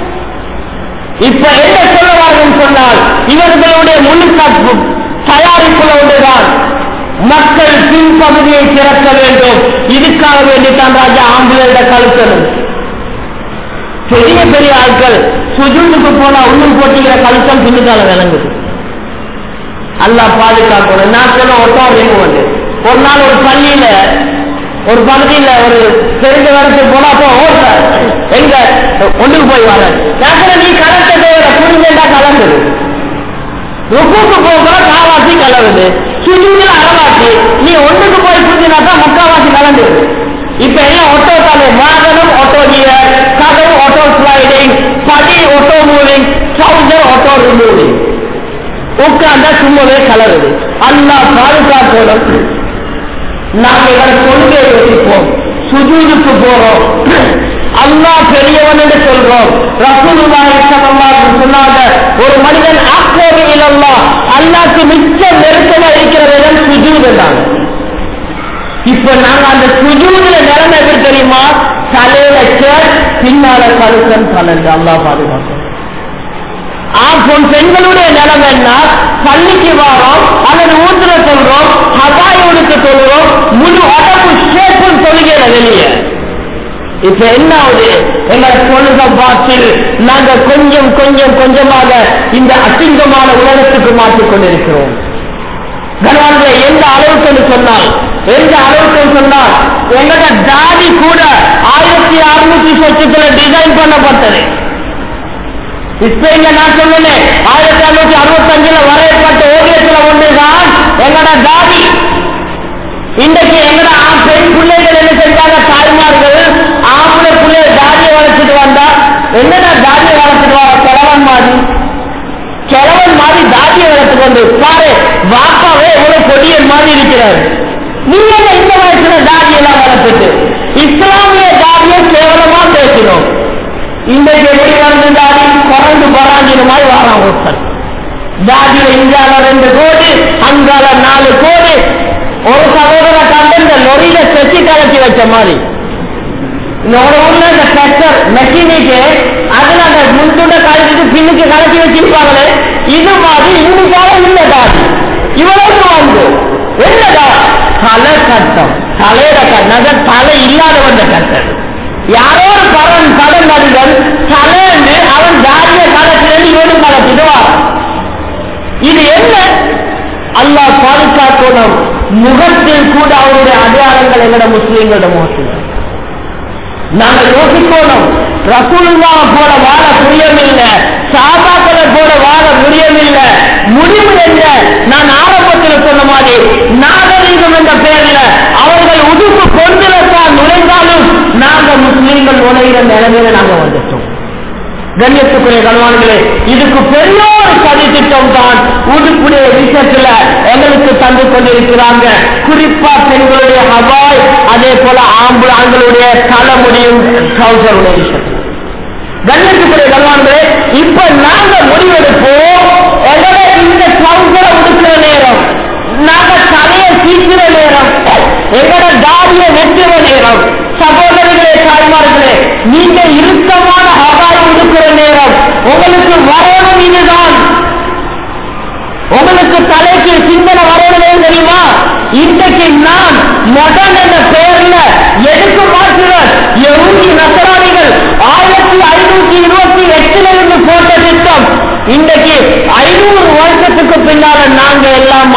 இப்ப என்ன சொல்லுவார்கள் சொன்னால் இவர்களுடைய முழு கற்பு தயாரிப்புல ஒன்றுதான் மக்கள் பின்பகுதியை திறக்க வேண்டும் இதுக்காக வேண்டித்தான் ராஜா ஆம்புலன்ட கழுத்தணும் பெரிய பெரிய ஆட்கள் சுஜூட்டுக்கு போனா உள்ளும் போட்டிக்கிற கழுத்தம் பின்னுக்கால விளங்குது அல்லாஹ் பாதுகாக்கணும் நான் சொன்ன ஒட்டம் வந்து ஒரு நாள் ஒரு பள்ளியில ஒரு பகுதியில ஒரு தெரிஞ்ச வரத்துக்கு போனா அப்போ ஓட்ட எங்க ஒண்ணுக்கு போய் வர நான் சொன்னேன், நீ கலந்த தேவை புரிஞ்சா கலந்துரு ருக்குக்கு போகிற காவாசி கலவுது சுஜூதுல அறவாசி நீ ஒண்ணுக்கு போய் புரிஞ்சினாக்கா முக்காவாசி கலந்துரு இப்ப எல்லாம் ஒட்டோ தாலே வாகனம் ஆட்டோ கியர் கதவு ஆட்டோ ஸ்லைடிங் படி auto moving trouser auto removing உட்கார்ந்தா சும்மாவே கலருது அல்லா பாதுகாக்கணும் நாங்க எங்களை கொள்கையை யோசிப்போம் சுஜூதுக்கு போறோம் அல்லாஹ் பெரியவன் என்று சொல்றோம் ரசூலுல்லாஹி ஸல்லல்லாஹு அலைஹி சொன்னாங்க ஒரு மனிதன் அக்ரபு இலல்லாஹ் அல்லாஹ்க்கு மிச்ச நெருக்கமா இருக்கிற இடம் சுஜூத் என்றாங்க இப்ப நாங்க அந்த சுஜூதுல நிலைமை எப்படி தெரியுமா தலையில சேர் பின்னால கழுத்தன் கலந்து அல்லாஹ் பாதுகாக்கும் ஆண் பொன் பெண்களுடைய நிலைமை என்ன பள்ளிக்கு வாரோம் அல்லது ஊத்துல சொல்றோம் ஹபாயோனுக்கு சொல்றோம் முழு உடம்பு ஷேப்பும் சொல்லுகிற வெளியே இப்ப என்ன ஆகுது எங்களை சொல்லுக பாட்டில் நாங்க கொஞ்சம் கொஞ்சம் கொஞ்சமாக இந்த அசிங்கமான உலகத்துக்கு மாற்றிக் கொண்டிருக்கிறோம் கனவான்களை எந்த அளவுக்கு சொன்னால் எந்த அளவுக்கு சொன்னால் எங்களோட தாடி கூட ஆயிரத்தி அறுநூத்தி சொச்சத்துல டிசைன் பண்ணப்பட்டது இப்ப இங்க நான் சொன்னேன் ஆயிரத்தி அறுநூத்தி அறுபத்தஞ்சுல வரையப்பட்ட ஓவியத்துல ஒன்றுதான் எங்களோட தாடி இன்றைக்கு எங்கட ஆண் பெண் பிள்ளைகள் என்ன செஞ்சாங்க தாய்மார்கள் ஆம்பளை பிள்ளை தாடியை வளர்த்துட்டு வந்தா என்னடா தாடியை வளர்த்துட்டு வர கிழவன் மாதிரி கிழவன் மாதிரி தாடியை வளர்த்து கொண்டு பாரு வாப்பாவே எவ்வளவு கொடியன் மாதிரி இருக்கிறார் நீங்க என்ன இந்த வயசுல தாடியெல்லாம் வளர்த்துட்டு இஸ்லாமிய தாடியை கேவலமா பேசினோம் இன்றைக்கு எப்படி வந்து தாடி குறைந்து பராஞ்சின மாதிரி வாரான் ஒருத்தர் தாடியில இங்கால ரெண்டு கோடி அங்கால நாலு கோடி ஒரு சகோதர கண்டு இந்த லொரியில செச்சு கலச்சி வச்ச மாதிரி இன்னொரு ஊர்ல இந்த டிராக்டர் மெஷினுக்கு அதுல அந்த முன்துண்ட கலச்சிட்டு பின்னுக்கு கலச்சி வச்சிருப்பாங்களே இது மாதிரி இன்னைக்காக இல்ல தாடி இவ்வளவு வந்து என்னடா தலை கட்டம் தலையில கட்டினது தலை இல்லாதவன் கட்டது யாரோ ஒரு பரன் கடன் நடிகன் தலைன்னு அவன் தாடிய கலச்சிட்டு இவனும் கலச்சிடுவான் இது என்ன அல்லாஹ் பாதுகாக்கணும் முகத்தில் கூட அவருடைய அடையாளங்கள் எங்கட முஸ்லீம்களோட முகத்தில் நாங்கள் யோசிக்கணும் ரசூலுல்லா போல வாழ முடியவில்லை சாபாக்களை போல வாழ முடியவில்லை முடிவு என்ன நான் ஆரம்பத்தில் சொன்ன மாதிரி நாகரீகம் என்ற பெயரில் அவர்கள் உடுப்பு கொண்டிருந்தால் நுழைந்தாலும் நாங்கள் முஸ்லீம்கள் நுழைகிற நிலைமையில நாங்கள் வந்துட்டோம் கண்ணியத்துக்குரிய கணவான்களே இதுக்கு பெரிய ஒரு சதி திட்டம் தான் உடுப்புடைய விஷயத்துல எங்களுக்கு தந்து கொண்டிருக்கிறாங்க குறிப்பா பெண்களுடைய ஹவாய் அதே போல ஆம்பு ஆண்களுடைய தலைமுடியும் ட்ரௌசருடைய விஷயத்துல கண்ணியத்துக்குரிய கணவான்களே இப்ப நாங்க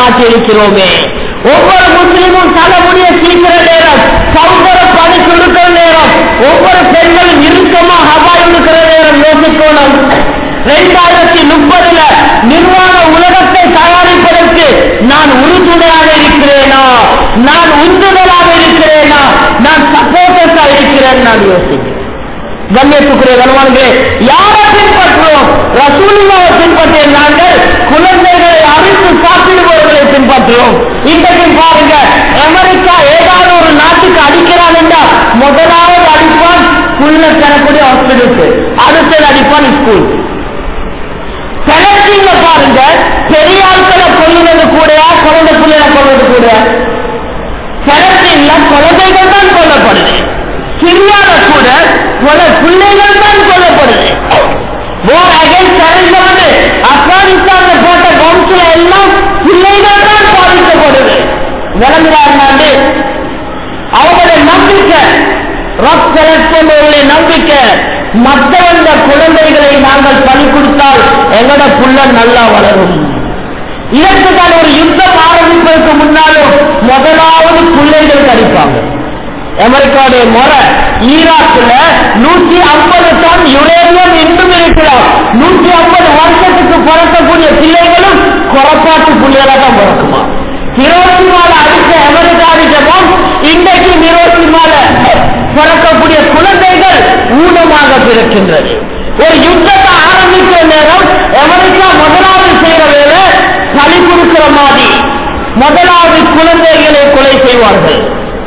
காட்டி இருக்கிறோமே ஒவ்வொரு முஸ்லிமும் தலைமுடிய சீக்கிர நேரம் சௌகர பணி கொடுக்கிற நேரம் ஒவ்வொரு பெண்களும் இறுக்கமா ஹவாய் இருக்கிற நேரம் யோசிக்கணும் இரண்டாயிரத்தி முப்பதுல நிர்வாண உலகத்தை தயாரிப்பதற்கு நான் உறுதுணையாக இருக்கிறேனா நான் உந்துதலாக இருக்கிறேனா நான் சப்போர்ட்டஸா இருக்கிறேன் நான் யோசிக்கிறேன் கண்ணியத்துக்குரிய கனவான்களே யாரை பின்பற்றுவோம் ரசூலுல்லாவை பின்பற்றிய நாங்கள் குழந்தைகளை அழித்து சாப்பிடுபவர்களை பின்பற்றுவோம் இன்றைக்கு பாருங்க அமெரிக்கா ஏதாவது ஒரு நாட்டுக்கு அடிக்கிறான் என்றால் முதலாவது அடிப்பான் ஸ்கூல்ல தரக்கூடிய ஹாஸ்பிட்டலுக்கு அடுத்தது அடிப்பான் ஸ்கூல் பெலஸ்தீன்ல பாருங்க பெரிய ஆட்களை கொல்லுவது கூடயா குழந்தை பிள்ளைகளை கொல்வது கூட பெலஸ்தீன்ல குழந்தைகள் தான் கொல்லப்படுது சிரியால கூட பல பிள்ளைகள் தான் கொல்லப்படுது போர் அகைன் சரிந்தவனு ஆப்கானிஸ்தான்ல போட்ட கவுன்சில எல்லாம் பிள்ளைகள் தான் பாதிக்கப்படுது விளங்குறாங்க அவங்களுடைய நம்பிக்கை ரப் செலக்டனுடைய நம்பிக்கை மற்றவந்த குழந்தைகளை நாங்கள் பணி கொடுத்தால் எங்கட புள்ள நல்லா வளரும் இதற்கு தான் ஒரு யுத்தம் ஆரம்பிப்பதற்கு முன்னாலும் முதலாவது பிள்ளைகள் கடிப்பாங்க அமெரிக்காவுடைய முறை ஈராக்ல நூற்றி ஐம்பது டன் யுரேனியம் இன்னும் இருக்கலாம் நூற்றி ஐம்பது வருஷத்துக்கு பிறக்கக்கூடிய பிள்ளைகளும் குறப்பாட்டு பிள்ளைகளா தான் பிறக்குமா ஹிரோசிமால அடிச்ச அமெரிக்கா அடிச்சதும் இன்றைக்கு ஹிரோசிமால பிறக்கக்கூடிய குழந்தைகள் ஊனமாக பிறக்கின்றது ஒரு யுத்தத்தை ஆரம்பிக்கிற நேரம் அமெரிக்கா முதலாவது செய்யற வேலை பலி கொடுக்கிற மாதிரி முதலாவது குழந்தைகளை கொலை செய்வார்கள்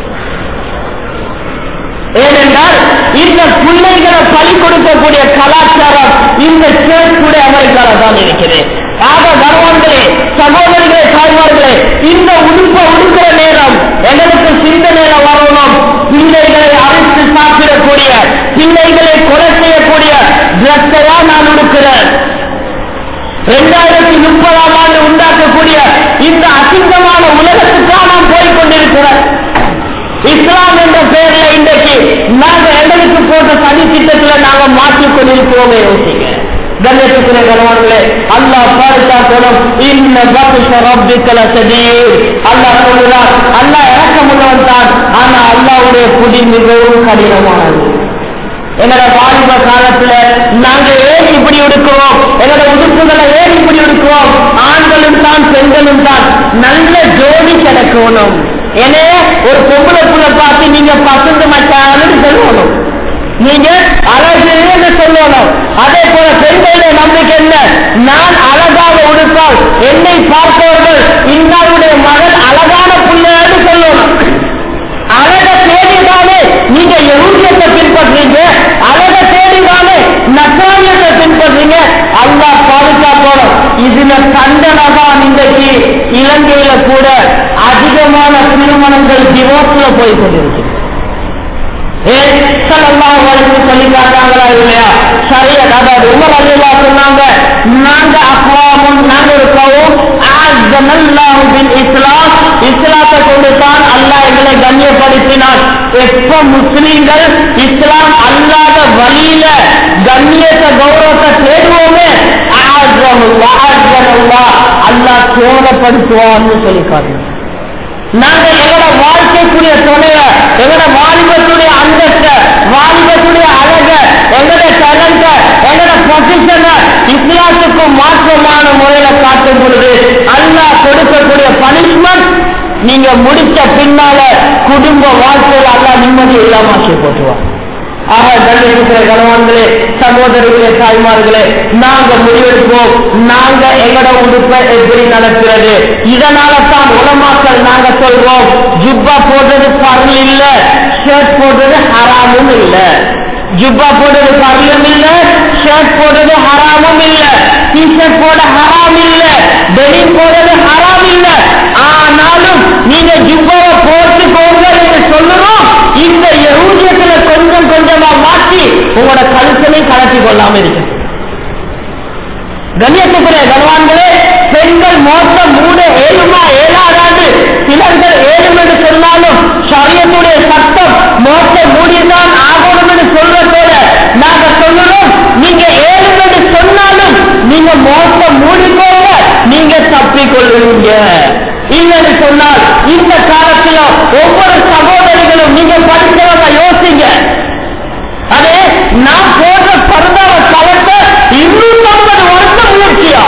ஏனென்றால் இந்த பிள்ளைகளை பலி கொடுக்கக்கூடிய கலாச்சாரம் இந்த சேர்ச் கூட அமெரிக்கால தான் இருக்கிறது ஆக கர்வங்களே சகோதரிகளே தாய்மார்களே இந்த உடுப்பை உடுக்கிற நேரம் எங்களுக்கு சிந்தனையில வரணும் பிள்ளைகளை அரைத்து சாப்பிடக்கூடிய பிள்ளைகளை கொலை செய்யக்கூடிய டிரஸ்ஸையா நான் உடுக்கிறேன் இரண்டாயிரத்தி முப்பதாம் ஆண்டு உண்டாக்கக்கூடிய இந்த அசிங்கமான உலகத்துக்காக நாம் போய்கொண்டிருக்கிறோம் இஸ்லாம் என்ற பெயர்ல இன்றைக்கு நாங்க எங்களுக்கு போட்ட சதி திட்டத்துல நாங்க மாற்றிக் கொண்டிருக்கிறோமே யோசிங்க கண்ணியத்துக்குரிய கணவன்களே அல்லாஹ் பாதுகாக்கணும் இன்ன பக்ஷ ரப்பிக்கல சதீர் அல்லாஹ் சொல்லுறார் அல்லாஹ் இறக்கமுள்ளவன் தான் ஆனா அல்லாஹ்வுடைய புடி மிகவும் கடினமானது எங்களோட வாலிப காலத்துல நாங்க ஏன் இப்படி எடுக்கிறோம் எங்களோட உடுப்புகளை ஏன் இப்படி எடுக்கிறோம் ஆண்களும் தான் பெண்களும் தான் நல்ல ஜோடி கிடைக்கணும் எனவே ஒரு பொம்பளை புள்ள பார்த்து நீங்க பசங்க மச்சான்னு சொல்லணும் நீங்க அழகு சொல்லணும் அதே போல பெண்களுடைய நம்பிக்கை என்ன நான் அழகாக உடுப்பால் என்னை பார்ப்பவர்கள் இன்னாருடைய மகள் அழகான புள்ளைன்னு சொல்லணும் அழக தேடிதானே நீங்க யகுதியத்தை பின்பற்றீங்க அழக தேடிதானே நசாரியத்தை பின்பற்றீங்க அல்லா பாதுகாக்கணும் இதுல தண்டனை தான் இன்றைக்கு இலங்கையில கூட அதிகமான திருமணங்கள் டிவோர்ஸ்ல போய் கொண்டிருக்கு சொல்லி காட்டாங்களா இல்லையா சரியா அதாவது உமர் அல்லா சொன்னாங்க நாங்க அக்வாமும் நாங்க இருக்கவும் இஸ்லாம் இஸ்லாத்தை கொண்டு தான் அல்லாஹ் எங்களை கண்ணியப்படுத்தினார் எப்ப முஸ்லீம்கள் இஸ்லாம் அல்லாத வழியில கண்ணியத்தை கௌரவத்தை தேடுவோமே அல்லாஹ் சோதப்படுத்துவான்னு சொல்லி காட்டினார் நாங்க எங்களோட வாழ்க்கைக்குரிய துணைய எங்களோட வாலிபத்துடைய அந்தஸ்த வாலிபத்துடைய அழக எங்களோட டேலண்ட எங்களோட பொசிஷன இஸ்லாத்துக்கு மாற்றமான முறையில காட்டும் பொழுது அல்லாஹ் கொடுக்கக்கூடிய பனிஷ்மெண்ட் நீங்க முடிச்ச பின்னால குடும்ப வாழ்க்கையில் அல்லா நிம்மதி இல்லாம ஆக்கி போட்டுவாங்க ஆக கண்டிருக்கிற கணவான்களே சகோதரிகளே தாய்மார்களே நாங்க முடிவெடுப்போம் நாங்க எங்கட உடுப்பை எப்படி நடக்கிறது இதனால தான் உலமாக்கள் நாங்க சொல்றோம் ஜுப்பா போடுறது பரல் இல்ல ஷர்ட் போடுறது ஹராமும் இல்ல ஜுப்பா போடுறது பரலும் இல்ல ஷர்ட் போடுறது ஹராமும் இல்ல டிஷர்ட் போட ஹராம் இல்ல டெனிம் போடுறது ஹராம் இல்ல ஆனாலும் நீங்க ஜுப்பாவை போட்டு போங்க என்று சொல்லுறோம் இந்த யகூதியத்துல கொஞ்சம் கொஞ்சமா மாற்றி உங்களோட கழுத்தலையும் கலட்டி கொள்ளாம இருக்கு கண்ணியத்துக்குரிய கனவான்களே பெண்கள் மோசம் மூணு ஏழுமா ஏழாறாண்டு சிலர்கள் ஏழும் என்று சொன்னாலும் சரியத்துடைய சட்டம் மோசம் மூடிதான் ஆகணும் என்று சொல்றதோட நாங்க சொல்லுறோம் நீங்க ஏழு என்று சொன்னாலும் நீங்க மோசம் மூடிக்கோங்க நீங்க தப்பிக்கொள்வீங்க ஒவ்வொரு சகோதரிகளும் நீங்க படிக்கிறவங்க யோசிங்க அதே நான் போன்ற பரதாவை கலக்க இன்னும் ஐம்பது வருஷம் முயற்சியா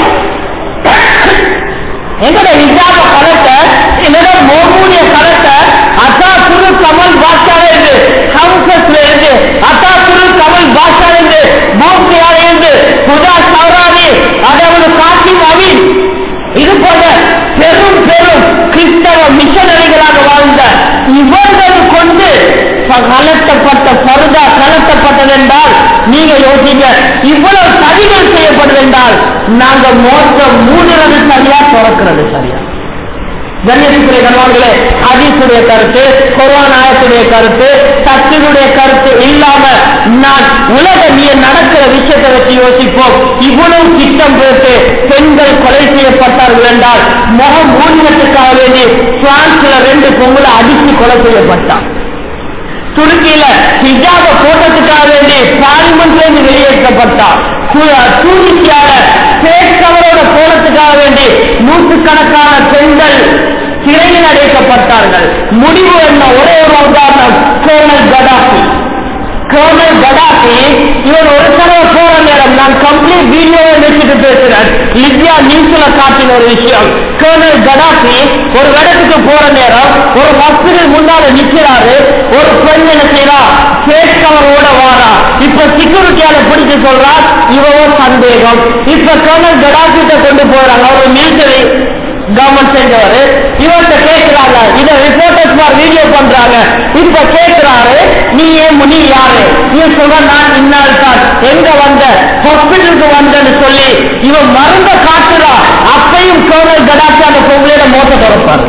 எங்கட ஹிஜாப கலக்க என்னோட மோகூடிய கலக்க அத்தா துரு கமல் பாஷா இருந்து ஹம்சஸ்ல இருந்து அத்தா துரு கமல் பாஷா இருந்து பூக்தியார் இருந்து புதா சௌராணி அதாவது காசி அமீன் இது போல பெரும் பெரும் கிறிஸ்தவ மிஷனரிகளாக வாழ்ந்த இவர்கள் கொண்டு கலட்டப்பட்ட பருதா கலட்டப்பட்டது என்றால் நீங்க யோசிங்க இவ்வளவு சதிகள் செய்யப்படுது என்றால் நாங்க மோச மூடுறது சரியா திறக்கிறது சரியா கண்ணியத்துக்குரிய கணவர்களே ஹதீஸுடைய கருத்து குர்ஆன் ஆயத்துடைய கருத்து சத்தினுடைய கருத்து இல்லாம நான் உலக நீ நடக்கிற விஷயத்தை வச்சு யோசிப்போம் இவ்வளவு திட்டம் போட்டு பெண்கள் கொலை செய்யப்பட்டார்கள் என்றால் முகம் ஊழியத்துக்காக வேண்டி பிரான்ஸ்ல ரெண்டு பொங்கலை அடித்து கொலை செய்யப்பட்டான் துருக்கியில ஹிஜாப போட்டதுக்காக வேண்டி பார்லிமெண்ட்ல இருந்து வெளியேற்றப்பட்டார் தூரிசியால பேக்கவரோட போனதுக்காக வேண்டி நூற்றுக்கணக்கான பெண்கள் சிறையில் அடைக்கப்பட்டார்கள் முடிவு என்ன ஒரே ஒரு உதாரணம் கேர்னல் கடாஃபி கேர்னல் கடாஃபி இவர் ஒரு தடவை போற நேரம் நான் கம்ப்ளீட் வீடியோவை வச்சுட்டு பேசுறேன் லிபியா நியூஸ்ல காட்டின ஒரு விஷயம் கேர்னல் கடாஃபி ஒரு இடத்துக்கு போற நேரம் ஒரு ஹாஸ்பிட்டல் முன்னால நிக்கிறாரு ஒரு பெண் என்ன செய்யறா ஃபேஸ் கவரோட வாரா இப்ப செக்யூரிட்டியால பிடிச்சு சொல்றா இவவோ சந்தேகம் இப்ப கேர்னல் கடாஃபிட்ட கொண்டு போறாங்க அவர் மிலிட்டரி கவர்மெண்ட் செஞ்சவரு இவர்கிட்ட கேட்கிறாங்க இத ரிப்போர்ட்டர்ஸ் மாதிரி வீடியோ பண்றாங்க இப்ப கேட்கிறாரு நீ ஏன் நீ யாரு நீ சொல்ற நான் இன்னாள் தான் எங்க வந்த ஹாஸ்பிட்டலுக்கு வந்தேன்னு சொல்லி இவன் மருந்த காட்டுறா அப்பையும் கேர்னல் கடாச்சி அந்த பொங்கலோட மோச திறப்பாரு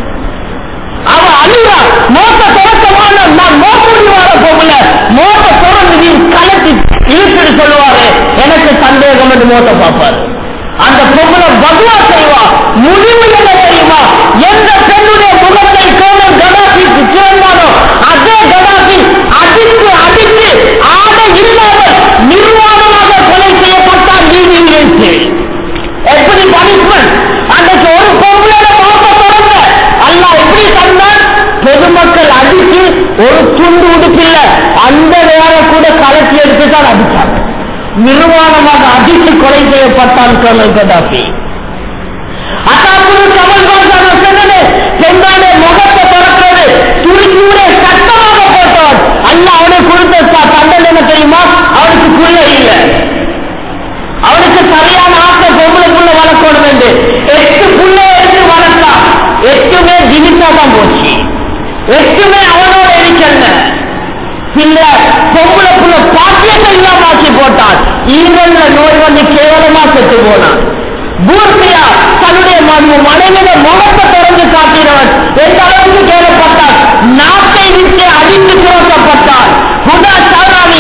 அவன் அழுவா மோச திறக்கமான நான் மோசடி வர போகல மோச திறந்து நீ கலட்டி இழுத்துட்டு சொல்லுவாரு எனக்கு சந்தேகம் என்று மோச பார்ப்பாரு அந்த பொங்கலை பகுவா செய்வா முடிவு என்ன தெரியுமா எந்த பெண்ணுடைய முகத்தை கேர்னல் கடாபிக்கு சிறந்தானோ அதே கடாபி அடித்து அடித்து ஆடை இல்லாமல் நிர்வாணமாக கொலை செய்யப்பட்டால் நீதி எப்படி பனிஷ்மெண்ட் அன்றைக்கு ஒரு பொங்கலோட மோச திறந்த அல்லா எப்படி தந்தான் பொதுமக்கள் அடிச்சு ஒரு துண்டு உடுப்பில்ல அந்த நேரம் கூட கலட்டி எடுத்து தான் அடிச்சாங்க நிர்வாணமாக அடித்து கொலை செய்யப்பட்டான் கர்னல் கடாபி அசாப்புரு கமல் பாஷான சொன்னது பெண்ணான முகத்தை திறக்கிறது துருக்கியுடைய சட்டமாக போட்டான் அல்ல அவனுக்கு கொடுத்த ச- தண்டனை என்ன தெரியுமா அவனுக்கு புள்ள இல்லை அவனுக்கு சரியான ஆசை பொம்பளைக்குள்ள வளர்க்கணும் என்று எட்டு புள்ள எடுத்து வளர்த்தான் எட்டுமே தினிசா தான் போச்சு எட்டுமே அவனோட இருக்கல இல்ல பொம்பளைக்குள்ள பாக்கியத்தை இல்லாம ஆக்கி போட்டான் ஈரல்ல நோய் வந்து கேவலமா செத்து போனான் பூர்த்தியா தன்னுடைய ம- மனைவிட முகத்தை திறந்து காட்டினவன் எந்த அளவுக்கு கேளப்பட்டான் நாட்டை விட்டு அடித்து துறக்கப்பட்டான் புதா சாராணி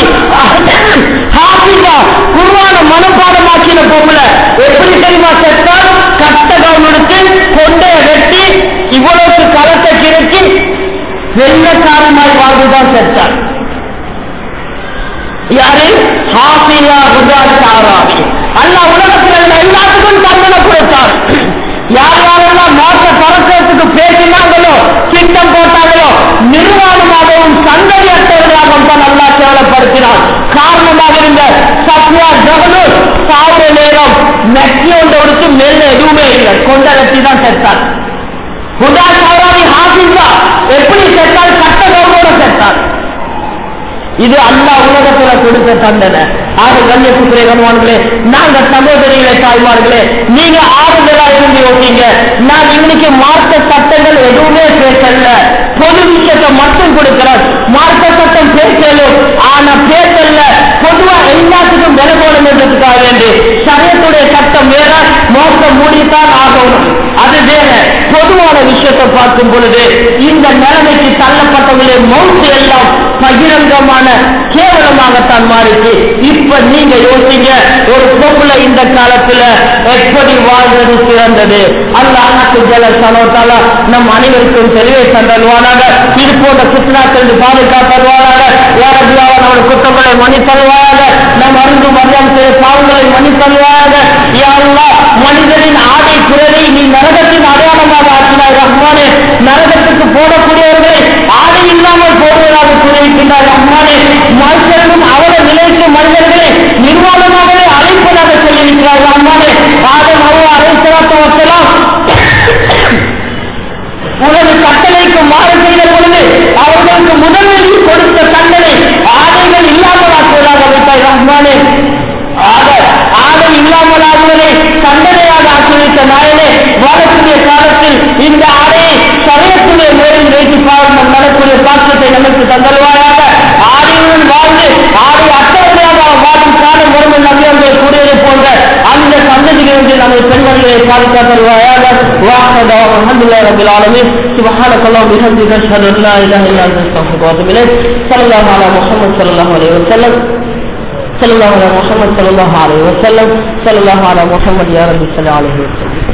ஹாபிதா குருவான மனப்பாடமாக்கின பொம்பளை எப்படி தெரியுமா செத்தால் கட்ட கவுன் எடுத்து கொண்டைய வெட்டி இவ்வளவு களத்தை கிடக்கி வெள்ளக்காரமாய் வாழ்ந்துதான் செத்தார் யாரு ஹாஃபியா ஹுதா சாராவி அல்லாஹ் உலகத்தில் உள்ள எல்லாத்துக்கும் தண்டனை கொடுத்தார் யார் யாரெல்லாம் மாற்ற பறக்கிறதுக்கு பேசினாங்களோ திட்டம் போட்டாங்களோ நிர்வாணமாகவும் சந்ததியற்றவர்களாகவும் தான் அல்லா கேவலப்படுத்தினார் காரணமாக இருந்த சத்யா ஜகனூர் சாவுற நேரம் மெட்டியோட ஒடுத்து மேல எதுவுமே இல்லை கொண்ட வெட்டி தான் செத்தார் ஹுதா சாராவி ஹாஃபிஸா எப்படி செத்தால் கட்ட கௌரவோட செத்தார் இது அல்லா உலகத்துல கொடுத்த தண்டனை ஆக கண்ணியத்துக்குரிய கண்வான்களே நாங்க சகோதரிகளே தாய்மார்களே நீங்க ஆறுதலா இருந்து யோசிங்க நான் இன்னைக்கு மார்க்க சட்டங்கள் எதுவுமே பேசல பொது விஷயத்தை மட்டும் கொடுக்கிறேன் மார்க்க சட்டம் பேசலும் ஆனா பேசல பொதுவா எல்லாத்துக்கும் விலை போடணுன்றதுக்காக வேண்டி சரியத்துடைய சட்டம் வேற மோசம் மூடித்தான் ஆகணும் அது வேற பொதுவான விஷயத்தை பார்க்கும் பொழுது இந்த நிலைமைக்கு தள்ளப்பட்டவர்களே மௌத்து எல்லாம் பகிரங்கமான கேவலமாகத்தான் மாறிச்சு இப்ப நீங்க யோசிங்க ஒரு பொருளை இந்த காலத்துல எப்படி வாழ்றது சிறந்தது அல்லாஹ் ஜல சனோத்தால நம் அனைவருக்கும் தெளிவை தந்தல்வானாக இது போன்ற சுற்றுலாக்கள் பாதுகாத்தல்வானாக யாரபியாவன் அவன் குற்றங்களை மன்னித்தல்வாயாக நம் அருந்து மரியாதை செய்ய பாவங்களை மன்னித்தல்வாயாக யா அல்லாஹ் மனிதனின் ஆடை குரலை நீ நரகத்தின் அடையாளமாக ஆக்கினாய் ரஹ்மான் ரஹ்மானே நரகத்துக்கு போடக்கூடியவர்களை ஆடை இல்லாமல் போடுவதாக கூறியிருக்கின்றார் ரஹ்மானே மனுஷனும் அவர நிலைக்கு மனிதர்களை நிர்வாணமாகவே அழைப்பதாக சொல்லியிருக்கிறார் ரஹ்மானே ஆதம் அவ்வா அழைத்தலாத்த வசலாம் உனது கட்டளைக்கு மாறு செய்த பொழுது அவர்களுக்கு முதலில் கொடுத்த தண்டனை ஆடைகள் இல்லாமலாக்குவதாக விட்டாய் ரஹ்மானே ஆக ஆடை இல்லாமலாகுவதை தண்டனையாக ஆக்கிவிட்ட நாயனே வாழக்கூடிய காலத்தில் இந்த ஆடையை சமயத்துடைய முறையில் வைத்து பாவம் நடக்கூடிய பாக்கியத்தை நமக்கு தந்தல்வாயாக ஆடையுடன் வாழ்ந்து ஆடை அட்டவணையாக வாழும் காலம் வரும் நம்பியவர்கள் கூடியதை போன்ற அந்த சந்ததிகளில் நமது பெண்மணிகளை பாதுகாத்தல்வாயாக வாசதா அல்ஹம்துலில்லாஹி ரப்பில் ஆலமீன் سبحانك اللهم وبحمدك اشهد ان لا اله الا انت استغفرك واتوب اليك صلى الله على محمد صلى الله عليه وسلم صلى الله على محمد صلى الله عليه وسلم صلى الله على محمد يا رب صل عليه وسلم